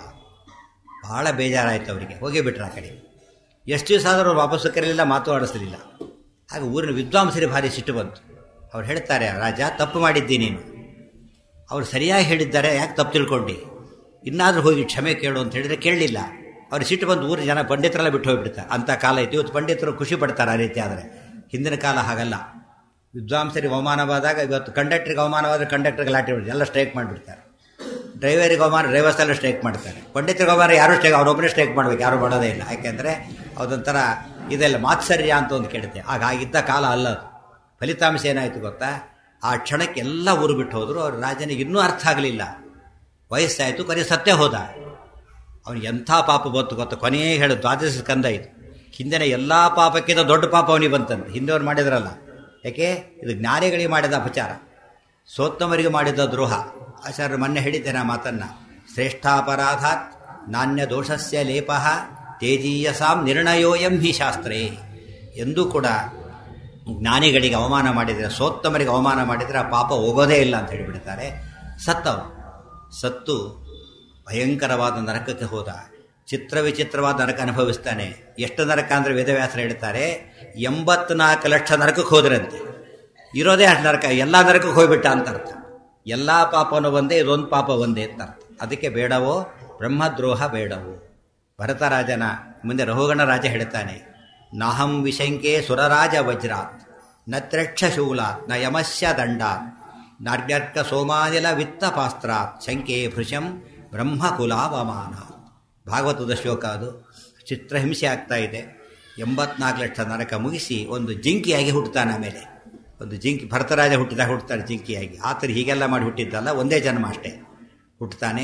ಭಾಳ ಬೇಜಾರಾಯ್ತು ಅವರಿಗೆ ಹೋಗಿ ಬಿಟ್ರು ಆ ಕಡೆ ಎಷ್ಟು ದಿವಸ ಆದರೂ ವಾಪಸ್ಸು ಕರೀಲಿಲ್ಲ ಮಾತು ಆಡಿಸಲಿಲ್ಲ ಆಗ ಊರಿನ ವಿದ್ವಾಂಸರಿಗೆ ಭಾರಿ ಸಿಟ್ಟು ಬಂತು ಅವ್ರು ಹೇಳ್ತಾರೆ ರಾಜ ತಪ್ಪು ಮಾಡಿದ್ದಿ ನೀನು ಅವ್ರು ಸರಿಯಾಗಿ ಹೇಳಿದ್ದಾರೆ ಯಾಕೆ ತಪ್ಪು ತಿಳ್ಕೊಂಡು ಇನ್ನಾದರೂ ಹೋಗಿ ಕ್ಷಮೆ ಕೇಳು ಅಂತ ಹೇಳಿದ್ರೆ ಕೇಳಲಿಲ್ಲ ಅವ್ರು ಸಿಟ್ಟು ಬಂದು ಊರಿನ ಜನ ಪಂಡಿತರೆಲ್ಲ ಬಿಟ್ಟು ಹೋಗ್ಬಿಡ್ತಾರೆ ಅಂಥ ಕಾಲ ಇತ್ತು ಇವತ್ತು ಪಂಡಿತರು ಖುಷಿ ಪಡ್ತಾರೆ ಆ ರೀತಿ ಆದರೆ ಹಿಂದಿನ ಕಾಲ ಹಾಗಲ್ಲ ವಿದ್ವಾಂಸರಿಗೆ ಅವಮಾನವಾದಾಗ ಇವತ್ತು ಕಂಡಕ್ಟ್ರಿಗೆ ಅವಮಾನವಾದರೆ ಕಂಡಕ್ಟರ್ ಗಲಾಟೆ ಬಿಡ್ತಾರೆ ಎಲ್ಲ ಸ್ಟ್ರೈಕ್ ಮಾಡಿಬಿಡ್ತಾರೆ ಡ್ರೈವರಿಗೆ ಅವಮಾನ ಡ್ರೈವರ್ಸ್ ಎಲ್ಲ ಸ್ಟ್ರೈಕ್ ಮಾಡ್ತಾರೆ ಪಂಡಿತರಿಗೆ ಅವಮಾನ ಯಾರು ಸ್ಟ್ರೈಕ್ ಅವರೊಬ್ಬರೇ ಸ್ಟ್ರೈಕ್ ಮಾಡಬೇಕು ಯಾರು ಮಾಡೋದೇ ಇಲ್ಲ ಯಾಕೆಂದರೆ ಅದೊಂಥರ ಇದೆಲ್ಲ ಮಾತ್ಸರ್ಯ ಅಂತ ಒಂದು ಕೇಳುತ್ತೆ ಆಗ ಆಗಿದ್ದ ಕಾಲ ಅಲ್ಲ ಅದು ಫಲಿತಾಂಶ ಏನಾಯಿತು ಗೊತ್ತಾ ಆ ಕ್ಷಣಕ್ಕೆ ಎಲ್ಲ ಊರು ಬಿಟ್ಟು ಹೋದರು ಅವ್ರ ರಾಜನಿಗೆ ಇನ್ನೂ ಅರ್ಥ ಆಗಲಿಲ್ಲ ವಯಸ್ಸಾಯಿತು ಕೊನೆ ಸತ್ಯ ಹೋದ ಅವನಿಗೆ ಎಂಥ ಪಾಪ ಬಂತು ಗೊತ್ತ ಕೊನೆಯೇ ಹೇಳು ದ್ವಾದಶ ಸ್ಕಂದ ಇದು ಹಿಂದಿನ ಎಲ್ಲ ಪಾಪಕ್ಕಿಂತ ದೊಡ್ಡ ಪಾಪ ಅವನಿಗೆ ಬಂತಂತೆ ಹಿಂದೆಯವ್ರು ಮಾಡಿದ್ರಲ್ಲ ಯಾಕೆ ಇದು ಜ್ಞಾನಿಗಳಿಗೆ ಮಾಡಿದ ಅಪಚಾರ ಸೋತ್ತಮರಿಗೆ ಮಾಡಿದ ದ್ರೋಹ ಆಚಾರ್ಯರು ಮೊನ್ನೆ ಹೇಳಿದ್ದೇನೆ ಆ ಮಾತನ್ನು ಶ್ರೇಷ್ಠಾಪರಾಧಾತ್ ನಾಣ್ಯ ದೋಷಸ್ಯ ಲೇಪ ತೇಜೀಯಸಾಂ ನಿರ್ಣಯೋಯಂ ಹಿ ಶಾಸ್ತ್ರೇ ಎಂದೂ ಕೂಡ ಜ್ಞಾನಿಗಳಿಗೆ ಅವಮಾನ ಮಾಡಿದರೆ ಸೋತ್ತಮರಿಗೆ ಅವಮಾನ ಮಾಡಿದರೆ ಆ ಪಾಪ ಹೋಗೋದೇ ಇಲ್ಲ ಅಂತ ಹೇಳಿಬಿಡ್ತಾರೆ ಸತ್ತವ ಸತ್ತು ಭಯಂಕರವಾದ ನರಕಕ್ಕೆ ಹೋದ ಚಿತ್ರ ವಿಚಿತ್ರವಾದ ನರಕ ಅನುಭವಿಸ್ತಾನೆ ಎಷ್ಟು ನರಕ ಅಂದರೆ ವೇದವ್ಯಾಸರು ಹೇಳ್ತಾರೆ ಎಂಬತ್ನಾಲ್ಕು ಲಕ್ಷ ನರಕಕ್ಕೆ ಹೋದ್ರಂತೆ ಇರೋದೇ ಅಷ್ಟು ನರಕ ಎಲ್ಲ ನರಕಕ್ಕೆ ಹೋಗ್ಬಿಟ್ಟ ಅಂತ ಅರ್ಥ ಎಲ್ಲ ಪಾಪನೂ ಒಂದೇ ಇದೊಂದು ಪಾಪ ಒಂದೇ ಅಂತ ಅರ್ಥ ಅದಕ್ಕೆ ಬೇಡವೋ ಬ್ರಹ್ಮದ್ರೋಹ ಬೇಡವೋ ಭರತರಾಜನ ಮುಂದೆ ರಹುಗಣ ರಾಜ ಹೇಳ್ತಾನೆ ನಾಹಂ ವಿಶಂಕೆ ಸುರರಾಜ ವಜ್ರಾತ್ ನ ತ್ರಕ್ಷ ಶೂಲಾತ್ ನ ಯಮಸ್ಯ ದಂಡಾತ್ ನಾರ್ಗ್ಯರ್ಕ ಸೋಮಾನಿಲ ವಿತ್ತ ಪಾಸ್ತ್ರಾತ್ ಶಂಕೆ ಭೃಶಂ ಬ್ರಹ್ಮಕುಲಾವಮಾನ ಭಾಗವತದ ಶ್ಲೋಕ ಅದು ಚಿತ್ರಹಿಂಸೆ ಆಗ್ತಾ ಇದೆ ಎಂಬತ್ನಾಲ್ಕು ಲಕ್ಷ ನರಕ ಮುಗಿಸಿ ಒಂದು ಜಿಂಕಿಯಾಗಿ ಹುಟ್ಟುತ್ತಾನೆ ಆಮೇಲೆ ಒಂದು ಜಿಂಕಿ ಭರತರಾಜ ಹುಟ್ಟಿದಾಗ ಹುಟ್ಟುತ್ತಾನೆ ಜಿಂಕಿಯಾಗಿ ಆತರು ಹೀಗೆಲ್ಲ ಮಾಡಿ ಹುಟ್ಟಿದ್ದಲ್ಲ ಒಂದೇ ಜನ್ಮ ಅಷ್ಟೇ ಹುಟ್ಟುತ್ತಾನೆ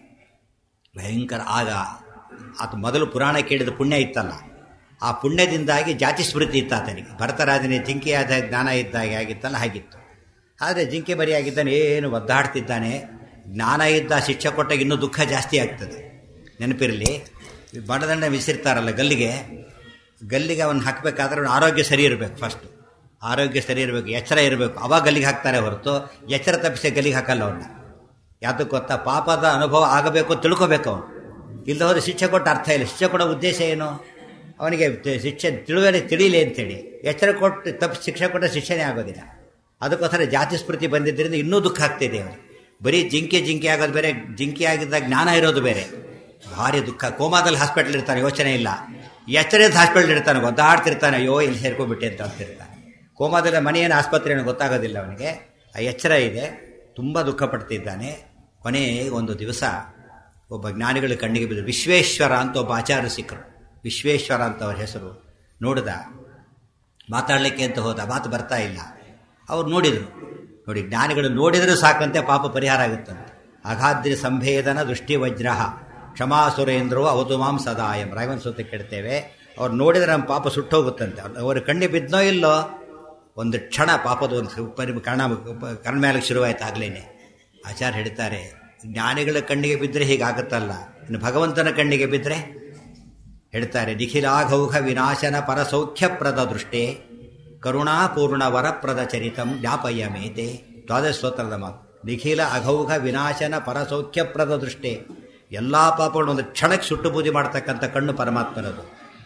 ಭಯಂಕರ ಆಗ ಆತ ಮೊದಲು ಪುರಾಣ ಕೇಳಿದ ಪುಣ್ಯ ಇತ್ತಲ್ಲ ಆ ಪುಣ್ಯದಿಂದಾಗಿ ಜಾತಿ ಸ್ಮೃತಿ ಇತ್ತು ಆತನಿಗೆ ಭರತರಾಜನೇ ಜಿಂಕೆಯಾದ ಜ್ಞಾನ ಇದ್ದಾಗೆ ಆಗಿತ್ತಲ್ಲ ಹಾಗಿತ್ತು ಆದರೆ ಜಿಂಕೆ ಬರಿಯಾಗಿದ್ದಾನೆ ಏನು ಒದ್ದಾಡ್ತಿದ್ದಾನೆ ಜ್ಞಾನ ಇದ್ದ ಶಿಕ್ಷೆ ಕೊಟ್ಟಾಗ ಇನ್ನೂ ದುಃಖ ಜಾಸ್ತಿ ಆಗ್ತದೆ ನೆನಪಿರಲಿ ಬಡದಂಡ ವಿಸಿರ್ತಾರಲ್ಲ ಗಲ್ಲಿಗೆ ಗಲ್ಲಿಗೆ ಅವನು ಹಾಕಬೇಕಾದ್ರೆ ಅವನ ಆರೋಗ್ಯ ಸರಿ ಇರಬೇಕು ಫಸ್ಟು ಆರೋಗ್ಯ ಸರಿ ಇರಬೇಕು ಎಚ್ಚರ ಇರಬೇಕು ಅವಾಗ ಗಲ್ಲಿಗೆ ಹಾಕ್ತಾರೆ ಹೊರತು ಎಚ್ಚರ ತಪ್ಪಿಸಿ ಗಲ್ಲಿಗೆ ಹಾಕಲ್ಲ ಅವನ್ನ ಯಾತಕ್ಕೆ ಗೊತ್ತಾ ಪಾಪದ ಅನುಭವ ಆಗಬೇಕು ತಿಳ್ಕೋಬೇಕು ಅವನು ಇಲ್ಲದ ಹೋದ್ರೆ ಶಿಕ್ಷೆ ಕೊಟ್ಟ ಅರ್ಥ ಇಲ್ಲ ಶಿಕ್ಷೆ ಕೊಡೋ ಉದ್ದೇಶ ಏನು ಅವನಿಗೆ ಶಿಕ್ಷೆ ತಿಳುವಳಿ ತಿಳಿಲಿ ಅಂತೇಳಿ ಎಚ್ಚರ ಕೊಟ್ಟು ತಪ್ಪು ಶಿಕ್ಷೆ ಕೊಟ್ಟರೆ ಶಿಕ್ಷೆನೇ ಆಗೋದಿಲ್ಲ ಅದಕ್ಕೋಸ್ಕರ ಜಾತಿ ಸ್ಮೃತಿ ಬಂದಿದ್ದರಿಂದ ಇನ್ನೂ ದುಃಖ ಆಗ್ತಿದೆ ಅವನಿಗೆ ಬರೀ ಜಿಂಕೆ ಜಿಂಕೆ ಆಗೋದು ಬೇರೆ ಜಿಂಕೆ ಆಗಿದ್ದಾಗ ಜ್ಞಾನ ಇರೋದು ಬೇರೆ ಭಾರಿ ದುಃಖ ಕೋಮಾದಲ್ಲಿ ಹಾಸ್ಪಿಟ್ಲ್ ಇರ್ತಾನೆ ಯೋಚನೆ ಇಲ್ಲ ಎಚ್ಚರದ ಹಾಸ್ಪಿಟ್ಲ್ ಇರ್ತಾನೆ ಒದ್ದಾಡ್ತಿರ್ತಾನೆ ಅಯ್ಯೋ ಇಲ್ಲಿ ಸೇರ್ಕೊಂಡ್ಬಿಟ್ಟೆ ಅಂತ ಅಂತಿರ್ತಾನೆ ಕೋಮಾದಲ್ಲಿ ಮನೆಯೇನು ಆಸ್ಪತ್ರೆ ಏನೋ ಗೊತ್ತಾಗೋದಿಲ್ಲ ಅವನಿಗೆ ಆ ಎಚ್ಚರ ಇದೆ ತುಂಬ ದುಃಖ ಪಡ್ತಿದ್ದಾನೆ ಕೊನೆ ಒಂದು ದಿವಸ ಒಬ್ಬ ಜ್ಞಾನಿಗಳ ಕಣ್ಣಿಗೆ ಬಿದ್ದು ವಿಶ್ವೇಶ್ವರ ಅಂತ ಒಬ್ಬ ಆಚಾರ್ಯ ಸಿಕ್ಕರು ವಿಶ್ವೇಶ್ವರ ಅಂತ ಅವ್ರ ಹೆಸರು ನೋಡಿದ ಮಾತಾಡಲಿಕ್ಕೆ ಅಂತ ಹೋದ ಮಾತು ಬರ್ತಾ ಇಲ್ಲ ಅವ್ರು ನೋಡಿದರು ನೋಡಿ ಜ್ಞಾನಿಗಳು ನೋಡಿದರೂ ಸಾಕಂತೆ ಪಾಪ ಪರಿಹಾರ ಆಗುತ್ತಂತೆ ಅಗಾದ್ರಿ ಸಂಭೇದನ ದೃಷ್ಟಿ ವಜ್ರ ಕ್ಷಮಾ ಸುರೇಂದ್ರೋ ಅವತು ಮಾಂ ಸದಾಯಂ ರಾಯವನ್ ಸೂತ್ರ ಕೇಳ್ತೇವೆ ಅವ್ರು ನೋಡಿದರೆ ನಮ್ಮ ಪಾಪ ಸುಟ್ಟೋಗುತ್ತಂತೆ ಅವ್ರ ಕಣ್ಣಿ ಬಿದ್ದನೋ ಇಲ್ಲೋ ಒಂದು ಕ್ಷಣ ಪಾಪದ ಒಂದು ಪರಿ ಕರ್ಣ ಕರ್ಣ್ಮೇಲಕ್ಕೆ ಶುರುವಾಯ್ತು ಆಗ್ಲೇನೆ ಆಚಾರ್ಯ ಹೇಳ್ತಾರೆ ಜ್ಞಾನಿಗಳ ಕಣ್ಣಿಗೆ ಬಿದ್ದರೆ ಹೀಗಾಗುತ್ತಲ್ಲ ಇನ್ನು ಭಗವಂತನ ಕಣ್ಣಿಗೆ ಬಿದ್ದರೆ ಹೇಳ್ತಾರೆ ನಿಖಿಲಾಘೌಘ ವಿನಾಶನ ಪರಸೌಖ್ಯಪ್ರದ ದೃಷ್ಟೇ ಕರುಣಾಪೂರ್ಣ ವರಪ್ರದ ಚರಿತಂ ಜ್ಞಾಪಯ್ಯ ಮೇತೆ ದ್ವಾದಶ ಸ್ತೋತ್ರದ ಮಾತು ನಿಖಿಲ ಅಘೌಘ ವಿನಾಶನ ಪರಸೌಖ್ಯಪ್ರದ ದೃಷ್ಟೇ ಎಲ್ಲ ಪಾಪಗಳು ಒಂದು ಕ್ಷಣಕ್ಕೆ ಸುಟ್ಟು ಬೂದಿ ಮಾಡ್ತಕ್ಕಂಥ ಕಣ್ಣು ಪರಮಾತ್ಮನದು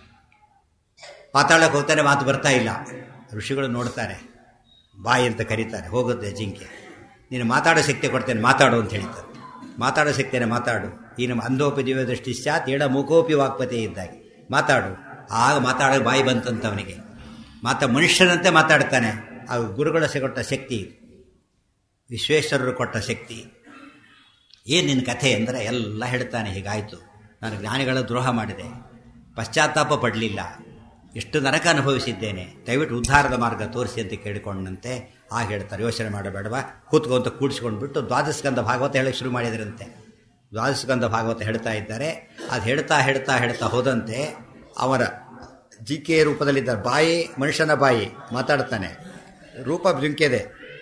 ಪಾತಾಳಕ್ಕೆ ಹೋಗ್ತಾನೆ ಮಾತು ಬರ್ತಾ ಇಲ್ಲ ಋಷಿಗಳು ನೋಡ್ತಾರೆ ಬಾಯಿ ಅಂತ ಕರೀತಾರೆ ಹೋಗುತ್ತೆ ಜಿಂಕೆ ನೀನು ಮಾತಾಡೋ ಶಕ್ತಿ ಕೊಡ್ತೇನೆ ಮಾತಾಡು ಅಂತ ಹೇಳ್ತಾರೆ ಮಾತಾಡೋ ಶಕ್ತಿನೇ ಮಾತಾಡು ಈ ನಮ್ಮ ಅಂಧೋಪಿ ದಿವ್ಯ ದೃಷ್ಟಿ ಸ್ಯಾತ್ ಎಡ ಮುಖೋಪಿ ವಾಕ್ಪತಿ ಇದ್ದಾಗೆ ಮಾತಾಡು ಆಗ ಮಾತಾಡೋ ಬಾಯಿ ಬಂತಂತ ಅವನಿಗೆ ಮಾತ ಮನುಷ್ಯನಂತೆ ಮಾತಾಡ್ತಾನೆ ಆ ಗುರುಗಳ ಕೊಟ್ಟ ಶಕ್ತಿ ವಿಶ್ವೇಶ್ವರರು ಕೊಟ್ಟ ಶಕ್ತಿ ಏನು ನಿನ್ನ ಕಥೆ ಅಂದರೆ ಎಲ್ಲ ಹೇಳ್ತಾನೆ ಹೀಗಾಯಿತು ನಾನು ಜ್ಞಾನಿಗಳ ದ್ರೋಹ ಮಾಡಿದೆ ಪಶ್ಚಾತ್ತಾಪ ಪಡಲಿಲ್ಲ ಎಷ್ಟು ನರಕ ಅನುಭವಿಸಿದ್ದೇನೆ ದಯವಿಟ್ಟು ಉದ್ಧಾರದ ಮಾರ್ಗ ತೋರಿಸಿ ಅಂತ ಕೇಳಿಕೊಂಡಂತೆ ಆಗ ಹೇಳ್ತಾರೆ ಯೋಚನೆ ಮಾಡಬೇಡವಾ ಕೂತ್ಕೊಂತ ಕೂಡಿಸ್ಕೊಂಡ್ಬಿಟ್ಟು ದ್ವಾದಶಗಂಧ ಭಾಗವತ ಹೇಳಕ್ಕೆ ಶುರು ಮಾಡಿದ್ರಂತೆ ದ್ವಾದಶಗಂಧ ಭಾಗವತ ಹೇಳ್ತಾ ಇದ್ದಾರೆ ಅದು ಹೇಳ್ತಾ ಹೇಳ್ತಾ ಹೇಳ್ತಾ ಹೋದಂತೆ ಅವರ ಜಿಕೆ ರೂಪದಲ್ಲಿದ್ದಾರೆ ಬಾಯಿ ಮನುಷ್ಯನ ಬಾಯಿ ಮಾತಾಡ್ತಾನೆ ರೂಪ ಜಿಂಕೆದೆ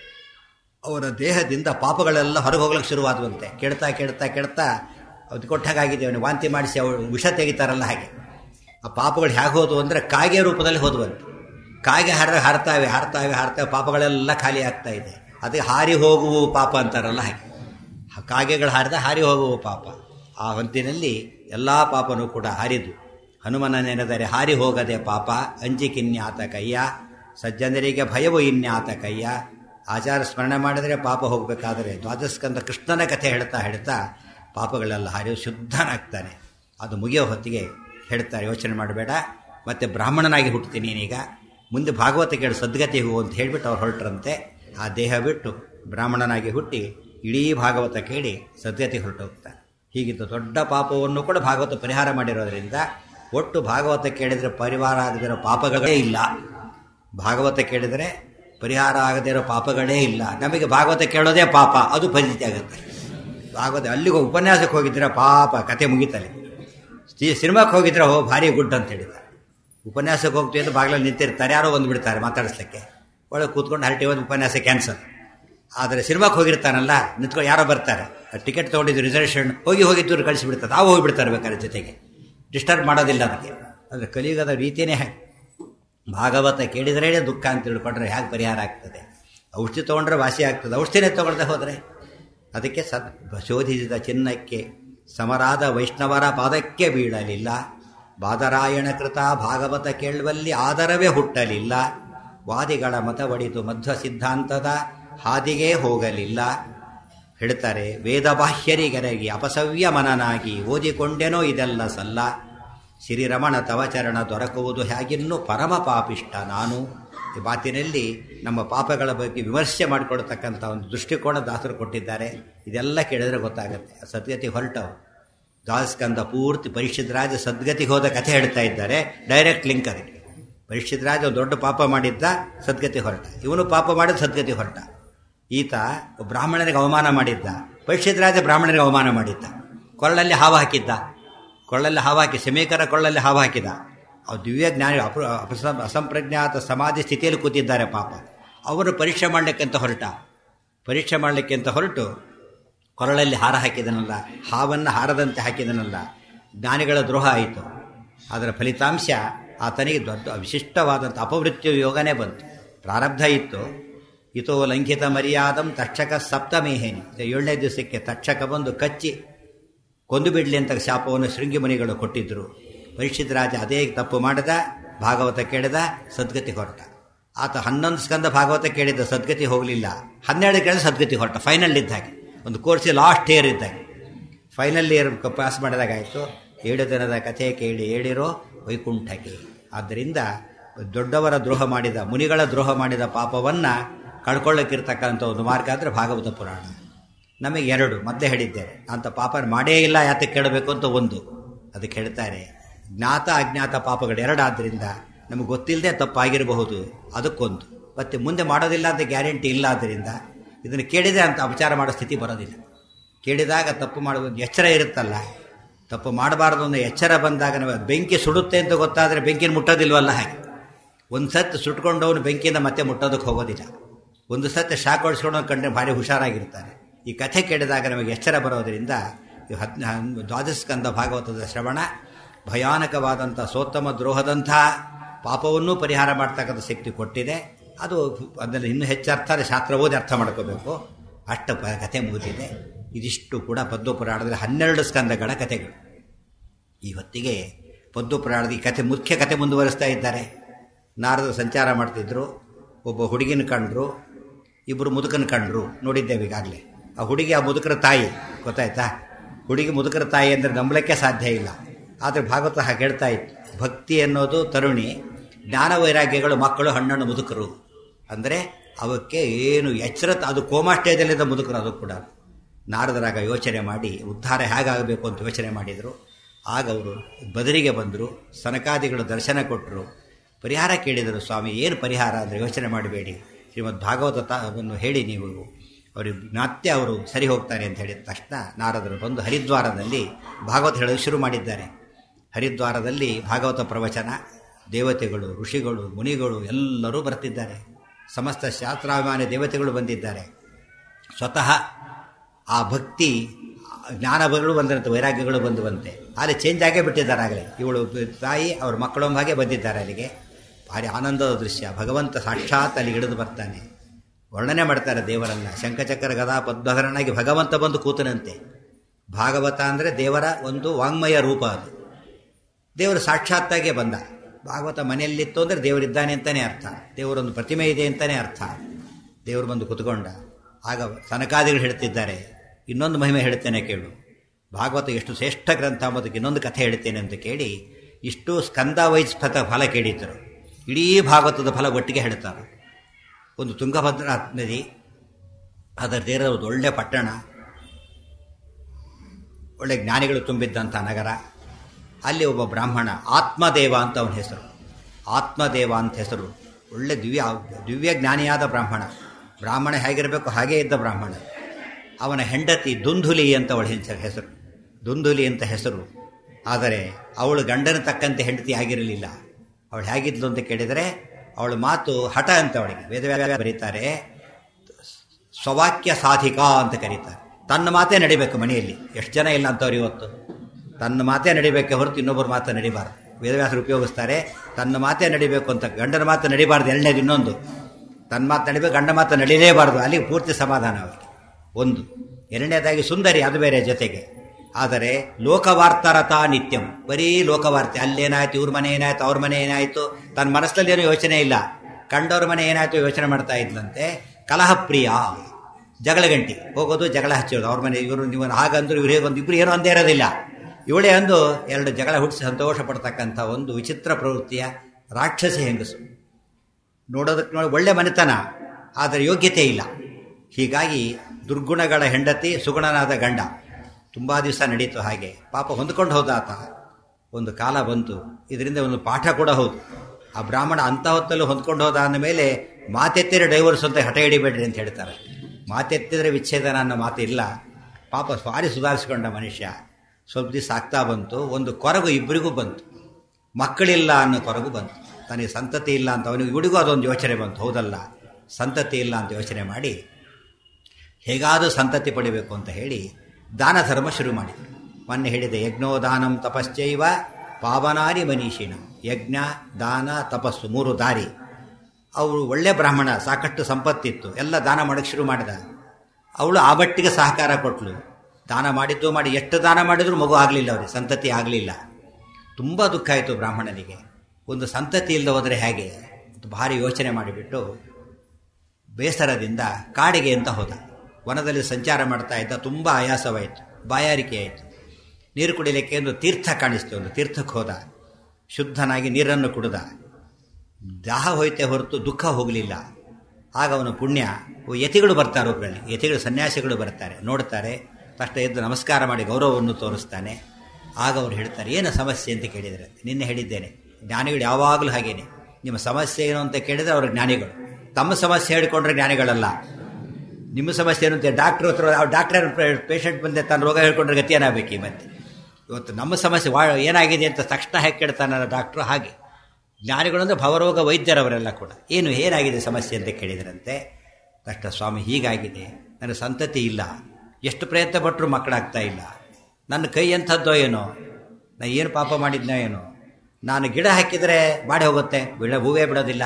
ಅವರ ದೇಹದಿಂದ ಪಾಪಗಳೆಲ್ಲ ಹೊರಗೆ ಹೋಗ್ಲಿಕ್ಕೆ ಶುರುವಾದವಂತೆ ಕೇಳ್ತಾ ಕೇಳ್ತಾ ಕೇಳ್ತಾ ಅದು ಕೊಟ್ಟಾಗಿದೆ ಅವನು ವಾಂತಿ ಮಾಡಿಸಿ ಅವಳು ವಿಷ ತೆಗಿತಾರಲ್ಲ ಹಾಗೆ ಆ ಪಾಪಗಳು ಹೇಗೆ ಹೋದವು ಅಂದರೆ ಕಾಗೆ ರೂಪದಲ್ಲಿ ಹೋದವಂತೆ ಕಾಗೆ ಹರ ಹಾರ್ತಾವೆ ಹಾರ್ತಾವೆ ಹಾರ್ತಾವೆ ಪಾಪಗಳೆಲ್ಲ ಖಾಲಿ ಆಗ್ತಾ ಇದೆ ಅದಕ್ಕೆ ಹಾರಿ ಹೋಗುವ ಪಾಪ ಅಂತಾರಲ್ಲ ಹಾಗೆ ಕಾಗೆಗಳು ಹಾರಿದ ಹಾರಿ ಹೋಗುವ ಪಾಪ ಆ ಹೊಂತಿನಲ್ಲಿ ಎಲ್ಲ ಪಾಪನೂ ಕೂಡ ಹಾರಿದು ಹನುಮನ ನೆನೆದರೆ ಹಾರಿ ಹೋಗದೆ ಪಾಪ ಅಂಜಿಕಿನ್ಯಾತ ಕಯ್ಯ ಸಜ್ಜನರಿಗೆ ಭಯವು ಇನ್ಯಾತ ಕಯ್ಯ ಆಚಾರ ಸ್ಮರಣೆ ಮಾಡಿದರೆ ಪಾಪ ಹೋಗಬೇಕಾದರೆ ದ್ವಾದಶಕಂದ ಕೃಷ್ಣನ ಕಥೆ ಹೇಳ್ತಾ ಹೇಳ್ತಾ ಪಾಪಗಳೆಲ್ಲ ಹಾರಿ ಶುದ್ಧನಾಗ್ತಾನೆ ಅದು ಮುಗಿಯೋ ಹೊತ್ತಿಗೆ ಹೇಳ್ತಾರೆ ಯೋಚನೆ ಮಾಡಬೇಡ ಮತ್ತೆ ಬ್ರಾಹ್ಮಣನಾಗಿ ಹುಟ್ಟುತ್ತೀನಿ ನೀನೀಗ ಮುಂದೆ ಭಾಗವತ ಕೇಳಿ ಸದ್ಗತಿ ಹೋಗು ಅಂತ ಹೇಳಿಬಿಟ್ಟು ಅವ್ರು ಹೊರಟ್ರಂತೆ ಆ ದೇಹ ಬಿಟ್ಟು ಬ್ರಾಹ್ಮಣನಾಗಿ ಹುಟ್ಟಿ ಇಡೀ ಭಾಗವತ ಕೇಳಿ ಸದ್ಗತಿ ಹೊರಟೋಗ್ತಾನೆ ಹೀಗಿದ್ದು ದೊಡ್ಡ ಪಾಪವನ್ನು ಕೂಡ ಭಾಗವತ ಪರಿಹಾರ ಮಾಡಿರೋದ್ರಿಂದ ಒಟ್ಟು ಭಾಗವತ ಕೇಳಿದರೆ ಪರಿಹಾರ ಆಗದಿರೋ ಪಾಪಗಳೇ ಇಲ್ಲ ಭಾಗವತ ಕೇಳಿದರೆ ಪರಿಹಾರ ಆಗದಿರೋ ಪಾಪಗಳೇ ಇಲ್ಲ ನಮಗೆ ಭಾಗವತ ಕೇಳೋದೇ ಪಾಪ ಅದು ಫಲಿತ ಆಗುತ್ತೆ ಭಾಗವತ ಅಲ್ಲಿಗೆ ಉಪನ್ಯಾಸಕ್ಕೆ ಹೋಗಿದ್ರೆ ಪಾಪ ಕತೆ ಮುಗಿತಲೆ ಸಿನಿಮಾಕ್ಕೆ ಹೋಗಿದ್ರೆ ಹೋ ಭಾರಿ ಗುಡ್ ಅಂತ ಹೇಳಿದ್ದಾರೆ ಉಪನ್ಯಾಸಕ್ಕೆ ಹೋಗ್ತೀವಿ ಅಂತ ಬಾಗಿಲಲ್ಲಿ ನಿಂತಿರ್ತಾರೆ ಯಾರೋ ಬಂದು ಬಿಡ್ತಾರೆ ಮಾತಾಡಿಸ್ಲಿಕ್ಕೆ ಒಳಗೆ ಕೂತ್ಕೊಂಡು ಹರಟಿ ಒಂದು ಉಪನ್ಯಾಸ ಕ್ಯಾನ್ಸಲ್ ಆದರೆ ಸಿನಿಮಾಕ್ಕೆ ಹೋಗಿರ್ತಾನಲ್ಲ ನಿಂತ್ಕೊಂಡು ಯಾರೋ ಬರ್ತಾರೆ ಟಿಕೆಟ್ ತೊಗೊಂಡಿದ್ದು ರಿಸರ್ವೇಷನ್ ಹೋಗಿ ಹೋಗಿದ್ದು ಕಳಿಸಿಬಿಡ್ತಾರೆ ತಾವು ಹೋಗಿಬಿಡ್ತಾರೆ ಬೇಕಾದ್ರೆ ಜೊತೆಗೆ ಡಿಸ್ಟರ್ಬ್ ಮಾಡೋದಿಲ್ಲ ಅದಕ್ಕೆ ಅಂದರೆ ಕಲಿಯುಗದ ರೀತಿಯೇ ಭಾಗವತ ಕೇಳಿದ್ರೇ ದುಃಖ ಅಂತ ತಿಳ್ಕೊಂಡ್ರೆ ಹೇಗೆ ಪರಿಹಾರ ಆಗ್ತದೆ ಔಷಧಿ ತೊಗೊಂಡ್ರೆ ವಾಸಿ ಆಗ್ತದೆ ಔಷಧಿನೇ ತೊಗೊಳ್ದೆ ಹೋದರೆ ಅದಕ್ಕೆ ಸದ್ ಶೋಧಿಸಿದ ಚಿನ್ನಕ್ಕೆ ಸಮರಾದ ವೈಷ್ಣವರ ಪಾದಕ್ಕೆ ಬೀಳಲಿಲ್ಲ ಬಾದರಾಯಣ ಕೃತ ಭಾಗವತ ಕೇಳುವಲ್ಲಿ ಆದರವೇ ಹುಟ್ಟಲಿಲ್ಲ ವಾದಿಗಳ ಮತ ಒಡಿದು ಮಧ್ವ ಸಿದ್ಧಾಂತದ ಹಾದಿಗೆ ಹೋಗಲಿಲ್ಲ ಹೇಳ್ತಾರೆ ವೇದಬಾಹ್ಯರಿಗರಗಿ ಅಪಸವ್ಯ ಮನನಾಗಿ ಓದಿಕೊಂಡೆನೋ ಇದೆಲ್ಲ ಸಲ್ಲ ಶ್ರೀರಮಣ ತವಚರಣ ದೊರಕುವುದು ಹೇಗಿನ್ನು ಪರಮ ಪಾಪಿಷ್ಟ ನಾನು ಈ ಮಾತಿನಲ್ಲಿ ನಮ್ಮ ಪಾಪಗಳ ಬಗ್ಗೆ ವಿಮರ್ಶೆ ಮಾಡಿಕೊಳ್ತಕ್ಕಂಥ ಒಂದು ದೃಷ್ಟಿಕೋನ ದಾಸರು ಕೊಟ್ಟಿದ್ದಾರೆ ಇದೆಲ್ಲ ಕೇಳಿದ್ರೆ ಗೊತ್ತಾಗುತ್ತೆ ಸದ್ಗತಿ ಹೊರಟವು ದಾಸಕಂದ ಪೂರ್ತಿ ಪರಿಷತ್ ರಾಜ ಸದ್ಗತಿಗೆ ಹೋದ ಕಥೆ ಹೇಳ್ತಾ ಇದ್ದಾರೆ ಡೈರೆಕ್ಟ್ ಲಿಂಕ್ ಅದಕ್ಕೆ ಪರಿಷತ್ ರಾಜ ದೊಡ್ಡ ಪಾಪ ಮಾಡಿದ್ದ ಸದ್ಗತಿ ಹೊರಟ ಇವನು ಪಾಪ ಮಾಡಿದ ಸದ್ಗತಿ ಹೊರಟ ಈತ ಬ್ರಾಹ್ಮಣರಿಗೆ ಅವಮಾನ ಮಾಡಿದ್ದ ಪರಿಷತ್ ರಾಜ ಬ್ರಾಹ್ಮಣರಿಗೆ ಅವಮಾನ ಮಾಡಿದ್ದ ಕೊಳ್ಳಲ್ಲಿ ಹಾವು ಹಾಕಿದ್ದ ಕೊಳ್ಳಲ್ಲಿ ಹಾವು ಹಾಕಿ ಸಮೀಕರ ಕೊಳ್ಳಲ್ಲಿ ಹಾವು ಹಾಕಿದ ಅವ್ರು ದಿವ್ಯ ಜ್ಞಾನಿ ಅಪ್ರ ಅಪಸ ಅಸಂಪ್ರಜ್ಞಾತ ಸಮಾಧಿ ಸ್ಥಿತಿಯಲ್ಲಿ ಕೂತಿದ್ದಾರೆ ಪಾಪ ಅವರು ಪರೀಕ್ಷೆ ಮಾಡಲಿಕ್ಕೆ ಅಂತ ಹೊರಟ ಪರೀಕ್ಷೆ ಮಾಡಲಿಕ್ಕೆ ಅಂತ ಹೊರಟು ಕೊರಳಲ್ಲಿ ಹಾರ ಹಾಕಿದನಲ್ಲ ಹಾವನ್ನು ಹಾರದಂತೆ ಹಾಕಿದನಲ್ಲ ಜ್ಞಾನಿಗಳ ದ್ರೋಹ ಆಯಿತು ಅದರ ಫಲಿತಾಂಶ ಆತನಿಗೆ ದೊಡ್ಡ ವಿಶಿಷ್ಟವಾದಂಥ ಅಪವೃತ್ತಿ ಯೋಗನೇ ಬಂತು ಪ್ರಾರಬ್ಧ ಇತ್ತು ಇತೋ ಲಂಘಿತ ಮರ್ಯಾದಂ ತಕ್ಷಕ ಸಪ್ತಮೇಹೇನಿ ಏಳನೇ ದಿವಸಕ್ಕೆ ತಕ್ಷಕ ಬಂದು ಕಚ್ಚಿ ಕೊಂದು ಬಿಡಲಿ ಅಂತ ಶಾಪವನ್ನು ಶೃಂಗಿ ಮುನಿಗಳು ಕೊಟ್ಟಿದ್ದರು ಪರೀಕ್ಷಿತ ರಾಜ ಅದೇ ತಪ್ಪು ಮಾಡಿದ ಭಾಗವತ ಕೇಳಿದ ಸದ್ಗತಿ ಹೊರಟ ಆತ ಹನ್ನೊಂದು ಸ್ಕಂದ ಭಾಗವತ ಕೇಳಿದ ಸದ್ಗತಿ ಹೋಗಲಿಲ್ಲ ಹನ್ನೆರಡು ಕೇಳಿದ ಸದ್ಗತಿ ಹೊರಟ ಫೈನಲ್ ಇದ್ದಾಗೆ ಒಂದು ಕೋರ್ಸಿ ಲಾಸ್ಟ್ ಇಯರ್ ಇದ್ದಾಗೆ ಫೈನಲ್ ಇಯರ್ ಪಾಸ್ ಮಾಡಿದಾಗಾಯಿತು ಏಳು ದಿನದ ಕಥೆ ಕೇಳಿ ಹೇಳಿರೋ ವೈಕುಂಠಕ್ಕೆ ಆದ್ದರಿಂದ ದೊಡ್ಡವರ ದ್ರೋಹ ಮಾಡಿದ ಮುನಿಗಳ ದ್ರೋಹ ಮಾಡಿದ ಪಾಪವನ್ನು ಕಳ್ಕೊಳ್ಳೋಕ್ಕಿರ್ತಕ್ಕಂಥ ಒಂದು ಮಾರ್ಗ ಅಂದರೆ ಭಾಗವತ ಪುರಾಣ ನಮಗೆ ಎರಡು ಮತ್ತೆ ಹೇಳಿದ್ದೇನೆ ಅಂತ ಪಾಪ ಮಾಡೇ ಇಲ್ಲ ಯಾತಕ್ಕೆ ಕೇಳಬೇಕು ಅಂತ ಒಂದು ಅದಕ್ಕೆ ಹೇಳ್ತಾರೆ ಜ್ಞಾತ ಅಜ್ಞಾತ ಪಾಪಗಳು ಎರಡಾದ್ದರಿಂದ ನಮಗೆ ಗೊತ್ತಿಲ್ಲದೆ ತಪ್ಪಾಗಿರಬಹುದು ಅದಕ್ಕೊಂದು ಮತ್ತೆ ಮುಂದೆ ಮಾಡೋದಿಲ್ಲ ಅಂತ ಗ್ಯಾರಂಟಿ ಇಲ್ಲ ಆದ್ದರಿಂದ ಇದನ್ನು ಕೇಳಿದೆ ಅಂತ ಅಪಚಾರ ಮಾಡೋ ಸ್ಥಿತಿ ಬರೋದಿಲ್ಲ ಕೇಳಿದಾಗ ತಪ್ಪು ಮಾಡುವ ಎಚ್ಚರ ಇರುತ್ತಲ್ಲ ತಪ್ಪು ಮಾಡಬಾರ್ದು ಅನ್ನೋ ಎಚ್ಚರ ಬಂದಾಗ ನಾವು ಬೆಂಕಿ ಸುಡುತ್ತೆ ಅಂತ ಗೊತ್ತಾದರೆ ಬೆಂಕಿನ ಮುಟ್ಟೋದಿಲ್ವಲ್ಲ ಹಾಗೆ ಒಂದು ಸತ್ತು ಸುಟ್ಕೊಂಡವನು ಬೆಂಕಿಯಿಂದ ಮತ್ತೆ ಮುಟ್ಟೋದಕ್ಕೆ ಹೋಗೋದಿಲ್ಲ ಒಂದು ಸತ್ತು ಶಾಕ್ ಹೊಡಿಸ್ಕೊಂಡು ಕಂಡ್ರೆ ಭಾರಿ ಹುಷಾರಾಗಿರ್ತಾನೆ ಈ ಕಥೆ ಕೇಳಿದಾಗ ನಮಗೆ ಎಚ್ಚರ ಬರೋದರಿಂದ ಈ ಹದ್ ದ್ವಾದಶಸ್ಕಂದ ಭಾಗವತದ ಶ್ರವಣ ಭಯಾನಕವಾದಂಥ ಸೋತ್ತಮ ದ್ರೋಹದಂಥ ಪಾಪವನ್ನೂ ಪರಿಹಾರ ಮಾಡ್ತಕ್ಕಂಥ ಶಕ್ತಿ ಕೊಟ್ಟಿದೆ ಅದು ಅದನ್ನು ಇನ್ನೂ ಹೆಚ್ಚು ಅರ್ಥ ಶಾಸ್ತ್ರ ಓದಿ ಅರ್ಥ ಮಾಡ್ಕೋಬೇಕು ಅಷ್ಟು ಪ ಕಥೆ ಮುಗಿದಿದೆ ಇದಿಷ್ಟು ಕೂಡ ಪದ್ಮ ಪುರಾಣದಲ್ಲಿ ಹನ್ನೆರಡು ಸ್ಕಂದಗಳ ಕಥೆಗಳು ಈ ಹೊತ್ತಿಗೆ ಪದ್ಮ ಪುರಾಣದ ಈ ಕಥೆ ಮುಖ್ಯ ಕಥೆ ಮುಂದುವರಿಸ್ತಾ ಇದ್ದಾರೆ ನಾರದ ಸಂಚಾರ ಮಾಡ್ತಿದ್ರು ಒಬ್ಬ ಹುಡುಗಿನ ಕಂಡ್ರು ಇಬ್ಬರು ಮುದುಕನ ಕಂಡ್ರು ನೋಡಿದ್ದೇವೆ ಈಗಾಗಲೇ ಆ ಹುಡುಗಿ ಆ ಮುದುಕರ ತಾಯಿ ಗೊತ್ತಾಯ್ತಾ ಹುಡುಗಿ ಮುದುಕರ ತಾಯಿ ಅಂದರೆ ನಂಬಲಿಕ್ಕೆ ಸಾಧ್ಯ ಇಲ್ಲ ಆದರೆ ಭಾಗವತ ಹಾಗೆ ಹೇಳ್ತಾ ಇತ್ತು ಭಕ್ತಿ ಅನ್ನೋದು ತರುಣಿ ಜ್ಞಾನ ವೈರಾಗ್ಯಗಳು ಮಕ್ಕಳು ಹಣ್ಣಣ್ಣು ಮುದುಕರು ಅಂದರೆ ಅವಕ್ಕೆ ಏನು ಎಚ್ಚರ ಅದು ಕೋಮಾ ಸ್ಟೇಜಲ್ಲಿದ್ದ ಮುದುಕರು ಅದು ಕೂಡ ನಾರದರಾಗ ಯೋಚನೆ ಮಾಡಿ ಉದ್ಧಾರ ಹೇಗಾಗಬೇಕು ಅಂತ ಯೋಚನೆ ಮಾಡಿದರು ಆಗ ಅವರು ಬದರಿಗೆ ಬಂದರು ಸನಕಾದಿಗಳು ದರ್ಶನ ಕೊಟ್ಟರು ಪರಿಹಾರ ಕೇಳಿದರು ಸ್ವಾಮಿ ಏನು ಪರಿಹಾರ ಅಂದರೆ ಯೋಚನೆ ಮಾಡಬೇಡಿ ಶ್ರೀಮದ್ ಭಾಗವತ ತಾವನ್ನು ಹೇಳಿ ನೀವು ಅವರು ಮತ್ತೆ ಅವರು ಸರಿ ಹೋಗ್ತಾರೆ ಅಂತ ಹೇಳಿದ ತಕ್ಷಣ ನಾರದರು ಬಂದು ಹರಿದ್ವಾರದಲ್ಲಿ ಭಾಗವತ ಹೇಳಲು ಶುರು ಮಾಡಿದ್ದಾರೆ ಹರಿದ್ವಾರದಲ್ಲಿ ಭಾಗವತ ಪ್ರವಚನ ದೇವತೆಗಳು ಋಷಿಗಳು ಮುನಿಗಳು ಎಲ್ಲರೂ ಬರ್ತಿದ್ದಾರೆ ಸಮಸ್ತ ಶಾಸ್ತ್ರಾಭಿಮಾನಿ ದೇವತೆಗಳು ಬಂದಿದ್ದಾರೆ ಸ್ವತಃ ಆ ಭಕ್ತಿ ಜ್ಞಾನಗಳು ಬಂದಂತೆ ವೈರಾಗ್ಯಗಳು ಬಂದುವಂತೆ ಅಲ್ಲಿ ಚೇಂಜ್ ಆಗೇ ಬಿಟ್ಟಿದ್ದಾರೆ ಆಗಲೇ ಇವಳು ತಾಯಿ ಅವ್ರ ಮಕ್ಕಳು ಹಾಗೆ ಬಂದಿದ್ದಾರೆ ಅಲ್ಲಿಗೆ ಭಾರಿ ಆನಂದದ ದೃಶ್ಯ ಭಗವಂತ ಸಾಕ್ಷಾತ್ ಅಲ್ಲಿ ಹಿಡಿದು ಬರ್ತಾನೆ ವರ್ಣನೆ ಮಾಡ್ತಾರೆ ದೇವರನ್ನ ಶಂಖಚಕ್ರ ಗದಾ ಪದ್ಮಧರನಾಗಿ ಭಗವಂತ ಬಂದು ಕೂತನಂತೆ ಭಾಗವತ ಅಂದರೆ ದೇವರ ಒಂದು ವಾಂಗ್ಮಯ ರೂಪ ಅದು ದೇವರು ಸಾಕ್ಷಾತ್ತಾಗೆ ಬಂದ ಭಾಗವತ ಮನೆಯಲ್ಲಿತ್ತು ಅಂದರೆ ದೇವರಿದ್ದಾನೆ ಅಂತಲೇ ಅರ್ಥ ದೇವರೊಂದು ಪ್ರತಿಮೆ ಇದೆ ಅಂತಲೇ ಅರ್ಥ ದೇವರು ಬಂದು ಕುತ್ಕೊಂಡ ಆಗ ಸನಕಾದಿಗಳು ಹೇಳ್ತಿದ್ದಾರೆ ಇನ್ನೊಂದು ಮಹಿಮೆ ಹೇಳ್ತೇನೆ ಕೇಳು ಭಾಗವತ ಎಷ್ಟು ಶ್ರೇಷ್ಠ ಗ್ರಂಥ ಅಂಬೋದಕ್ಕೆ ಇನ್ನೊಂದು ಕಥೆ ಹೇಳ್ತೇನೆ ಅಂತ ಕೇಳಿ ಇಷ್ಟು ಸ್ಕಂದ ವೈಸ್ಫತ ಫಲ ಕೇಳಿದ್ದರು ಇಡೀ ಭಾಗವತದ ಫಲ ಒಟ್ಟಿಗೆ ಹೇಳ್ತಾರೆ ಒಂದು ತುಂಗಭದ್ರಾ ನದಿ ಅದರ ತೀರದ ಒಂದು ಒಳ್ಳೆ ಪಟ್ಟಣ ಒಳ್ಳೆ ಜ್ಞಾನಿಗಳು ತುಂಬಿದ್ದಂಥ ನಗರ ಅಲ್ಲಿ ಒಬ್ಬ ಬ್ರಾಹ್ಮಣ ಆತ್ಮದೇವ ಅಂತ ಅವನ ಹೆಸರು ಆತ್ಮದೇವ ಅಂತ ಹೆಸರು ಒಳ್ಳೆ ದಿವ್ಯ ದಿವ್ಯ ಜ್ಞಾನಿಯಾದ ಬ್ರಾಹ್ಮಣ ಬ್ರಾಹ್ಮಣ ಹೇಗಿರಬೇಕು ಹಾಗೇ ಇದ್ದ ಬ್ರಾಹ್ಮಣ ಅವನ ಹೆಂಡತಿ ದುಂಧುಲಿ ಅಂತ ಅವಳ ಹೆಸರು ದುಂಧುಲಿ ಅಂತ ಹೆಸರು ಆದರೆ ಅವಳು ಗಂಡನ ತಕ್ಕಂತೆ ಹೆಂಡತಿ ಆಗಿರಲಿಲ್ಲ ಅವಳು ಹೇಗಿದ್ಲು ಅಂತ ಕೇಳಿದರೆ ಅವಳ ಮಾತು ಹಠ ಅಂತ ಅವಳಿಗೆ ವೇದ ಬರೀತಾರೆ ಸ್ವವಾಕ್ಯ ಸಾಧಿಕಾ ಅಂತ ಕರೀತಾರೆ ತನ್ನ ಮಾತೇ ನಡಿಬೇಕು ಮನೆಯಲ್ಲಿ ಎಷ್ಟು ಜನ ಇಲ್ಲ ಅಂತವ್ರು ಇವತ್ತು ತನ್ನ ಮಾತೇ ನಡಿಬೇಕೆ ಹೊರತು ಇನ್ನೊಬ್ಬರ ಮಾತು ನಡಿಬಾರ್ದು ವೇದವ್ಯಾಸರು ಉಪಯೋಗಿಸ್ತಾರೆ ತನ್ನ ಮಾತೇ ನಡಿಬೇಕು ಅಂತ ಗಂಡನ ಮಾತು ನಡಿಬಾರ್ದು ಎರಡನೇದು ಇನ್ನೊಂದು ತನ್ನ ಮಾತು ನಡಿಬೇಕು ಗಂಡ ಮಾತು ನಡಿಲೇಬಾರ್ದು ಅಲ್ಲಿ ಪೂರ್ತಿ ಸಮಾಧಾನ ಅವರಿಗೆ ಒಂದು ಎರಡನೇದಾಗಿ ಸುಂದರಿ ಅದು ಬೇರೆ ಜೊತೆಗೆ ಆದರೆ ಲೋಕವಾರ್ತಾರತಾ ನಿತ್ಯಂ ಬರೀ ಲೋಕವಾರ್ತೆ ಅಲ್ಲೇನಾಯ್ತು ಇವ್ರ ಮನೆ ಏನಾಯ್ತು ಅವ್ರ ಮನೆ ಏನಾಯ್ತು ತನ್ನ ಮನಸ್ಸಲ್ಲಿ ಏನೂ ಯೋಚನೆ ಇಲ್ಲ ಕಂಡವ್ರ ಮನೆ ಏನಾಯ್ತು ಯೋಚನೆ ಮಾಡ್ತಾ ಇದ್ಲಂತೆ ಕಲಹಪ್ರಿಯ ಜಗಳ ಗಂಟಿ ಹೋಗೋದು ಜಗಳ ಹಚ್ಚೋದು ಅವ್ರ ಮನೆ ಇವರು ನೀವು ಹಾಗಂದ್ರು ಇವ್ರು ಹೇಗೊಂದು ಇಬ್ರು ಏನೋ ಅಂದೇ ಇರೋದಿಲ್ಲ ಇವಳೇ ಅಂದು ಎರಡು ಜಗಳ ಹುಟ್ಟಿಸಿ ಸಂತೋಷ ಪಡ್ತಕ್ಕಂಥ ಒಂದು ವಿಚಿತ್ರ ಪ್ರವೃತ್ತಿಯ ರಾಕ್ಷಸಿ ಹೆಂಗಸು ನೋಡೋದಕ್ಕೆ ನೋಡಿ ಒಳ್ಳೆ ಮನೆತನ ಆದರೆ ಯೋಗ್ಯತೆ ಇಲ್ಲ ಹೀಗಾಗಿ ದುರ್ಗುಣಗಳ ಹೆಂಡತಿ ಸುಗುಣನಾದ ಗಂಡ ತುಂಬ ದಿವಸ ನಡೀತು ಹಾಗೆ ಪಾಪ ಹೊಂದ್ಕೊಂಡು ಹೋದ ಆತ ಒಂದು ಕಾಲ ಬಂತು ಇದರಿಂದ ಒಂದು ಪಾಠ ಕೂಡ ಹೌದು ಆ ಬ್ರಾಹ್ಮಣ ಅಂಥ ಹೊತ್ತಲ್ಲೂ ಹೊಂದ್ಕೊಂಡು ಹೋದ ಅಂದಮೇಲೆ ಮಾತೆತ್ತಿದ್ರೆ ಡೈವರ್ಸ್ ಅಂತ ಹಠ ಹಿಡಿಬೇಡ್ರಿ ಅಂತ ಹೇಳ್ತಾರೆ ಮಾತೆತ್ತಿದ್ರೆ ವಿಚ್ಛೇದನ ಅನ್ನೋ ಮಾತು ಇಲ್ಲ ಪಾಪ ಸ್ವಾರಿ ಸುಧಾರಿಸ್ಕೊಂಡ ಮನುಷ್ಯ ಸ್ವಲ್ಪ ದಿವಸ ಆಗ್ತಾ ಬಂತು ಒಂದು ಕೊರಗು ಇಬ್ಬರಿಗೂ ಬಂತು ಮಕ್ಕಳಿಲ್ಲ ಅನ್ನೋ ಕೊರಗು ಬಂತು ತನಗೆ ಸಂತತಿ ಇಲ್ಲ ಅಂತ ಅವನಿಗೆ ಇವಡಿಗೂ ಅದೊಂದು ಯೋಚನೆ ಬಂತು ಹೌದಲ್ಲ ಸಂತತಿ ಇಲ್ಲ ಅಂತ ಯೋಚನೆ ಮಾಡಿ ಹೇಗಾದರೂ ಸಂತತಿ ಪಡಿಬೇಕು ಅಂತ ಹೇಳಿ ದಾನ ಧರ್ಮ ಶುರು ಮಾಡಿದರು ಮೊನ್ನೆ ಹೇಳಿದೆ ಯಜ್ಞೋದಾನಂ ತಪಶ್ಚೈವ ಪಾವನಾರಿ ಮನೀಷಿಣ ಯಜ್ಞ ದಾನ ತಪಸ್ಸು ಮೂರು ದಾರಿ ಅವರು ಒಳ್ಳೆ ಬ್ರಾಹ್ಮಣ ಸಾಕಷ್ಟು ಸಂಪತ್ತಿತ್ತು ಎಲ್ಲ ದಾನ ಮಾಡೋಕ್ಕೆ ಶುರು ಮಾಡಿದ ಅವಳು ಆ ಮಟ್ಟಿಗೆ ಸಹಕಾರ ಕೊಟ್ಟಳು ದಾನ ಮಾಡಿದ್ದು ಮಾಡಿ ಎಷ್ಟು ದಾನ ಮಾಡಿದರೂ ಮಗು ಆಗಲಿಲ್ಲ ಅವ್ರಿಗೆ ಸಂತತಿ ಆಗಲಿಲ್ಲ ತುಂಬ ದುಃಖ ಆಯಿತು ಬ್ರಾಹ್ಮಣನಿಗೆ ಒಂದು ಸಂತತಿ ಇಲ್ಲದೆ ಹೋದರೆ ಹೇಗೆ ಅಂತ ಭಾರಿ ಯೋಚನೆ ಮಾಡಿಬಿಟ್ಟು ಬೇಸರದಿಂದ ಕಾಡಿಗೆ ಅಂತ ಹೋದ ವನದಲ್ಲಿ ಸಂಚಾರ ಮಾಡ್ತಾ ಇದ್ದ ತುಂಬ ಆಯಾಸವಾಯಿತು ಬಾಯಾರಿಕೆ ಆಯಿತು ನೀರು ಕುಡಿಲಿಕ್ಕೆ ಒಂದು ತೀರ್ಥ ಕಾಣಿಸ್ತು ಒಂದು ತೀರ್ಥಕ್ಕೆ ಹೋದ ಶುದ್ಧನಾಗಿ ನೀರನ್ನು ಕುಡಿದ ದಾಹ ಹೋಯ್ತೆ ಹೊರತು ದುಃಖ ಹೋಗಲಿಲ್ಲ ಆಗ ಅವನು ಪುಣ್ಯ ಯತಿಗಳು ಬರ್ತಾರೆ ಒಬ್ಬರಲ್ಲಿ ಯತಿಗಳು ಸನ್ಯಾಸಿಗಳು ಬರ್ತಾರೆ ನೋಡ್ತಾರೆ ಫಸ್ಟ್ ಎದ್ದು ನಮಸ್ಕಾರ ಮಾಡಿ ಗೌರವವನ್ನು ತೋರಿಸ್ತಾನೆ ಆಗ ಅವ್ರು ಹೇಳ್ತಾರೆ ಏನು ಸಮಸ್ಯೆ ಅಂತ ಕೇಳಿದರೆ ನಿನ್ನೆ ಹೇಳಿದ್ದೇನೆ ಜ್ಞಾನಿಗಳು ಯಾವಾಗಲೂ ಹಾಗೇನೆ ನಿಮ್ಮ ಸಮಸ್ಯೆ ಏನು ಅಂತ ಕೇಳಿದರೆ ಅವರು ಜ್ಞಾನಿಗಳು ತಮ್ಮ ಸಮಸ್ಯೆ ಹೇಳಿಕೊಂಡ್ರೆ ಜ್ಞಾನಿಗಳಲ್ಲ ನಿಮ್ಮ ಸಮಸ್ಯೆ ಏನು ಅಂತ ಡಾಕ್ಟ್ರ್ ಹತ್ರ ಡಾಕ್ಟರ್ ಪೇಷಂಟ್ ಬಂದೆ ತನ್ನ ರೋಗ ಹೇಳ್ಕೊಂಡ್ರೆ ಗತಿ ಏನಾಗಬೇಕು ಈ ಮತ್ತೆ ಇವತ್ತು ನಮ್ಮ ಸಮಸ್ಯೆ ವಾ ಏನಾಗಿದೆ ಅಂತ ತಕ್ಷಣ ಹೇಗೆ ಕೇಳ್ತಾನಲ್ಲ ಡಾಕ್ಟ್ರು ಹಾಗೆ ಜ್ಞಾನಿಗಳು ಅಂದರೆ ಭವರೋಗ ವೈದ್ಯರವರೆಲ್ಲ ಕೂಡ ಏನು ಏನಾಗಿದೆ ಸಮಸ್ಯೆ ಅಂತ ಕೇಳಿದ್ರಂತೆ ತಕ್ಷಣ ಸ್ವಾಮಿ ಹೀಗಾಗಿದೆ ನನ್ನ ಸಂತತಿ ಇಲ್ಲ ಎಷ್ಟು ಪ್ರಯತ್ನ ಪಟ್ಟರು ಮಕ್ಕಳಾಗ್ತಾ ಇಲ್ಲ ನನ್ನ ಕೈ ಎಂಥದ್ದೋ ಏನೋ ನಾನು ಏನು ಪಾಪ ಮಾಡಿದ್ನೋ ಏನೋ ನಾನು ಗಿಡ ಹಾಕಿದರೆ ಬಾಡಿ ಹೋಗುತ್ತೆ ಬಿಡ ಹೂವೇ ಬಿಡೋದಿಲ್ಲ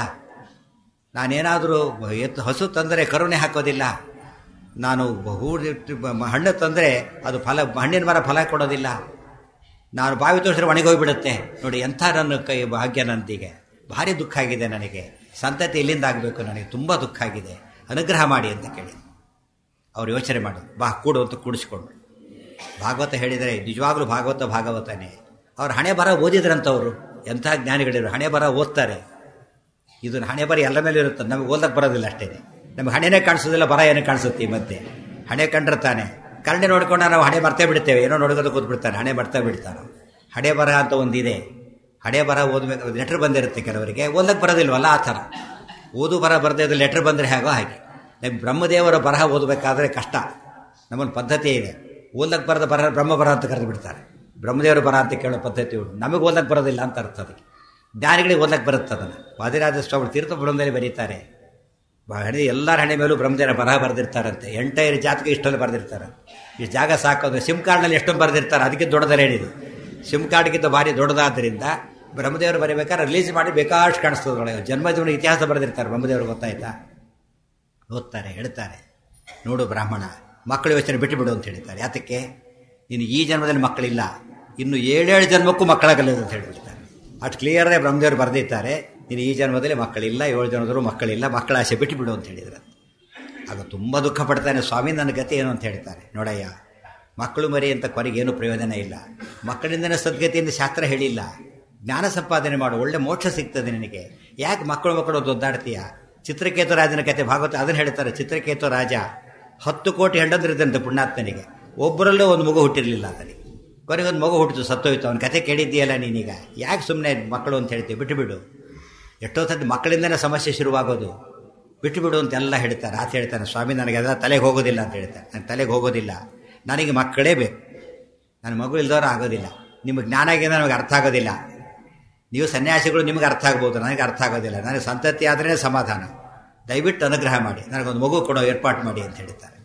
ನಾನೇನಾದರೂ ಎತ್ತು ಹಸು ತಂದರೆ ಕರುಣೆ ಹಾಕೋದಿಲ್ಲ ನಾನು ಹೂ ಹಣ್ಣು ತಂದರೆ ಅದು ಫಲ ಹಣ್ಣಿನ ಮರ ಫಲ ಕೊಡೋದಿಲ್ಲ ನಾನು ಬಾವಿ ತೋರಿಸಿದ್ರೆ ಒಣಗೋಗ್ಬಿಡುತ್ತೆ ನೋಡಿ ಎಂಥ ನನ್ನ ಕೈ ಭಾಗ್ಯ ನಂದಿಗೆ ಭಾರಿ ದುಃಖ ಆಗಿದೆ ನನಗೆ ಸಂತತಿ ಎಲ್ಲಿಂದ ಆಗಬೇಕು ನನಗೆ ತುಂಬ ದುಃಖ ಆಗಿದೆ ಅನುಗ್ರಹ ಮಾಡಿ ಅಂತ ಕೇಳಿ ಅವ್ರು ಯೋಚನೆ ಮಾಡೋದು ಬಾ ಕೂಡು ಅಂತ ಕೂಡಿಸ್ಕೊಂಡು ಭಾಗವತ ಹೇಳಿದರೆ ನಿಜವಾಗ್ಲೂ ಭಾಗವತ ಭಾಗವತನೇ ಅವ್ರು ಹಣೆ ಬರ ಓದಿದ್ರಂಥವ್ರು ಎಂಥ ಜ್ಞಾನಿಗಳಿರು ಹಣೆ ಬರ ಓದ್ತಾರೆ ಇದನ್ನು ಹಣೆ ಬರ ಎಲ್ಲ ಮೇಲೆ ಇರುತ್ತೆ ನಮಗೆ ಓದಕ್ಕೆ ಬರೋದಿಲ್ಲ ಅಷ್ಟೇ ನಮಗೆ ಹಣೆನೇ ಕಾಣಿಸೋದಿಲ್ಲ ಬರ ಏನೋ ಕಾಣಿಸುತ್ತೆ ಈ ಮಧ್ಯೆ ಹಣೆ ಕಂಡ್ರೆ ತಾನೆ ಕರಣೆ ನೋಡ್ಕೊಂಡು ನಾವು ಹಣೆ ಮರ್ತೇ ಬಿಡ್ತೇವೆ ಏನೋ ನೋಡ್ಕೊಂಡು ಕೂತ್ಬಿಡ್ತಾನೆ ಹಣೆ ಬರ್ತಾ ಬಿಡ್ತಾನೆ ಹಣೆ ಬರ ಅಂತ ಒಂದಿದೆ ಹಣೆ ಬರ ಓದಬೇಕು ಲೆಟ್ರ್ ಬಂದಿರುತ್ತೆ ಕೆಲವರಿಗೆ ಓದಕ್ಕೆ ಬರೋದಿಲ್ವಲ್ಲ ಆ ಥರ ಓದು ಬರ ಬರದೇ ಇದು ಲೆಟ್ರ್ ಬಂದರೆ ಹೇಗೋ ಹಾಗೆ ನಮಗೆ ಬ್ರಹ್ಮದೇವರ ಬರಹ ಓದಬೇಕಾದ್ರೆ ಕಷ್ಟ ನಮ್ಮೊಂದು ಪದ್ಧತಿ ಇದೆ ಓದಕ್ಕೆ ಬರದ ಬರ ಬ್ರಹ್ಮ ಬರ ಅಂತ ಕರೆದು ಬಿಡ್ತಾರೆ ಬ್ರಹ್ಮದೇವರ ಬರ ಅಂತ ಕೇಳೋ ಪದ್ಧತಿ ಉಂಟು ನಮಗೆ ಓದಕ್ಕೆ ಬರೋದಿಲ್ಲ ಅಂತ ಅರ್ಥ ಅದಕ್ಕೆ ಜ್ಞಾನಿಗಳಿಗೆ ಓದಕ್ಕೆ ಬರುತ್ತೆ ಅದನ್ನು ವಾದಿರಾಜ ಸ್ವಾಮಿ ತೀರ್ಥ ಬೃಂದಲ್ಲಿ ಬರೀತಾರೆ ಹಣೆ ಎಲ್ಲರ ಹಣೆ ಮೇಲೂ ಬ್ರಹ್ಮದೇವರ ಬರಹ ಬರೆದಿರ್ತಾರಂತೆ ಎಂಟೈರ್ ಜಾತಿಗೆ ಇಷ್ಟೊಂದು ಬರೆದಿರ್ತಾರೆ ಇಷ್ಟು ಜಾಗ ಸಾಕೋದು ಸಿಮ್ ಕಾರ್ಡ್ನಲ್ಲಿ ಎಷ್ಟೊಂದು ಬರೆದಿರ್ತಾರೆ ಅದಕ್ಕೆ ದೊಡ್ಡದರ ಹೇಳಿದ್ದು ಸಿಮ್ ಕಾರ್ಡ್ಗಿಂತ ಭಾರಿ ದೊಡ್ಡದಾದ್ದರಿಂದ ಬ್ರಹ್ಮದೇವರು ಬರೀಬೇಕಾದ್ರೆ ರಿಲೀಸ್ ಮಾಡಿ ಬೇಕಾಷ್ಟು ಕಾಣಿಸ್ತದೆ ಜನ್ಮ ಜೀವನ ಇತಿಹಾಸ ಬರೆದಿರ್ತಾರೆ ಬ್ರಹ್ಮದೇವರು ಗೊತ್ತಾಯ್ತಾ ಓದ್ತಾರೆ ಹೇಳ್ತಾರೆ ನೋಡು ಬ್ರಾಹ್ಮಣ ಮಕ್ಕಳ ಯೋಚನೆ ಬಿಟ್ಟು ಬಿಡು ಅಂತ ಹೇಳ್ತಾರೆ ಯಾತಕ್ಕೆ ನೀನು ಈ ಜನ್ಮದಲ್ಲಿ ಮಕ್ಕಳಿಲ್ಲ ಇನ್ನು ಏಳೇಳು ಜನ್ಮಕ್ಕೂ ಮಕ್ಕಳಾಗಲ್ಲ ಅಂತ ಹೇಳಿಬಿಡ್ತಾರೆ ಅಷ್ಟು ಕ್ಲಿಯರೇ ಬ್ರಹ್ಮದೇವರು ಬರೆದಿದ್ದಾರೆ ನೀನು ಈ ಜನ್ಮದಲ್ಲಿ ಮಕ್ಕಳಿಲ್ಲ ಏಳು ಜನ್ಮದವರು ಮಕ್ಕಳಿಲ್ಲ ಮಕ್ಕಳ ಆಸೆ ಬಿಟ್ಟು ಬಿಡು ಅಂತ ಹೇಳಿದ್ರು ಆಗ ತುಂಬ ದುಃಖ ಪಡ್ತಾನೆ ಸ್ವಾಮಿ ನನ್ನ ಗತಿ ಏನು ಅಂತ ಹೇಳ್ತಾರೆ ನೋಡಯ್ಯ ಮಕ್ಕಳು ಮರಿ ಅಂತ ಕೊನೆಗೆ ಏನೂ ಪ್ರಯೋಜನ ಇಲ್ಲ ಮಕ್ಕಳಿಂದನೇ ಸದ್ಗತಿಯಿಂದ ಶಾಸ್ತ್ರ ಹೇಳಿಲ್ಲ ಜ್ಞಾನ ಸಂಪಾದನೆ ಮಾಡು ಒಳ್ಳೆ ಮೋಕ್ಷ ಸಿಗ್ತದೆ ನಿನಗೆ ಯಾಕೆ ಮಕ್ಕಳು ಮಕ್ಕಳು ದೊಡ್ಡಾಡ್ತೀಯ ಚಿತ್ರಕೇತು ರಾಜನ ಕತೆ ಭಾಗವತ ಅದನ್ನು ಹೇಳ್ತಾರೆ ಚಿತ್ರಕೇತು ರಾಜ ಹತ್ತು ಕೋಟಿ ಹೆಂಡಂದ್ರಿದ್ದಂತೆ ಪುಣ್ಯಾತ್ಮನಿಗೆ ಒಬ್ಬರಲ್ಲೂ ಒಂದು ಮಗು ಹುಟ್ಟಿರಲಿಲ್ಲ ಆತನಿಗೆ ಕೊನೆಗೆ ಒಂದು ಮಗು ಹುಟ್ಟಿತು ಸತ್ತೋಯ್ತು ಅವನ ಕತೆ ಕೇಳಿದ್ದೀಯಲ್ಲ ನೀನೀಗ ಯಾಕೆ ಸುಮ್ಮನೆ ಮಕ್ಕಳು ಅಂತ ಹೇಳ್ತೀವಿ ಬಿಟ್ಟು ಬಿಡು ಎಷ್ಟೋ ಸತಿ ಮಕ್ಕಳಿಂದನೇ ಸಮಸ್ಯೆ ಶುರುವಾಗೋದು ಬಿಟ್ಟು ಬಿಡು ಅಂತೆಲ್ಲ ಹೇಳ್ತಾರೆ ಆತ ಹೇಳ್ತಾನೆ ಸ್ವಾಮಿ ನನಗೆ ಅದೆಲ್ಲ ತಲೆಗೆ ಹೋಗೋದಿಲ್ಲ ಅಂತ ಹೇಳ್ತಾರೆ ನನ್ನ ತಲೆಗೆ ಹೋಗೋದಿಲ್ಲ ನನಗೆ ಮಕ್ಕಳೇ ಬೇಕು ನನ್ನ ಮಗು ಇಲ್ದವ್ರು ಆಗೋದಿಲ್ಲ ನಿಮಗೆ ಜ್ಞಾನ ಆಗಿದೆ ನನಗೆ ಅರ್ಥ ಆಗೋದಿಲ್ಲ ನೀವು ಸನ್ಯಾಸಿಗಳು ನಿಮಗೆ ಅರ್ಥ ಆಗ್ಬೋದು ನನಗೆ ಅರ್ಥ ಆಗೋದಿಲ್ಲ ನನಗೆ ಸಂತತಿ ಆದ್ರೇ ಸಮಾಧಾನ ದಯವಿಟ್ಟು ಅನುಗ್ರಹ ಮಾಡಿ ನನಗೊಂದು ಮಗು ಕೊಡೋ ಏರ್ಪಾಟ್ ಮಾಡಿ ಅಂತ ಹೇಳ್ತಾರೆ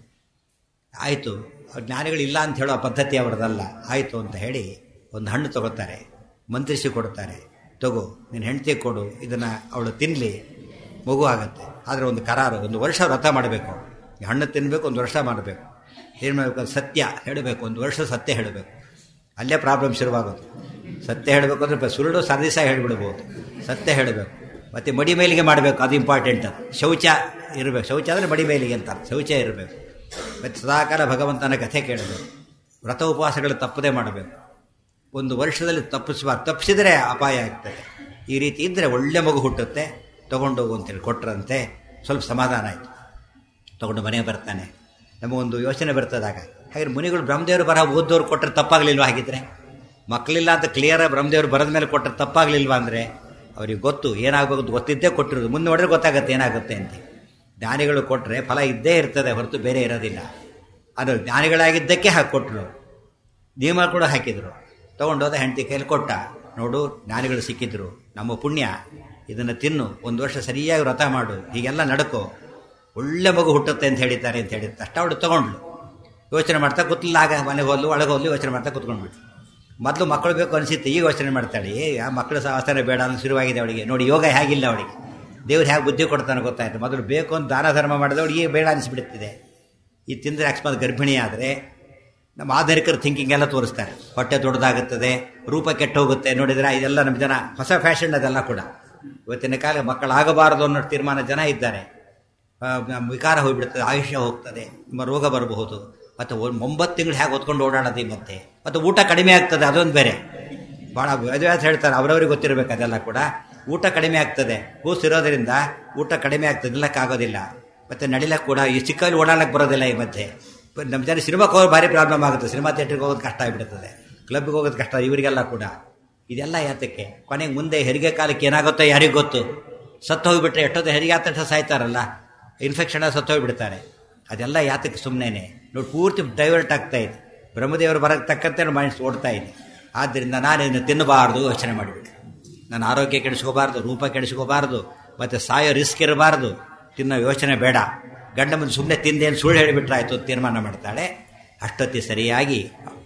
ಆಯಿತು ಜ್ಞಾನಿಗಳು ಇಲ್ಲ ಅಂತ ಹೇಳೋ ಪದ್ಧತಿ ಅವರದಲ್ಲ ಆಯಿತು ಅಂತ ಹೇಳಿ ಒಂದು ಹಣ್ಣು ತಗೋತಾರೆ ಮಂತ್ರಿಸಿ ಕೊಡ್ತಾರೆ ತಗೋ ನಿನ್ನ ಹೆಂಡತಿ ಕೊಡು ಇದನ್ನು ಅವಳು ತಿನ್ನಲಿ ಮಗು ಆಗುತ್ತೆ ಆದರೆ ಒಂದು ಕರಾರು ಒಂದು ವರ್ಷ ವ್ರತ ಮಾಡಬೇಕು ಹಣ್ಣು ತಿನ್ನಬೇಕು ಒಂದು ವರ್ಷ ಮಾಡಬೇಕು ಏನು ಮಾಡಬೇಕು ಸತ್ಯ ಹೇಳಬೇಕು ಒಂದು ವರ್ಷ ಸತ್ಯ ಹೇಳಬೇಕು ಅಲ್ಲೇ ಪ್ರಾಬ್ಲಮ್ ಶುರುವಾಗೋದು ಸತ್ಯ ಹೇಳಬೇಕು ಅಂದರೆ ಸುರುಳು ಸರದಿಸ ಹೇಳಿಬಿಡ್ಬೋದು ಸತ್ಯ ಹೇಳಬೇಕು ಮತ್ತು ಮಡಿ ಮೇಲಿಗೆ ಮಾಡಬೇಕು ಅದು ಇಂಪಾರ್ಟೆಂಟ್ ಅದು ಶೌಚ ಇರಬೇಕು ಶೌಚ ಅಂದರೆ ಮಡಿ ಮೇಲಿಗೆ ಅಂತ ಶೌಚ ಇರಬೇಕು ಮತ್ತು ಸದಾಕಾಲ ಭಗವಂತನ ಕಥೆ ಕೇಳಬೇಕು ವ್ರತ ಉಪವಾಸಗಳು ತಪ್ಪದೇ ಮಾಡಬೇಕು ಒಂದು ವರ್ಷದಲ್ಲಿ ತಪ್ಪಿಸಬಾರ್ದು ತಪ್ಪಿಸಿದರೆ ಅಪಾಯ ಆಗ್ತದೆ ಈ ರೀತಿ ಇದ್ದರೆ ಒಳ್ಳೆ ಮಗು ಹುಟ್ಟುತ್ತೆ ತೊಗೊಂಡೋಗು ಅಂತೇಳಿ ಕೊಟ್ರಂತೆ ಸ್ವಲ್ಪ ಸಮಾಧಾನ ಆಯಿತು ತೊಗೊಂಡು ಮನೆಗೆ ಬರ್ತಾನೆ ನಮಗೊಂದು ಯೋಚನೆ ಬರ್ತದಾಗ ಹಾಗೆ ಮುನಿಗಳು ಬ್ರಹ್ಮದೇವರು ಬರ ಓದೋರು ಕೊಟ್ಟರೆ ತಪ್ಪಾಗಲಿಲ್ವಾ ಹಾಗಿದ್ರೆ ಮಕ್ಕಳಿಲ್ಲ ಅಂತ ಕ್ಲಿಯರ್ ಬ್ರಹ್ಮದೇವರು ಬರದ ಮೇಲೆ ಕೊಟ್ಟರೆ ತಪ್ಪಾಗಲಿಲ್ವಾ ಅಂದರೆ ಅವ್ರಿಗೆ ಗೊತ್ತು ಏನಾಗಬೇಕು ಅಂತ ಗೊತ್ತಿದ್ದೇ ಕೊಟ್ಟಿರೋದು ಮುಂದೆ ನೋಡಿದ್ರೆ ಗೊತ್ತಾಗುತ್ತೆ ಏನಾಗುತ್ತೆ ಅಂತ ಜ್ಞಾನಿಗಳು ಕೊಟ್ಟರೆ ಫಲ ಇದ್ದೇ ಇರ್ತದೆ ಹೊರತು ಬೇರೆ ಇರೋದಿಲ್ಲ ಅದು ಜ್ಞಾನಿಗಳಾಗಿದ್ದಕ್ಕೆ ಹಾಕಿ ಕೊಟ್ಟರು ನಿಯಮ ಕೂಡ ಹಾಕಿದರು ತೊಗೊಂಡೋದ ಹೆಂಡತಿ ಕೈಲಿ ಕೊಟ್ಟ ನೋಡು ಜ್ಞಾನಿಗಳು ಸಿಕ್ಕಿದ್ರು ನಮ್ಮ ಪುಣ್ಯ ಇದನ್ನು ತಿನ್ನು ಒಂದು ವರ್ಷ ಸರಿಯಾಗಿ ವ್ರತ ಮಾಡು ಹೀಗೆಲ್ಲ ನಡ್ಕೋ ಒಳ್ಳೆ ಮಗು ಹುಟ್ಟುತ್ತೆ ಅಂತ ಹೇಳಿದ್ದಾರೆ ಅಂತ ಹೇಳಿದ ಅಷ್ಟ ಅವಳು ತೊಗೊಂಡ್ಳು ಯೋಚನೆ ಮಾಡ್ತಾ ಕೂತ್ಲಿಲ್ಲ ಆಗ ಮನೆಗೆ ಹೋದ್ಲು ಒಳಗೆ ಹೋದ್ಲು ಯೋಚನೆ ಮಾಡ್ತಾ ಕೂತ್ಕೊಂಡ್ಬಿಟ್ಟು ಮೊದಲು ಮಕ್ಕಳು ಬೇಕು ಅನಿಸುತ್ತೆ ಈಗ ಯೋಚನೆ ಮಾಡ್ತಾಳೆ ಏ ಆ ಮಕ್ಕಳ ಸಹವಾಸನೆ ಬೇಡ ಅನ್ನೋ ಶುರುವಾಗಿದೆ ಅವಳಿಗೆ ನೋಡಿ ಯೋಗ ಹೇಗಿಲ್ಲ ಅವಳಿಗೆ ದೇವ್ರು ಹೇಗೆ ಬುದ್ಧಿ ಕೊಡ್ತಾನೆ ಗೊತ್ತಾಯ್ತು ಮೊದಲು ಬೇಕು ಅಂತ ದಾನ ಧರ್ಮ ಮಾಡಿದವಳು ಈಗ ಬೇಡ ಅನಿಸ್ಬಿಡುತ್ತಿದೆ ಈ ತಿಂದರೆ ಅಕಸ್ಮಾತ್ ಗರ್ಭಿಣಿ ಆದರೆ ನಮ್ಮ ಆಧುನಿಕರ ಥಿಂಕಿಂಗ್ ಎಲ್ಲ ತೋರಿಸ್ತಾರೆ ಹೊಟ್ಟೆ ದೊಡ್ಡದಾಗುತ್ತದೆ ರೂಪ ಕೆಟ್ಟು ಹೋಗುತ್ತೆ ನೋಡಿದ್ರೆ ಇದೆಲ್ಲ ನಮ್ಮ ಜನ ಹೊಸ ಫ್ಯಾಷನ್ ಅದೆಲ್ಲ ಕೂಡ ಇವತ್ತಿನ ಕಾಲ ಮಕ್ಕಳಾಗಬಾರದು ಅನ್ನೋ ತೀರ್ಮಾನ ಜನ ಇದ್ದಾರೆ ಆ, ವಿಕಾರ ಹೋಗ್ಬಿಡ್ತದೆ ಆಯುಷ್ಯ ಹೋಗ್ತದೆ ನಿಮ್ಮ ರೋಗ ಬರಬಹುದು ಮತ್ತು ಒಂದು ಒಂಬತ್ತು ತಿಂಗಳು ಹೇಗೆ ಹೊತ್ಕೊಂಡು ಓಡಾಡೋದು ಮತ್ತೆ ಮತ್ತು ಊಟ ಕಡಿಮೆ ಆಗ್ತದೆ ಅದೊಂದು ಬೇರೆ ಭಾಳ ವೇದವ್ಯಾಸ ಹೇಳ್ತಾರೆ ಅವರವ್ರಿಗೆ ಗೊತ್ತಿರಬೇಕು ಅದೆಲ್ಲ ಕೂಡ ಊಟ ಕಡಿಮೆ ಆಗ್ತದೆ ಕೂಸಿರೋದ್ರಿಂದ ಊಟ ಕಡಿಮೆ ಆಗ್ತದೆ ನಿಲ್ಲಕ್ಕಾಗೋದಿಲ್ಲ ಮತ್ತು ನಡಿಲಕ್ಕೆ ಕೂಡ ಈ ಚಿಕ್ಕಲ್ಲಿ ಓಡಾಡಕ್ಕೆ ಬರೋದಿಲ್ಲ ಈ ಮಧ್ಯೆ ನಮ್ಮ ಜನ ಸಿನಿಮಾಕ್ಕೆ ಹೋಗೋದು ಭಾರಿ ಪ್ರಾಬ್ಲಮ್ ಆಗುತ್ತೆ ಸಿನಿಮಾ ಥಿಯೇಟ್ರಿಗೆ ಹೋಗೋದು ಕಷ್ಟ ಆಗಿಬಿಡ್ತದೆ ಕ್ಲಬ್ಗೆ ಹೋಗೋದು ಕಷ್ಟ ಇವರಿಗೆಲ್ಲ ಕೂಡ ಇದೆಲ್ಲ ಯಾತಕ್ಕೆ ಕೊನೆಗೆ ಮುಂದೆ ಹೆರಿಗೆ ಕಾಲಕ್ಕೆ ಏನಾಗುತ್ತೋ ಯಾರಿಗೂ ಗೊತ್ತು ಸತ್ತು ಹೋಗಿಬಿಟ್ರೆ ಎಷ್ಟೊತ್ತು ಹೆರಿಗೆ ಆದ ತಕ್ಷಣ ಸಾಯ್ತಾರಲ್ಲ ಇನ್ಫೆಕ್ಷನ್ ಸತ್ತು ಹೋಗಿಬಿಡ್ತಾರೆ ಅದೆಲ್ಲ ಯಾತಕ್ಕೆ ಸುಮ್ಮನೆ ನೋಡಿ ಪೂರ್ತಿ ಡೈವರ್ಟ್ ಆಗ್ತಾ ಇದೆ ಬ್ರಹ್ಮದೇವರು ಬರಕ್ಕೆ ತಕ್ಕಂತೆ ಮೈಂಡ್ಸ್ ಓಡ್ತಾ ಇದೆ ಆದ್ದರಿಂದ ನಾನು ಇದನ್ನು ತಿನ್ನಬಾರ್ದು ಯೋಚನೆ ಮಾಡಿಬಿಟ್ಟೆ ನನ್ನ ಆರೋಗ್ಯ ಕೆಡಿಸ್ಕೋಬಾರ್ದು ರೂಪ ಕೆಡಿಸ್ಕೋಬಾರ್ದು ಮತ್ತು ಸಾಯೋ ರಿಸ್ಕ್ ಇರಬಾರ್ದು ತಿನ್ನೋ ಯೋಚನೆ ಬೇಡ ಗಂಡ ಮುಂದೆ ಸುಮ್ಮನೆ ತಿಂದೇನು ಸುಳ್ಳು ಹೇಳಿಬಿಟ್ರಾಯ್ತು ಅಂತ ತೀರ್ಮಾನ ಮಾಡ್ತಾಳೆ ಅಷ್ಟೊತ್ತಿ ಸರಿಯಾಗಿ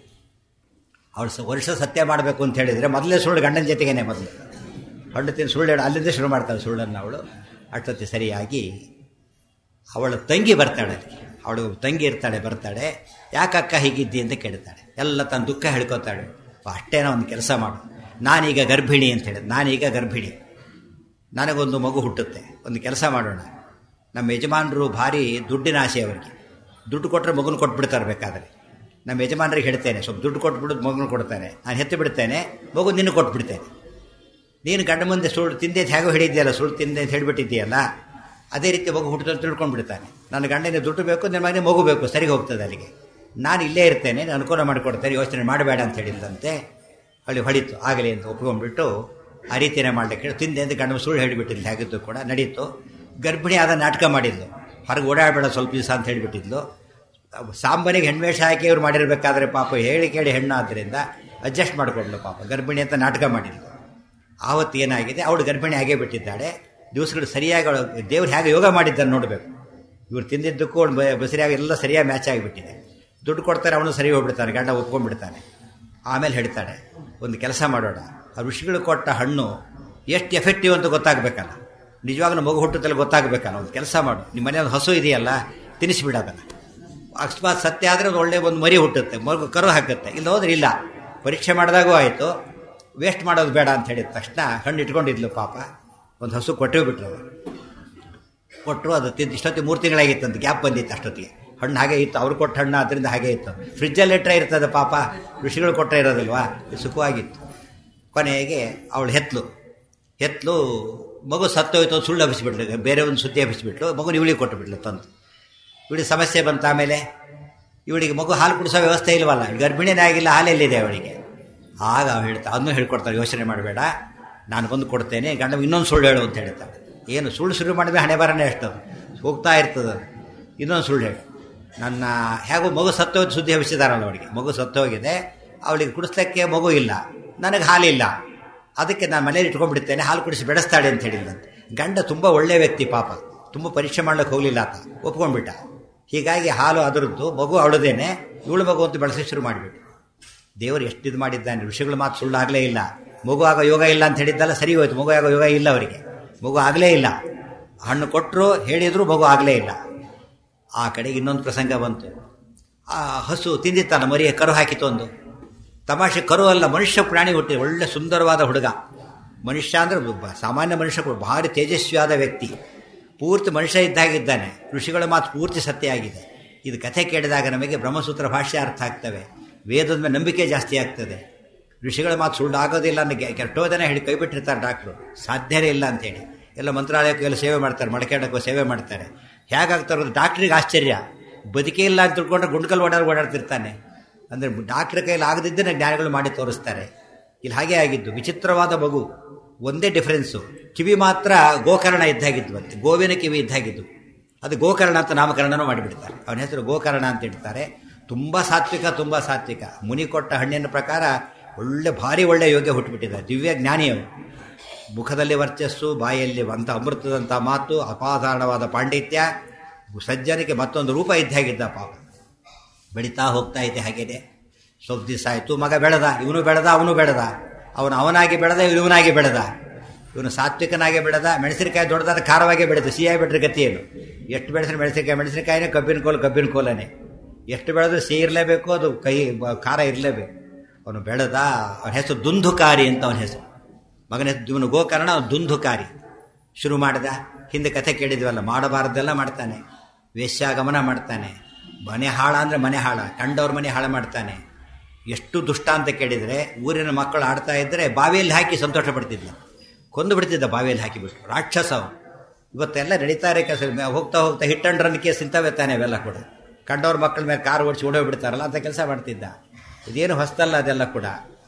ಅವಳು ಸ ವರ್ಷ ಸತ್ಯ ಮಾಡಬೇಕು ಅಂತ ಹೇಳಿದರೆ ಮೊದಲೇ ಸುಳ್ಳು ಗಂಡನ ಜೊತೆಗೇನೆ ಮೊದಲು ಹಣ್ಣು ತಿಂದು ಸುಳ್ಳು ಹೇಳಿ ಅಲ್ಲಿಂದ ಶುರು ಮಾಡ್ತಾಳೆ ಸುಳ್ಳನ್ನು ಅವಳು ಅಷ್ಟೊತ್ತಿ ಸರಿಯಾಗಿ ಅವಳ ತಂಗಿ ಬರ್ತಾಳೆ ಅದಕ್ಕೆ ಅವಳು ತಂಗಿ ಇರ್ತಾಳೆ ಬರ್ತಾಳೆ ಯಾಕಕ್ಕ ಹೀಗಿದ್ದಿ ಅಂತ ಕೇಳ್ತಾಳೆ ಎಲ್ಲ ತನ್ನ ದುಃಖ ಹೇಳ್ಕೊತಾಳೆ ಅಷ್ಟೇನೋ ಒಂದು ಕೆಲಸ ಮಾಡು ನಾನೀಗ ಗರ್ಭಿಣಿ ಅಂತ ಹೇಳಿದ್ ನಾನೀಗ ಗರ್ಭಿಣಿ ನನಗೊಂದು ಮಗು ಹುಟ್ಟುತ್ತೆ ಒಂದು ಕೆಲಸ ಮಾಡೋಣ ನಮ್ಮ ಯಜಮಾನರು ಭಾರಿ ದುಡ್ಡಿನ ಆಸೆ ಅವರಿಗೆ ದುಡ್ಡು ಕೊಟ್ಟರೆ ಮಗುನ ಕೊಟ್ಬಿಡ್ತಾರೆ ಬೇಕಾದರೆ ನಮ್ಮ ಯಜಮಾನರಿಗೆ ಹೇಳ್ತೇನೆ ಸ್ವಲ್ಪ ದುಡ್ಡು ಕೊಟ್ಬಿಟ್ಟು ಮಗುನ ಕೊಡ್ತಾನೆ ನಾನು ಹೆತ್ತು ಬಿಡ್ತೇನೆ ಮಗು ನಿನ್ನ ಕೊಟ್ಬಿಡ್ತೇನೆ ನೀನು ಗಂಡ ಮುಂದೆ ಸುಳ್ಳು ತಿಂದೆ ಹೇಗೋ ಹಿಡಿದ್ಯಲ್ಲ ಸುಳ್ಳು ತಿಂದೆ ಅಂತ ಹೇಳಿಬಿಟ್ಟಿದ್ದೀಯಲ್ಲ ಅದೇ ರೀತಿ ಮಗು ಹುಟ್ಟಿದ್ರೆ ತಿಳ್ಕೊಂಡು ಬಿಡ್ತಾನೆ ನನ್ನ ಗಂಡನ ದುಡ್ಡು ಬೇಕು ನನ್ನ ಮಗನಿಗೆ ಮಗು ಬೇಕು ಸರಿಗೆ ಹೋಗ್ತದೆ ಅಲ್ಲಿಗೆ ನಾನು ಇಲ್ಲೇ ಇರ್ತೇನೆ ನಾನು ಅನುಕೂಲ ಮಾಡಿಕೊಡ್ತೇನೆ ಯೋಚನೆ ಮಾಡಬೇಡ ಅಂತ ಹೇಳಿದಂತೆ ಅಲ್ಲಿ ಹೊಡಿತು ಆಗಲಿ ಅಂತ ಒಪ್ಕೊಂಡ್ಬಿಟ್ಟು ಆ ರೀತಿಯೇ ಮಾಡಲಿಕ್ಕೆ ಹೇಳಿ ತಿಂದೆ ಅಂತ ಗಂಡ ಸುಳ್ಳು ಹೇಳಿಬಿಟ್ಟಿದ್ಲು ಹೇಗಿದ್ದು ಕೂಡ ನಡೀತು ಗರ್ಭಿಣಿ ಆದ ನಾಟಕ ಮಾಡಿದ್ಲು ಹೊರಗೆ ಓಡಾಡಬೇಡ ಸ್ವಲ್ಪ ದಿವಸ ಅಂತ ಹೇಳಿಬಿಟ್ಟಿದ್ಲು ಸಾಂಬನಿಗೆ ಹೆಣ್ವೇಷ ಹಾಕಿ ಇವ್ರು ಮಾಡಿರ್ಬೇಕಾದ್ರೆ ಪಾಪ ಹೇಳಿ ಕೇಳಿ ಹೆಣ್ಣು ಆದ್ದರಿಂದ ಅಡ್ಜಸ್ಟ್ ಮಾಡಿಕೊಡ್ಲು ಪಾಪ ಗರ್ಭಿಣಿ ಅಂತ ನಾಟಕ ಮಾಡಿದ್ಲು ಆವತ್ತು ಏನಾಗಿದೆ ಅವಳು ಗರ್ಭಿಣಿ ಆಗೇ ಬಿಟ್ಟಿದ್ದಾಳೆ ದಿವಸಗಳು ಸರಿಯಾಗಿ ಅವಳು ದೇವ್ರು ಹೇಗೆ ಯೋಗ ಮಾಡಿದ್ದಾನೆ ನೋಡಬೇಕು ಇವ್ರು ತಿಂದಿದ್ದಕ್ಕೂ ಅವಳು ಬಸರಿಯಾಗಿ ಎಲ್ಲ ಸರಿಯಾಗಿ ಮ್ಯಾಚ್ ಆಗಿಬಿಟ್ಟಿದೆ ದುಡ್ಡು ಕೊಡ್ತಾರೆ ಅವನು ಸರಿ ಹೋಗ್ಬಿಡ್ತಾನೆ ಗಂಡ ಒಪ್ಕೊಂಡ್ಬಿಡ್ತಾನೆ ಆಮೇಲೆ ಹೇಳ್ತಾಳೆ ಒಂದು ಕೆಲಸ ಮಾಡೋಣ ಆ ಋಷಿಗಳು ಕೊಟ್ಟ ಹಣ್ಣು ಎಷ್ಟು ಎಫೆಕ್ಟಿವ್ ಅಂತ ಗೊತ್ತಾಗಬೇಕಲ್ಲ ನಿಜವಾಗ್ಲೂ ಮಗು ಹುಟ್ಟುತ್ತಲ್ಲಿ ಗೊತ್ತಾಗಬೇಕಲ್ಲ ಒಂದು ಕೆಲಸ ಮಾಡು ನಿಮ್ಮ ಮನೆ ಒಂದು ಹಸು ಇದೆಯಲ್ಲ ತಿನ್ನಿಸ್ಬಿಡೋದನ್ನ ಅಕಸ್ಮಾತ್ ಸತ್ಯ ಆದರೆ ಒಂದು ಒಳ್ಳೆ ಒಂದು ಮರಿ ಹುಟ್ಟುತ್ತೆ ಮಗು ಕರು ಹಾಕುತ್ತೆ ಇಲ್ಲ ಹೋದ್ರೆ ಇಲ್ಲ ಪರೀಕ್ಷೆ ಮಾಡಿದಾಗೂ ಆಯಿತು ವೇಸ್ಟ್ ಮಾಡೋದು ಬೇಡ ಅಂತ ಹೇಳಿದ ತಕ್ಷಣ ಹಣ್ಣು ಇಟ್ಕೊಂಡಿದ್ಲು ಪಾಪ ಒಂದು ಹಸು ಕೊಟ್ಟೇ ಬಿಟ್ರು ಅವರು ಕೊಟ್ಟರು ಅದು ತಿಂದು ಇಷ್ಟೊತ್ತಿಗೆ ಮೂರು ತಿಂಗಳಾಗಿತ್ತು ಅಂತ ಗ್ಯಾಪ್ ಬಂದಿತ್ತು ಅಷ್ಟೊತ್ತಿಗೆ ಹಣ್ಣು ಹಾಗೆ ಇತ್ತು ಅವ್ರು ಕೊಟ್ಟ ಹಣ್ಣು ಅದರಿಂದ ಹಾಗೆ ಇತ್ತು ಫ್ರಿಜ್ಜಲ್ಲಿ ಇಟ್ಟರೆ ಇರ್ತದೆ ಪಾಪ ಋಷಿಗಳು ಕೊಟ್ಟರೆ ಇರೋದಿಲ್ವಾ ಇದು ಸುಖವಾಗಿತ್ತು ಕೊನೆಗೆ ಅವಳು ಹೆತ್ಲು ಹೆತ್ಲು ಮಗು ಸತ್ತೋಯ್ತು ಅಂತ ಸುಳ್ಳು ಹಬ್ಬಿಸ್ಬಿಟ್ಲು ಬೇರೆ ಒಂದು ಸುದ್ದಿ ಹಬ್ಬಿಸ್ಬಿಟ್ಲು ಮಗು ಇವಳಿಗೆ ಕೊಟ್ಟು ಬಿಟ್ಲು ತಂದು ಇವಳಿಗೆ ಸಮಸ್ಯೆ ಬಂತ ಆಮೇಲೆ ಇವಳಿಗೆ ಮಗು ಹಾಲು ಕುಡಿಸೋ ವ್ಯವಸ್ಥೆ ಇಲ್ವಲ್ಲ ಗರ್ಭಿಣಿನೇ ಆಗಿಲ್ಲ ಹಾಲೆಲ್ಲಿದೆ ಅವಳಿಗೆ ಆಗ ಅವ್ಳು ಹೇಳ್ತಾ ಅದನ್ನು ಹೇಳ್ಕೊಡ್ತಾರೆ ಯೋಚನೆ ಮಾಡಬೇಡ ನಾನು ಬಂದು ಕೊಡ್ತೇನೆ ಗಂಡ ಇನ್ನೊಂದು ಸುಳ್ಳು ಹೇಳು ಅಂತ ಹೇಳ್ತಾಳೆ ಏನು ಸುಳ್ಳು ಶುರು ಮಾಡಿದ್ರೆ ಹಣೆ ಬರನೇ ಅಷ್ಟು ಹೋಗ್ತಾ ಇರ್ತದೆ ಅದು. ಇನ್ನೊಂದು ಸುಳ್ಳು ಹೇಳು ನನ್ನ ಹೇಗೋ ಮಗು ಸತ್ತೋಗಿ ಸುದ್ದಿ ಹಬ್ಬಿಸಿದಾರಲ್ಲ ಅವಳಿಗೆ ಮಗು ಸತ್ತೋಗಿದೆ ಅವಳಿಗೆ ಕುಡಿಸ್ಲಿಕ್ಕೆ ಮಗು ಇಲ್ಲ ನನಗೆ ಹಾಲಿಲ್ಲ ಅದಕ್ಕೆ ನಾನು ಮನೇಲಿ ಇಟ್ಕೊಂಡ್ಬಿಡ್ತೇನೆ ಹಾಲು ಕುಡಿಸಿ ಬೆಳೆಸ್ತಾಳೆ ಅಂತ ಹೇಳಿದಂತೆ ಗಂಡ ತುಂಬ ಒಳ್ಳೆಯ ವ್ಯಕ್ತಿ ಪಾಪ ತುಂಬ ಪರೀಕ್ಷೆ ಮಾಡ್ಲಿಕ್ಕೆ ಹೋಗಲಿಲ್ಲ ಆತ ಒಪ್ಕೊಂಡ್ಬಿಟ್ಟ ಹೀಗಾಗಿ ಹಾಲು ಅದರದ್ದು ಮಗು ಅವಳದೇನೆ ಇವಳು ಮಗು ಅಂತ ಬೆಳೆಸಿ ಶುರು ಮಾಡಿಬಿಟ್ಟು ದೇವರು ಎಷ್ಟು ಇದು ಮಾಡಿದ್ದಾನೆ ಋಷಿಗಳ ಮಾತು ಸುಳ್ಳಾಗಲೇ ಇಲ್ಲ ಮಗು ಆಗ ಯೋಗ ಇಲ್ಲ ಅಂತ ಹೇಳಿದ್ದಲ್ಲ ಸರಿ ಹೋಯ್ತು ಮಗು ಆಗೋ ಯೋಗ ಇಲ್ಲ ಅವರಿಗೆ ಮಗು ಆಗಲೇ ಇಲ್ಲ ಹಣ್ಣು ಕೊಟ್ಟರು ಹೇಳಿದ್ರು ಮಗು ಆಗಲೇ ಇಲ್ಲ ಆ ಕಡೆಗೆ ಇನ್ನೊಂದು ಪ್ರಸಂಗ ಬಂತು ಆ ಹಸು ತಿಂದಿತ್ತಾನ ಮರಿಯ ಕರು ಹಾಕಿತು ಒಂದು ತಮಾಷೆ ಕರು ಅಲ್ಲ ಮನುಷ್ಯ ಪ್ರಾಣಿ ಹುಟ್ಟಿ ಒಳ್ಳೆ ಸುಂದರವಾದ ಹುಡುಗ ಮನುಷ್ಯ ಅಂದರೆ ಒಬ್ಬ ಸಾಮಾನ್ಯ ಮನುಷ್ಯ ಕೂಡ ಭಾರಿ ತೇಜಸ್ವಿಯಾದ ವ್ಯಕ್ತಿ ಪೂರ್ತಿ ಮನುಷ್ಯ ಇದ್ದಾಗಿದ್ದಾನೆ ಋಷಿಗಳ ಮಾತು ಪೂರ್ತಿ ಸತ್ಯ ಆಗಿದೆ ಇದು ಕಥೆ ಕೇಳಿದಾಗ ನಮಗೆ ಬ್ರಹ್ಮಸೂತ್ರ ಭಾಷೆ ಅರ್ಥ ಆಗ್ತವೆ ವೇದದ ಮೇಲೆ ನಂಬಿಕೆ ಜಾಸ್ತಿ ಆಗ್ತದೆ ಋಷಿಗಳ ಮಾತು ಸುಳ್ಳು ಆಗೋದಿಲ್ಲ ಅಂತ ಕೆಟ್ಟೋದನ್ನೇ ಹೇಳಿ ಕೈ ಬಿಟ್ಟಿರ್ತಾರೆ ಡಾಕ್ಟ್ರು ಸಾಧ್ಯನೇ ಇಲ್ಲ ಅಂತೇಳಿ ಎಲ್ಲ ಮಂತ್ರಾಲಯಕ್ಕೆ ಎಲ್ಲ ಸೇವೆ ಮಾಡ್ತಾರೆ ಮಡಕೆಡಕ್ಕೂ ಸೇವೆ ಮಾಡ್ತಾರೆ ಹೇಗಾಗ್ತಾರೆ ಡಾಕ್ಟ್ರಿಗೆ ಆಶ್ಚರ್ಯ ಬದುಕೇ ಇಲ್ಲ ಅಂತ ತಿಳ್ಕೊಂಡ್ರೆ ಗುಂಡ್ಕಲ್ ಓಡಾಡಿ ಓಡಾಡ್ತಿರ್ತಾನೆ ಅಂದರೆ ಡಾಕ್ಟ್ರ ಕೈಯಲ್ಲಿ ಆಗದಿದ್ದನ್ನು ಜ್ಞಾನಿಗಳು ಮಾಡಿ ತೋರಿಸ್ತಾರೆ ಇಲ್ಲಿ ಹಾಗೆ ಆಗಿದ್ದು ವಿಚಿತ್ರವಾದ ಮಗು ಒಂದೇ ಡಿಫ್ರೆನ್ಸು ಕಿವಿ ಮಾತ್ರ ಗೋಕರ್ಣ ಇದ್ದಾಗಿದ್ವಂತೆ ಗೋವಿನ ಕಿವಿ ಇದ್ದಾಗಿದ್ದು ಅದು ಗೋಕರ್ಣ ಅಂತ ನಾಮಕರಣನೂ ಮಾಡಿಬಿಡ್ತಾರೆ ಅವನ ಹೆಸರು ಗೋಕರ್ಣ ಅಂತ ಇಡ್ತಾರೆ ತುಂಬ ಸಾತ್ವಿಕ ತುಂಬ ಸಾತ್ವಿಕ ಮುನಿ ಕೊಟ್ಟ ಹಣ್ಣಿನ ಪ್ರಕಾರ ಒಳ್ಳೆ ಭಾರಿ ಒಳ್ಳೆ ಯೋಗ್ಯ ಹುಟ್ಟುಬಿಟ್ಟಿದ್ದಾರೆ ದಿವ್ಯ ಜ್ಞಾನಿಯವರು ಮುಖದಲ್ಲಿ ವರ್ಚಸ್ಸು ಬಾಯಲ್ಲಿ ಅಂತ ಅಮೃತದಂಥ ಮಾತು ಅಪಾಧಾರಣವಾದ ಪಾಂಡಿತ್ಯ ಸಜ್ಜನಿಗೆ ಮತ್ತೊಂದು ರೂಪ ಇದ್ದಾಗಿದ್ದ ಪಾಪ ಬೆಳೀತಾ ಹೋಗ್ತಾ ಇದೆ ಹಾಗೇನೆ ಸ್ವಲ್ಪ ದಿವಸ ಆಯಿತು ಮಗ ಬೆಳೆದ ಇವನು ಬೆಳೆದ ಅವನು ಬೆಳೆದ ಅವನು ಅವನಾಗಿ ಬೆಳೆದ ಇವನಾಗಿ ಬೆಳೆದ ಇವನು ಸಾತ್ವಿಕನಾಗಿ ಬೆಳೆದ ಮೆಣಸಿನಕಾಯಿ ದೊಡ್ಡದಾದ ಖಾರವಾಗಿ ಬೆಳೆದ ಸಿಹಿಯಾಗಿ ಬಿಟ್ರೆ ಗತಿ ಏನು ಎಷ್ಟು ಬೆಳೆಸಿದ್ರೆ ಮೆಣಸಿನಕಾಯಿ ಮೆಣಸಿನಕಾಯಿನೇ ಕಬ್ಬಿನ ಕೋಲು ಕಬ್ಬಿನ ಕೋಲನೇ ಎಷ್ಟು ಬೆಳೆದ್ರು ಸಿಹಿ ಇರಲೇಬೇಕು ಅದು ಕೈ ಖಾರ ಇರಲೇಬೇಕು ಅವನು ಬೆಳೆದ ಅವನ ಹೆಸರು ದುಂದುಕಾರಿ ಅಂತ ಅವನ ಹೆಸರು ಮಗನ ಹೆಸರು ಇವನು ಗೋಕರ್ಣ ಅವನು ದುಂದುಕಾರಿ ಶುರು ಮಾಡಿದ ಹಿಂದೆ ಕಥೆ ಕೇಳಿದ್ವಲ್ಲ ಮಾಡಬಾರ್ದೆಲ್ಲ ಮಾಡ್ತಾನೆ ವೇಶ್ಯಾಗಮನ ಮಾಡ್ತಾನೆ ಮನೆ ಹಾಳ ಅಂದರೆ ಮನೆ ಹಾಳ ಕಂಡವ್ರ ಮನೆ ಹಾಳು ಮಾಡ್ತಾನೆ ಎಷ್ಟು ದುಷ್ಟ ಅಂತ ಕೇಳಿದರೆ ಊರಿನ ಮಕ್ಕಳು ಆಡ್ತಾ ಇದ್ದರೆ ಬಾವಿಯಲ್ಲಿ ಹಾಕಿ ಸಂತೋಷ ಪಡ್ತಿದ್ದ ಕೊಂದು ಬಿಡ್ತಿದ್ದ ಬಾವಿಯಲ್ಲಿ ಹಾಕಿಬಿಟ್ಟು ರಾಕ್ಷಸ ಅವನು ಇವತ್ತೆಲ್ಲ ನಡೀತಾರೆ ಕೆಲಸ ಹೋಗ್ತಾ ಹೋಗ್ತಾ ಹಿಟ್ ಅಂಡ್ ರನ್ ಕೇಸ್ ಇಂಥವೇ ತಾನೆ ಅವೆಲ್ಲ ಕೂಡ ಕಂಡವ್ರ ಮಕ್ಕಳ ಮೇಲೆ ಕಾರ್ ಓಡಿಸಿ ಓಡೋಗ್ಬಿಡ್ತಾರಲ್ಲ ಅಂತ ಕೆಲಸ ಮಾಡ್ತಿದ್ದ ಇದೇನು ಹೊಸ್ತಲ್ಲ ಅದೆಲ್ಲ ಕೂಡ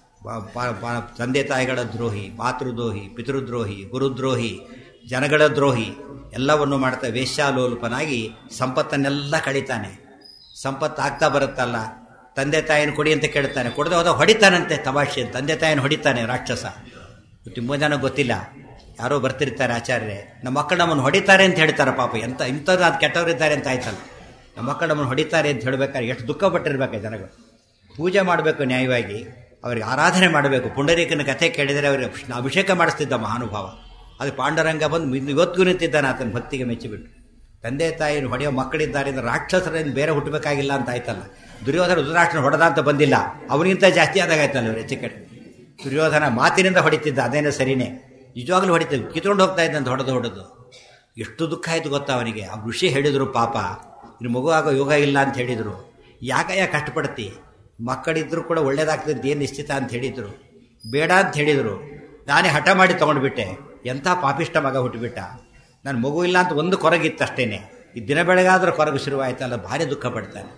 ತಂದೆ ತಾಯಿಗಳ ದ್ರೋಹಿ ಮಾತೃದ್ರೋಹಿ ಪಿತೃದ್ರೋಹಿ ಗುರುದ್ರೋಹಿ ಜನಗಳ ದ್ರೋಹಿ ಎಲ್ಲವನ್ನು ಮಾಡ್ತಾ ವೇಶ್ಯಾಲೋಲ್ಪನಾಗಿ ಸಂಪತ್ತನ್ನೆಲ್ಲ ಕಳೀತಾನೆ ಸಂಪತ್ತು ಆಗ್ತಾ ಬರುತ್ತಲ್ಲ ತಂದೆ ತಾಯಿನ ಕೊಡಿ ಅಂತ ಕೇಳ್ತಾನೆ ಕೊಡದೆ ಹೋದ ಹೊಡಿತಾನಂತೆ ತಮಾಷೆ ತಂದೆ ತಾಯಿನ ಹೊಡಿತಾನೆ ರಾಕ್ಷಸ ತುಂಬ ಜನ ಗೊತ್ತಿಲ್ಲ ಯಾರೋ ಬರ್ತಿರ್ತಾರೆ ಆಚಾರ್ಯರೇ ನಮ್ಮ ಮಕ್ಕಳು ನಮ್ಮನ್ನು ಹೊಡಿತಾರೆ ಅಂತ ಹೇಳ್ತಾರೆ ಪಾಪ ಎಂತ ಇಂಥದ್ದು ಅದು ಕೆಟ್ಟವರಿದ್ದಾರೆ ಅಂತ ಆಯ್ತಲ್ಲ ನಮ್ಮ ಮಕ್ಕಳು ನಮ್ಮನ್ನು ಹೊಡಿತಾರೆ ಅಂತ ಹೇಳ್ಬೇಕಾದ್ರೆ ಎಷ್ಟು ದುಃಖ ಪಟ್ಟಿರ್ಬೇಕು ಜನಗಳು ಪೂಜೆ ಮಾಡಬೇಕು ನ್ಯಾಯವಾಗಿ ಅವರಿಗೆ ಆರಾಧನೆ ಮಾಡಬೇಕು ಪುಂಡರೀಕನ ಕಥೆ ಕೇಳಿದರೆ ಅವರಿಗೆ ಅಭಿಷೇಕ ಮಾಡಿಸ್ತಿದ್ದ ಮಹಾನುಭಾವ ಅದು ಪಾಂಡುರಂಗ ಬಂದು ಇವತ್ತಿಗೂ ನಿಂತಿದ್ದಾನೆ ಆತನ ಭಕ್ತಿಗೆ ಮೆಚ್ಚಿಬಿಟ್ಟು ತಂದೆ ತಾಯಿನ ಹೊಡೆಯೋ ಮಕ್ಕಳಿದ್ದಾರೆ ಅಂದರೆ ರಾಕ್ಷಸರೇನು ಬೇರೆ ಹುಟ್ಟಬೇಕಾಗಿಲ್ಲ ಅಂತ ಆಯ್ತಲ್ಲ ದುರ್ಯೋಧನ ರುದ್ರಾಕ್ಷನ ಹೊಡೆದ ಅಂತ ಬಂದಿಲ್ಲ ಅವನಿಗಿಂತ ಜಾಸ್ತಿ ಆದಾಗ ಆಯ್ತಲ್ಲ ಇವರು ಹೆಚ್ಚು ಕಡೆ ದುರ್ಯೋಧನ ಮಾತಿನಿಂದ ಹೊಡಿತಿದ್ದ ಅದೇನೋ ಸರಿನೇ ನಿಜವಾಗ್ಲೂ ಹೊಡಿತಿದ್ದ ಕಿತ್ಕೊಂಡು ಹೋಗ್ತಾ ಇದ್ದಂತ ಹೊಡೆದು ಹೊಡೆದು ಎಷ್ಟು ದುಃಖ ಆಯಿತು ಗೊತ್ತಾ ಅವನಿಗೆ ಆ ಋಷಿ ಹೇಳಿದರು ಪಾಪ ಇನ್ನು ಮಗು ಆಗೋ ಯೋಗ ಇಲ್ಲ ಅಂತ ಹೇಳಿದರು ಯಾಕಯ್ಯ ಕಷ್ಟಪಡ್ತಿ ಮಕ್ಕಳಿದ್ರು ಕೂಡ ಒಳ್ಳೇದಾಗ್ತದೆ ಏನು ನಿಶ್ಚಿತ ಅಂತ ಹೇಳಿದರು ಬೇಡ ಅಂತ ಹೇಳಿದರು ನಾನೇ ಹಠ ಮಾಡಿ ತೊಗೊಂಡ್ಬಿಟ್ಟೆ ಎಂಥ ಪಾಪಿಷ್ಟ ಮಗ ಹುಟ್ಟುಬಿಟ್ಟ ನನ್ನ ಮಗು ಇಲ್ಲ ಅಂತ ಒಂದು ಕೊರಗಿತ್ತು ಅಷ್ಟೇನೆ ಈ ದಿನ ಬೆಳಗಾದ್ರೂ ಕೊರಗು ಶುರುವಾಯ್ತಲ್ಲ ಭಾರಿ ದುಃಖ ಪಡ್ತಾನೆ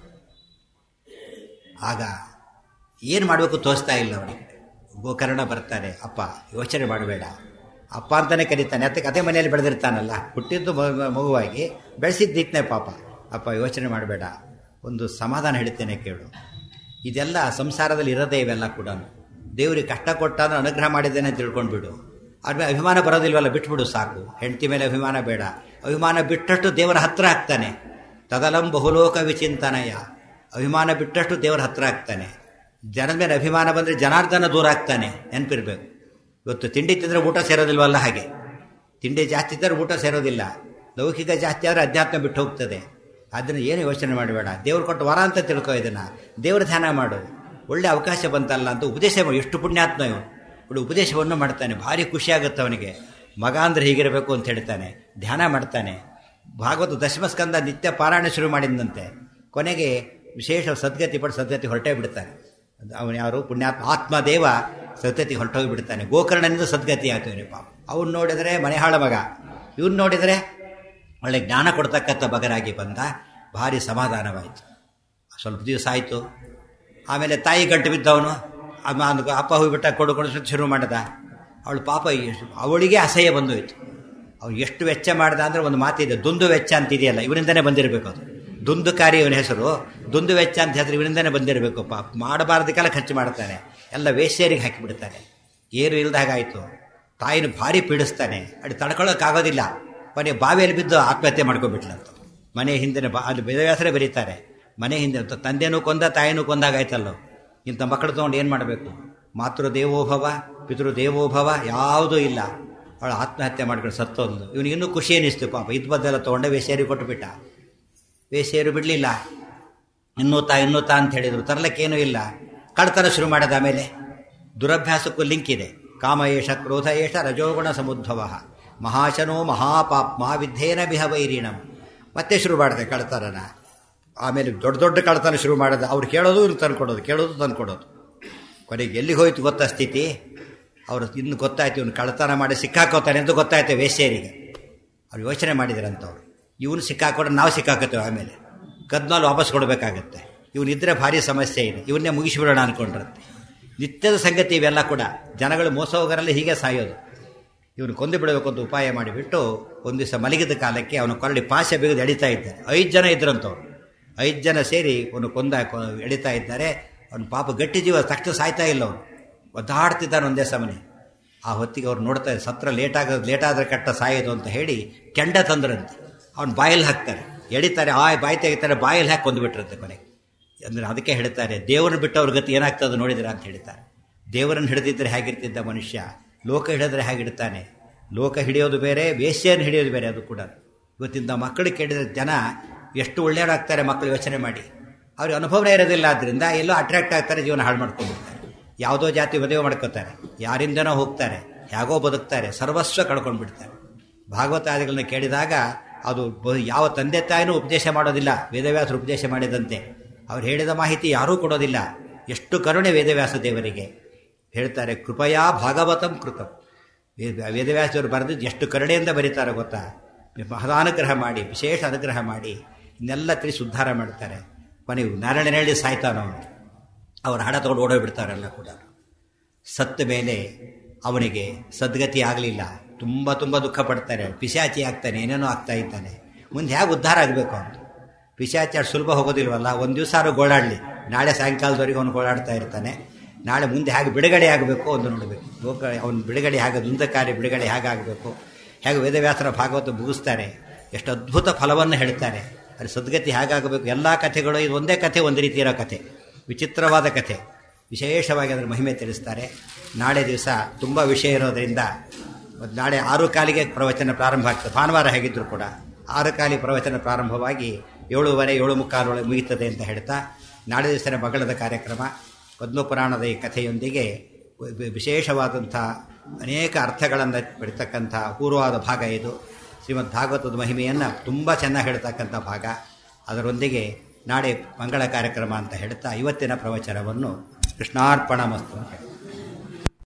ಆಗ ಏನು ಮಾಡಬೇಕು ತೋರಿಸ್ತಾ ಇಲ್ಲ ಅವನಿಗೆ ಗೋಕರ್ಣ ಬರ್ತಾನೆ ಅಪ್ಪ ಯೋಚನೆ ಮಾಡಬೇಡ ಅಪ್ಪ ಅಂತಾನೆ ಕರೀತಾನೆ ಅದಕ್ಕೆ ಅದೇ ಮನೆಯಲ್ಲಿ ಬೆಳೆದಿರ್ತಾನಲ್ಲ ಹುಟ್ಟಿದ್ದು ಮಗುವಾಗಿ ಬೆಳೆಸಿದ್ದಿತ್ತನೆ ಪಾಪ ಅಪ್ಪ ಯೋಚನೆ ಮಾಡಬೇಡ ಒಂದು ಸಮಾಧಾನ ಹೇಳ್ತೇನೆ ಕೇಳು ಇದೆಲ್ಲ ಸಂಸಾರದಲ್ಲಿ ಇರೋದೇ ಇವೆಲ್ಲ ಕೂಡ ದೇವರಿಗೆ ಕಷ್ಟ ಕೊಟ್ಟ ಅಂದ್ರೆ ಅನುಗ್ರಹ ಮಾಡಿದ್ದೇನೆ ತಿಳ್ಕೊಂಡ್ಬಿಡು ಅದ್ರ ಅಭಿಮಾನ ಬರೋದಿಲ್ವಲ್ಲ ಬಿಟ್ಬಿಡು ಸಾಕು ಹೆಂಡತಿ ಮೇಲೆ ಅಭಿಮಾನ ಬೇಡ ಅಭಿಮಾನ ಬಿಟ್ಟಷ್ಟು ದೇವರ ಹತ್ರ ಆಗ್ತಾನೆ ತದಲಂ ಬಹುಲೋಕ ವಿಚಿಂತನಯ ಅಭಿಮಾನ ಬಿಟ್ಟಷ್ಟು ದೇವರ ಹತ್ರ ಆಗ್ತಾನೆ ಜನದ ಮೇಲೆ ಅಭಿಮಾನ ಬಂದರೆ ಜನಾರ್ದನ ದೂರ ಆಗ್ತಾನೆ ನೆನಪಿರ್ಬೇಕು ಇವತ್ತು ತಿಂಡಿ ತಿಂದರೆ ಊಟ ಸೇರೋದಿಲ್ವಲ್ಲ ಹಾಗೆ ತಿಂಡಿ ಜಾಸ್ತಿ ಇದ್ದರೆ ಊಟ ಸೇರೋದಿಲ್ಲ ಲೌಕಿಕ ಜಾಸ್ತಿ ಆದರೆ ಅಧ್ಯಾತ್ಮ ಬಿಟ್ಟು ಹೋಗ್ತದೆ ಅದನ್ನು ಏನು ಯೋಚನೆ ಮಾಡಬೇಡ ದೇವ್ರು ಕೊಟ್ಟು ವರ ಅಂತ ತಿಳ್ಕೊ ಇದನ್ನು ದೇವ್ರ ಧ್ಯಾನ ಮಾಡು ಒಳ್ಳೆ ಅವಕಾಶ ಬಂತಲ್ಲ ಅಂತ ಉಪದೇಶ ಮಾಡಿ ಎಷ್ಟು ಪುಣ್ಯಾತ್ಮ ಇವನು ಒಳ್ಳೆ ಉಪದೇಶವನ್ನು ಮಾಡ್ತಾನೆ ಭಾರಿ ಖುಷಿಯಾಗುತ್ತೆ ಅವನಿಗೆ ಮಗ ಅಂದ್ರೆ ಹೀಗಿರಬೇಕು ಅಂತ ಹೇಳ್ತಾನೆ ಧ್ಯಾನ ಮಾಡ್ತಾನೆ ಭಾಗವತ ದಶಮಸ್ಕಂದ ನಿತ್ಯ ಪಾರಾಯಣ ಶುರು ಮಾಡಿದಂತೆ ಕೊನೆಗೆ ವಿಶೇಷ ಸದ್ಗತಿ ಪಟ್ಟು ಸದ್ಗತಿ ಹೊರಟೇ ಬಿಡ್ತಾನೆ ಅವನು ಯಾರು ಪುಣ್ಯಾತ್ಮ ಆತ್ಮದೇವ ಸದ್ಗತಿ ಹೊರಟೋಗಿ ಬಿಡ್ತಾನೆ ಗೋಕರ್ಣನಿಂದ ಸದ್ಗತಿ ಆಗ್ತವೆ ಪಾಪ ಅವನು ನೋಡಿದರೆ ಮನೆಹಾಳ ಮಗ ಇವನು ನೋಡಿದರೆ ಒಳ್ಳೆ ಜ್ಞಾನ ಕೊಡ್ತಕ್ಕಂಥ ಮಗನಾಗಿ ಬಂದ ಭಾರಿ ಸಮಾಧಾನವಾಯಿತು ಸ್ವಲ್ಪ ದಿವಸ ಆಯಿತು ಆಮೇಲೆ ತಾಯಿ ಗಂಟು ಬಿದ್ದವನು ಅಪ್ಪ ಹೋಗಿಬಿಟ್ಟ ಕೊಡು ಕೊಡು ಶುರು ಮಾಡಿದ ಅವಳು ಪಾಪ ಅವಳಿಗೆ ಅಸಹ್ಯ ಬಂದೋಯ್ತು ಅವ್ನು ಎಷ್ಟು ವೆಚ್ಚ ಮಾಡ್ದ ಅಂದರೆ ಒಂದು ಮಾತಿದೆ ದುಂದು ವೆಚ್ಚ ಅಂತಿದೆಯಲ್ಲ ಇವರಿಂದನೇ ಬಂದಿರಬೇಕು ಅದು ದುಂದುಕಾರಿ ಇವನ ಹೆಸರು ದುಂದು ವೆಚ್ಚ ಅಂತ ಹೆಸರು ಇವರಿಂದನೇ ಬಂದಿರಬೇಕು ಪಾಪ ಮಾಡಬಾರ್ದಕ್ಕೆಲ್ಲ ಖರ್ಚು ಮಾಡ್ತಾನೆ ಎಲ್ಲ ವೇಶ್ಯರಿಗೆ ಹಾಕಿಬಿಡ್ತಾನೆ ಏನು ಇಲ್ದಾಗಾಯಿತು ತಾಯಿನ ಭಾರಿ ಪೀಡಿಸ್ತಾನೆ ಅದು ತಡ್ಕೊಳ್ಳೋಕ್ಕಾಗೋದಿಲ್ಲ ಕೊನೆ ಬಾವಿಯಲ್ಲಿ ಬಿದ್ದು ಆತ್ಮಹತ್ಯೆ ಮಾಡ್ಕೊಂಡ್ಬಿಟ್ಲಂತ ಮನೆ ಹಿಂದಿನ ಬಾ ಅಲ್ಲಿ ಬೇದವ್ಯಾಸರೇ ಬರೀತಾರೆ ಮನೆ ಹಿಂದೆ ತಂದೆನೂ ಕೊಂದ ತಾಯಿನೂ ಕೊಂದಾಗಾಯ್ತಲ್ಲೋ ಇಂಥ ಮಕ್ಕಳು ತೊಗೊಂಡು ಏನು ಮಾಡಬೇಕು ಮಾತೃ ದೇವೋಭವ ಪಿತೃ ದೇವೋಭವ ಯಾವುದೂ ಇಲ್ಲ ಅವಳು ಆತ್ಮಹತ್ಯೆ ಮಾಡ್ಕೊಂಡು ಸತ್ತೋದ್ಲು ಇವನಿಗೆ ಇನ್ನೂ ಖುಷಿ ಅನ್ನಿಸ್ತು ಪಾಪ ಇದು ಬದ್ದೆಲ್ಲ ತೊಗೊಂಡೆ ವೇಶ್ಯರಿ ಕೊಟ್ಟುಬಿಟ್ಟ ವೇಶ್ಯರು ಬಿಡಲಿಲ್ಲ ಇನ್ನೂ ತಾ ಇನ್ನೂ ತಾ ಅಂತ ಹೇಳಿದರು ತರಲಿಕ್ಕೇನೂ ಇಲ್ಲ ಕಳ್ತನ ಶುರು ಮಾಡಿದ ಆಮೇಲೆ ದುರಭ್ಯಾಸಕ್ಕೂ ಲಿಂಕ್ ಇದೆ ಕಾಮ ಏಷ ಕ್ರೋಧ ಏಷ ರಜೋಗುಣ ಸಮುದ್ಭವ ಮಹಾಶನೋ ಮಹಾಪಾಪ್ಮ ವಿದ್ಯೇನ ಬಿಹವೈರಿಣಂ ಮತ್ತೆ ಶುರು ಮಾಡಿದೆ ಕಳ್ತನನ ಆಮೇಲೆ ದೊಡ್ಡ ದೊಡ್ಡ ಕಳ್ತನ ಶುರು ಮಾಡಿದ ಅವ್ರು ಕೇಳೋದು ಇವ್ರು ತಂದ್ಕೊಡೋದು ಕೇಳೋದು ತಂದ್ಕೊಡೋದು ಕೊನೆಗೆ ಎಲ್ಲಿಗೆ ಹೋಯ್ತು ಗೊತ್ತಾ ಸ್ಥಿತಿ ಅವರು ಇನ್ನು ಗೊತ್ತಾಯ್ತು ಇವನು ಕಳ್ಳತನ ಮಾಡಿ ಸಿಕ್ಕಾಕೋತಾನೆ ಅಂತ ಗೊತ್ತಾಯ್ತು ವೇಶ್ಯರಿಗೆ ಅವ್ರು ಯೋಚನೆ ಮಾಡಿದ್ರಂತವ್ರು ಇವನು ಸಿಕ್ಕಾಕೊಂಡ್ರೆ ನಾವು ಸಿಕ್ಕಾಕೋತೇವೆ ಆಮೇಲೆ ಕದ್ಮೇಲೆ ವಾಪಸ್ ಕೊಡಬೇಕಾಗತ್ತೆ ಇವನಿದ್ರೆ ಭಾರಿ ಸಮಸ್ಯೆ ಇದೆ ಇವನ್ನೇ ಮುಗಿಸಿಬಿಡೋಣ ಅನ್ಕೊಂಡಿರುತ್ತೆ ನಿತ್ಯದ ಸಂಗತಿ ಇವೆಲ್ಲ ಕೂಡ ಜನಗಳು ಮೋಸ ಹೋಗೋರಲ್ಲಿ ಹೀಗೆ ಸಾಯೋದು ಇವನು ಕೊಂದು ಬಿಡಬೇಕು ಅಂತ ಉಪಾಯ ಮಾಡಿಬಿಟ್ಟು ಒಂದು ದಿವಸ ಮಲಗಿದ ಕಾಲಕ್ಕೆ ಅವನು ಕೊರಡಿ ಪಾಶೆ ಬಿಗಿದು ಎಳಿತಾ ಇದ್ದಾರೆ ಐದು ಜನ ಇದ್ರಂತವ್ರು ಐದು ಜನ ಸೇರಿ ಅವನು ಕೊಂದ ಕೊ- ಎಳಿತಾ ಇದ್ದಾರೆ ಅವನು ಪಾಪ ಗಟ್ಟಿ ಜೀವ ತಕ್ಷಣ ಸಾಯ್ತಾ ಇಲ್ಲ ಅವನು ಒದ್ದಾಡ್ತಿದ್ದಾನೆ ಒಂದೇ ಸಮನೆ ಆ ಹೊತ್ತಿಗೆ ಅವ್ರು ನೋಡ್ತಾ ಸತ್ರ ಲೇಟ್ ಆಗೋದು ಲೇಟ್ ಆದರೆ ಕಟ್ಟ ಸಾಯೋದು ಅಂತ ಹೇಳಿ ಕೆಂಡ ತಂದ್ರಂತೆ ಅವ್ನು ಬಾಯಲ್ಲಿ ಹಾಕ್ತಾರೆ ಎಳಿತಾರೆ ಆ ಬಾಯಿ ತೆಗಿತಾರೆ ಬಾಯಲ್ಲಿ ಹಾಕಿ ಕೊಂದುಬಿಟ್ರಂತೆ ಕೊನೆಗೆ ಅಂದರೆ ಅದಕ್ಕೆ ಹೇಳ್ತಾರೆ ದೇವರನ್ನು ಬಿಟ್ಟವ್ರ ಗತಿ ಏನಾಗ್ತದೆ ನೋಡಿದಿರ ಅಂತ ಹೇಳ್ತಾರೆ ದೇವರನ್ನು ಹಿಡಿದಿದ್ದರೆ ಹೇಗಿರ್ತಿದ್ದ ಮನುಷ್ಯ ಲೋಕ ಹಿಡಿದ್ರೆ ಹೇಗಿಡ್ತಾನೆ ಲೋಕ ಹಿಡಿಯೋದು ಬೇರೆ ವೇಶ್ಯೆಯನ್ನು ಹಿಡಿಯೋದು ಬೇರೆ ಅದು ಕೂಡ ಇವತ್ತಿಂದ ಮಕ್ಕಳಿಗೆ ಕೇಳಿದ ಜನ ಎಷ್ಟು ಒಳ್ಳೆಯವರಾಗ್ತಾರೆ ಮಕ್ಕಳು ಯೋಚನೆ ಮಾಡಿ ಅವ್ರಿಗೆ ಅನುಭವನೇ ಇರೋದಿಲ್ಲ ಆದ್ದರಿಂದ ಎಲ್ಲೋ ಅಟ್ರಾಕ್ಟ್ ಆಗ್ತಾರೆ ಜೀವನ ಹಾಳು ಮಾಡ್ಕೊಂಡ್ಬಿಡ್ತಾರೆ ಯಾವುದೋ ಜಾತಿ ಮದುವೆ ಮಾಡ್ಕೋತಾರೆ ಯಾರಿಂದನೋ ಹೋಗ್ತಾರೆ ಹೇಗೋ ಬದುಕ್ತಾರೆ ಸರ್ವಸ್ವ ಕಳ್ಕೊಂಡು ಬಿಡ್ತಾರೆ ಭಾಗವತಾದಿಗಳನ್ನ ಕೇಳಿದಾಗ ಅದು ಬ- ಯಾವ ತಂದೆ ತಾಯಿನೂ ಉಪದೇಶ ಮಾಡೋದಿಲ್ಲ ವೇದವ್ಯಾಸರು ಉಪದೇಶ ಮಾಡಿದಂತೆ ಅವ್ರು ಹೇಳಿದ ಮಾಹಿತಿ ಯಾರೂ ಕೊಡೋದಿಲ್ಲ ಎಷ್ಟು ಕರುಣೆ ವೇದವ್ಯಾಸ ದೇವರಿಗೆ ಹೇಳ್ತಾರೆ ಕೃಪಯಾ ಭಾಗವತಂ ಕೃತಂ ವೇದ- ವೇದವ್ಯಾಸರು ಬರೆದಿದ್ದು ಎಷ್ಟು ಕರುಣೆಯಿಂದ ಬರೀತಾರೆ ಗೊತ್ತಾ ಮಹದಾನುಗ್ರಹ ಮಾಡಿ ವಿಶೇಷ ಅನುಗ್ರಹ ಮಾಡಿ ಇನ್ನೆಲ್ಲ ತಿಳಿಸಿ ಉದ್ಧಾರ ಮಾಡ್ತಾರೆ ಕೊನೆಗೆ ನಾರಾಯಣ ಹೇಳಿ ಸಾಯ್ತಾನವನು ಅವ್ರ ಹಣ ತಗೊಂಡು ಓಡೋಗ್ಬಿಡ್ತಾರೆಲ್ಲ ಕೂಡ ಸತ್ತ ಮೇಲೆ ಅವನಿಗೆ ಸದ್ಗತಿ ಆಗಲಿಲ್ಲ ತುಂಬ ತುಂಬ ದುಃಖ ಪಡ್ತಾರೆ ಪಿಶಾಚಿ ಆಗ್ತಾನೆ ಏನೇನೋ ಆಗ್ತಾ ಇದ್ದಾನೆ ಮುಂದೆ ಹೇಗೆ ಉದ್ಧಾರ ಆಗಬೇಕು ಅವನು ಪಿಶಾಚಿ ಅಷ್ಟು ಸುಲಭ ಹೋಗೋದಿಲ್ವಲ್ಲ ಒಂದು ದಿವಸ ಆದ್ರೂ ಗೋಳಾಡಲಿ ನಾಳೆ ಸಾಯಂಕಾಲದವರೆಗೆ ಅವನು ಗೋಳಾಡ್ತಾ ಇರ್ತಾನೆ ನಾಳೆ ಮುಂದೆ ಹೇಗೆ ಬಿಡುಗಡೆ ಆಗಬೇಕು ಒಂದು ನೋಡಬೇಕು ಲೋಕ ಅವನ ಬಿಡುಗಡೆ ಹೇಗೆ ದುಂದಕಾರಿ ಬಿಡುಗಡೆ ಹೇಗಾಗಬೇಕು ಹೇಗೆ ವೇದವ್ಯಾಸರ ಭಾಗವತ ಮುಗಿಸ್ತಾರೆ ಎಷ್ಟು ಅದ್ಭುತ ಫಲವನ್ನು ಹೇಳ್ತಾರೆ ಅಲ್ಲಿ ಸದ್ಗತಿ ಹೇಗಾಗಬೇಕು ಎಲ್ಲ ಕಥೆಗಳು ಇದು ಒಂದೇ ಕಥೆ ಒಂದು ರೀತಿ ಇರೋ ಕಥೆ ವಿಚಿತ್ರವಾದ ಕಥೆ ವಿಶೇಷವಾಗಿ ಅದರ ಮಹಿಮೆ ತಿಳಿಸ್ತಾರೆ ನಾಳೆ ದಿವಸ ತುಂಬ ವಿಷಯ ಇರೋದರಿಂದ ಮತ್ತು ನಾಳೆ ಆರು ಕಾಲಿಗೆ ಪ್ರವಚನ ಪ್ರಾರಂಭ ಆಗ್ತದೆ ಭಾನುವಾರ ಹೇಗಿದ್ರು ಕೂಡ ಆರು ಕಾಲಿ ಪ್ರವಚನ ಪ್ರಾರಂಭವಾಗಿ ಏಳುವರೆ ಏಳು ಮುಕ್ಕಾಲೊಳಗೆ ಮುಗಿತದೆ ಅಂತ ಹೇಳ್ತಾ ನಾಳೆ ದಿವಸನ ಮಗಳದ ಕಾರ್ಯಕ್ರಮ ಪದ್ಮಪುರಾಣದ ಈ ಕಥೆಯೊಂದಿಗೆ ವಿ- ವಿಶೇಷವಾದಂಥ ಅನೇಕ ಅರ್ಥಗಳನ್ನು ಬಿಡ್ತಕ್ಕಂಥ ಪೂರ್ವವಾದ ಭಾಗ ಇದು ಶ್ರೀಮದ್ ಭಾಗವತದ ಮಹಿಮೆಯನ್ನು ತುಂಬ ಚೆನ್ನಾಗಿ ಹೇಳ್ತಕ್ಕಂಥ ಭಾಗ ಅದರೊಂದಿಗೆ ನಾಳೆ ಮಂಗಳ ಕಾರ್ಯಕ್ರಮ ಅಂತ ಹೇಳ್ತಾ ಇವತ್ತಿನ ಪ್ರವಚನವನ್ನು ಕೃಷ್ಣಾರ್ಪಣ ಮಸ್ತು ಅಂತ ಹೇಳ್ತಾರೆ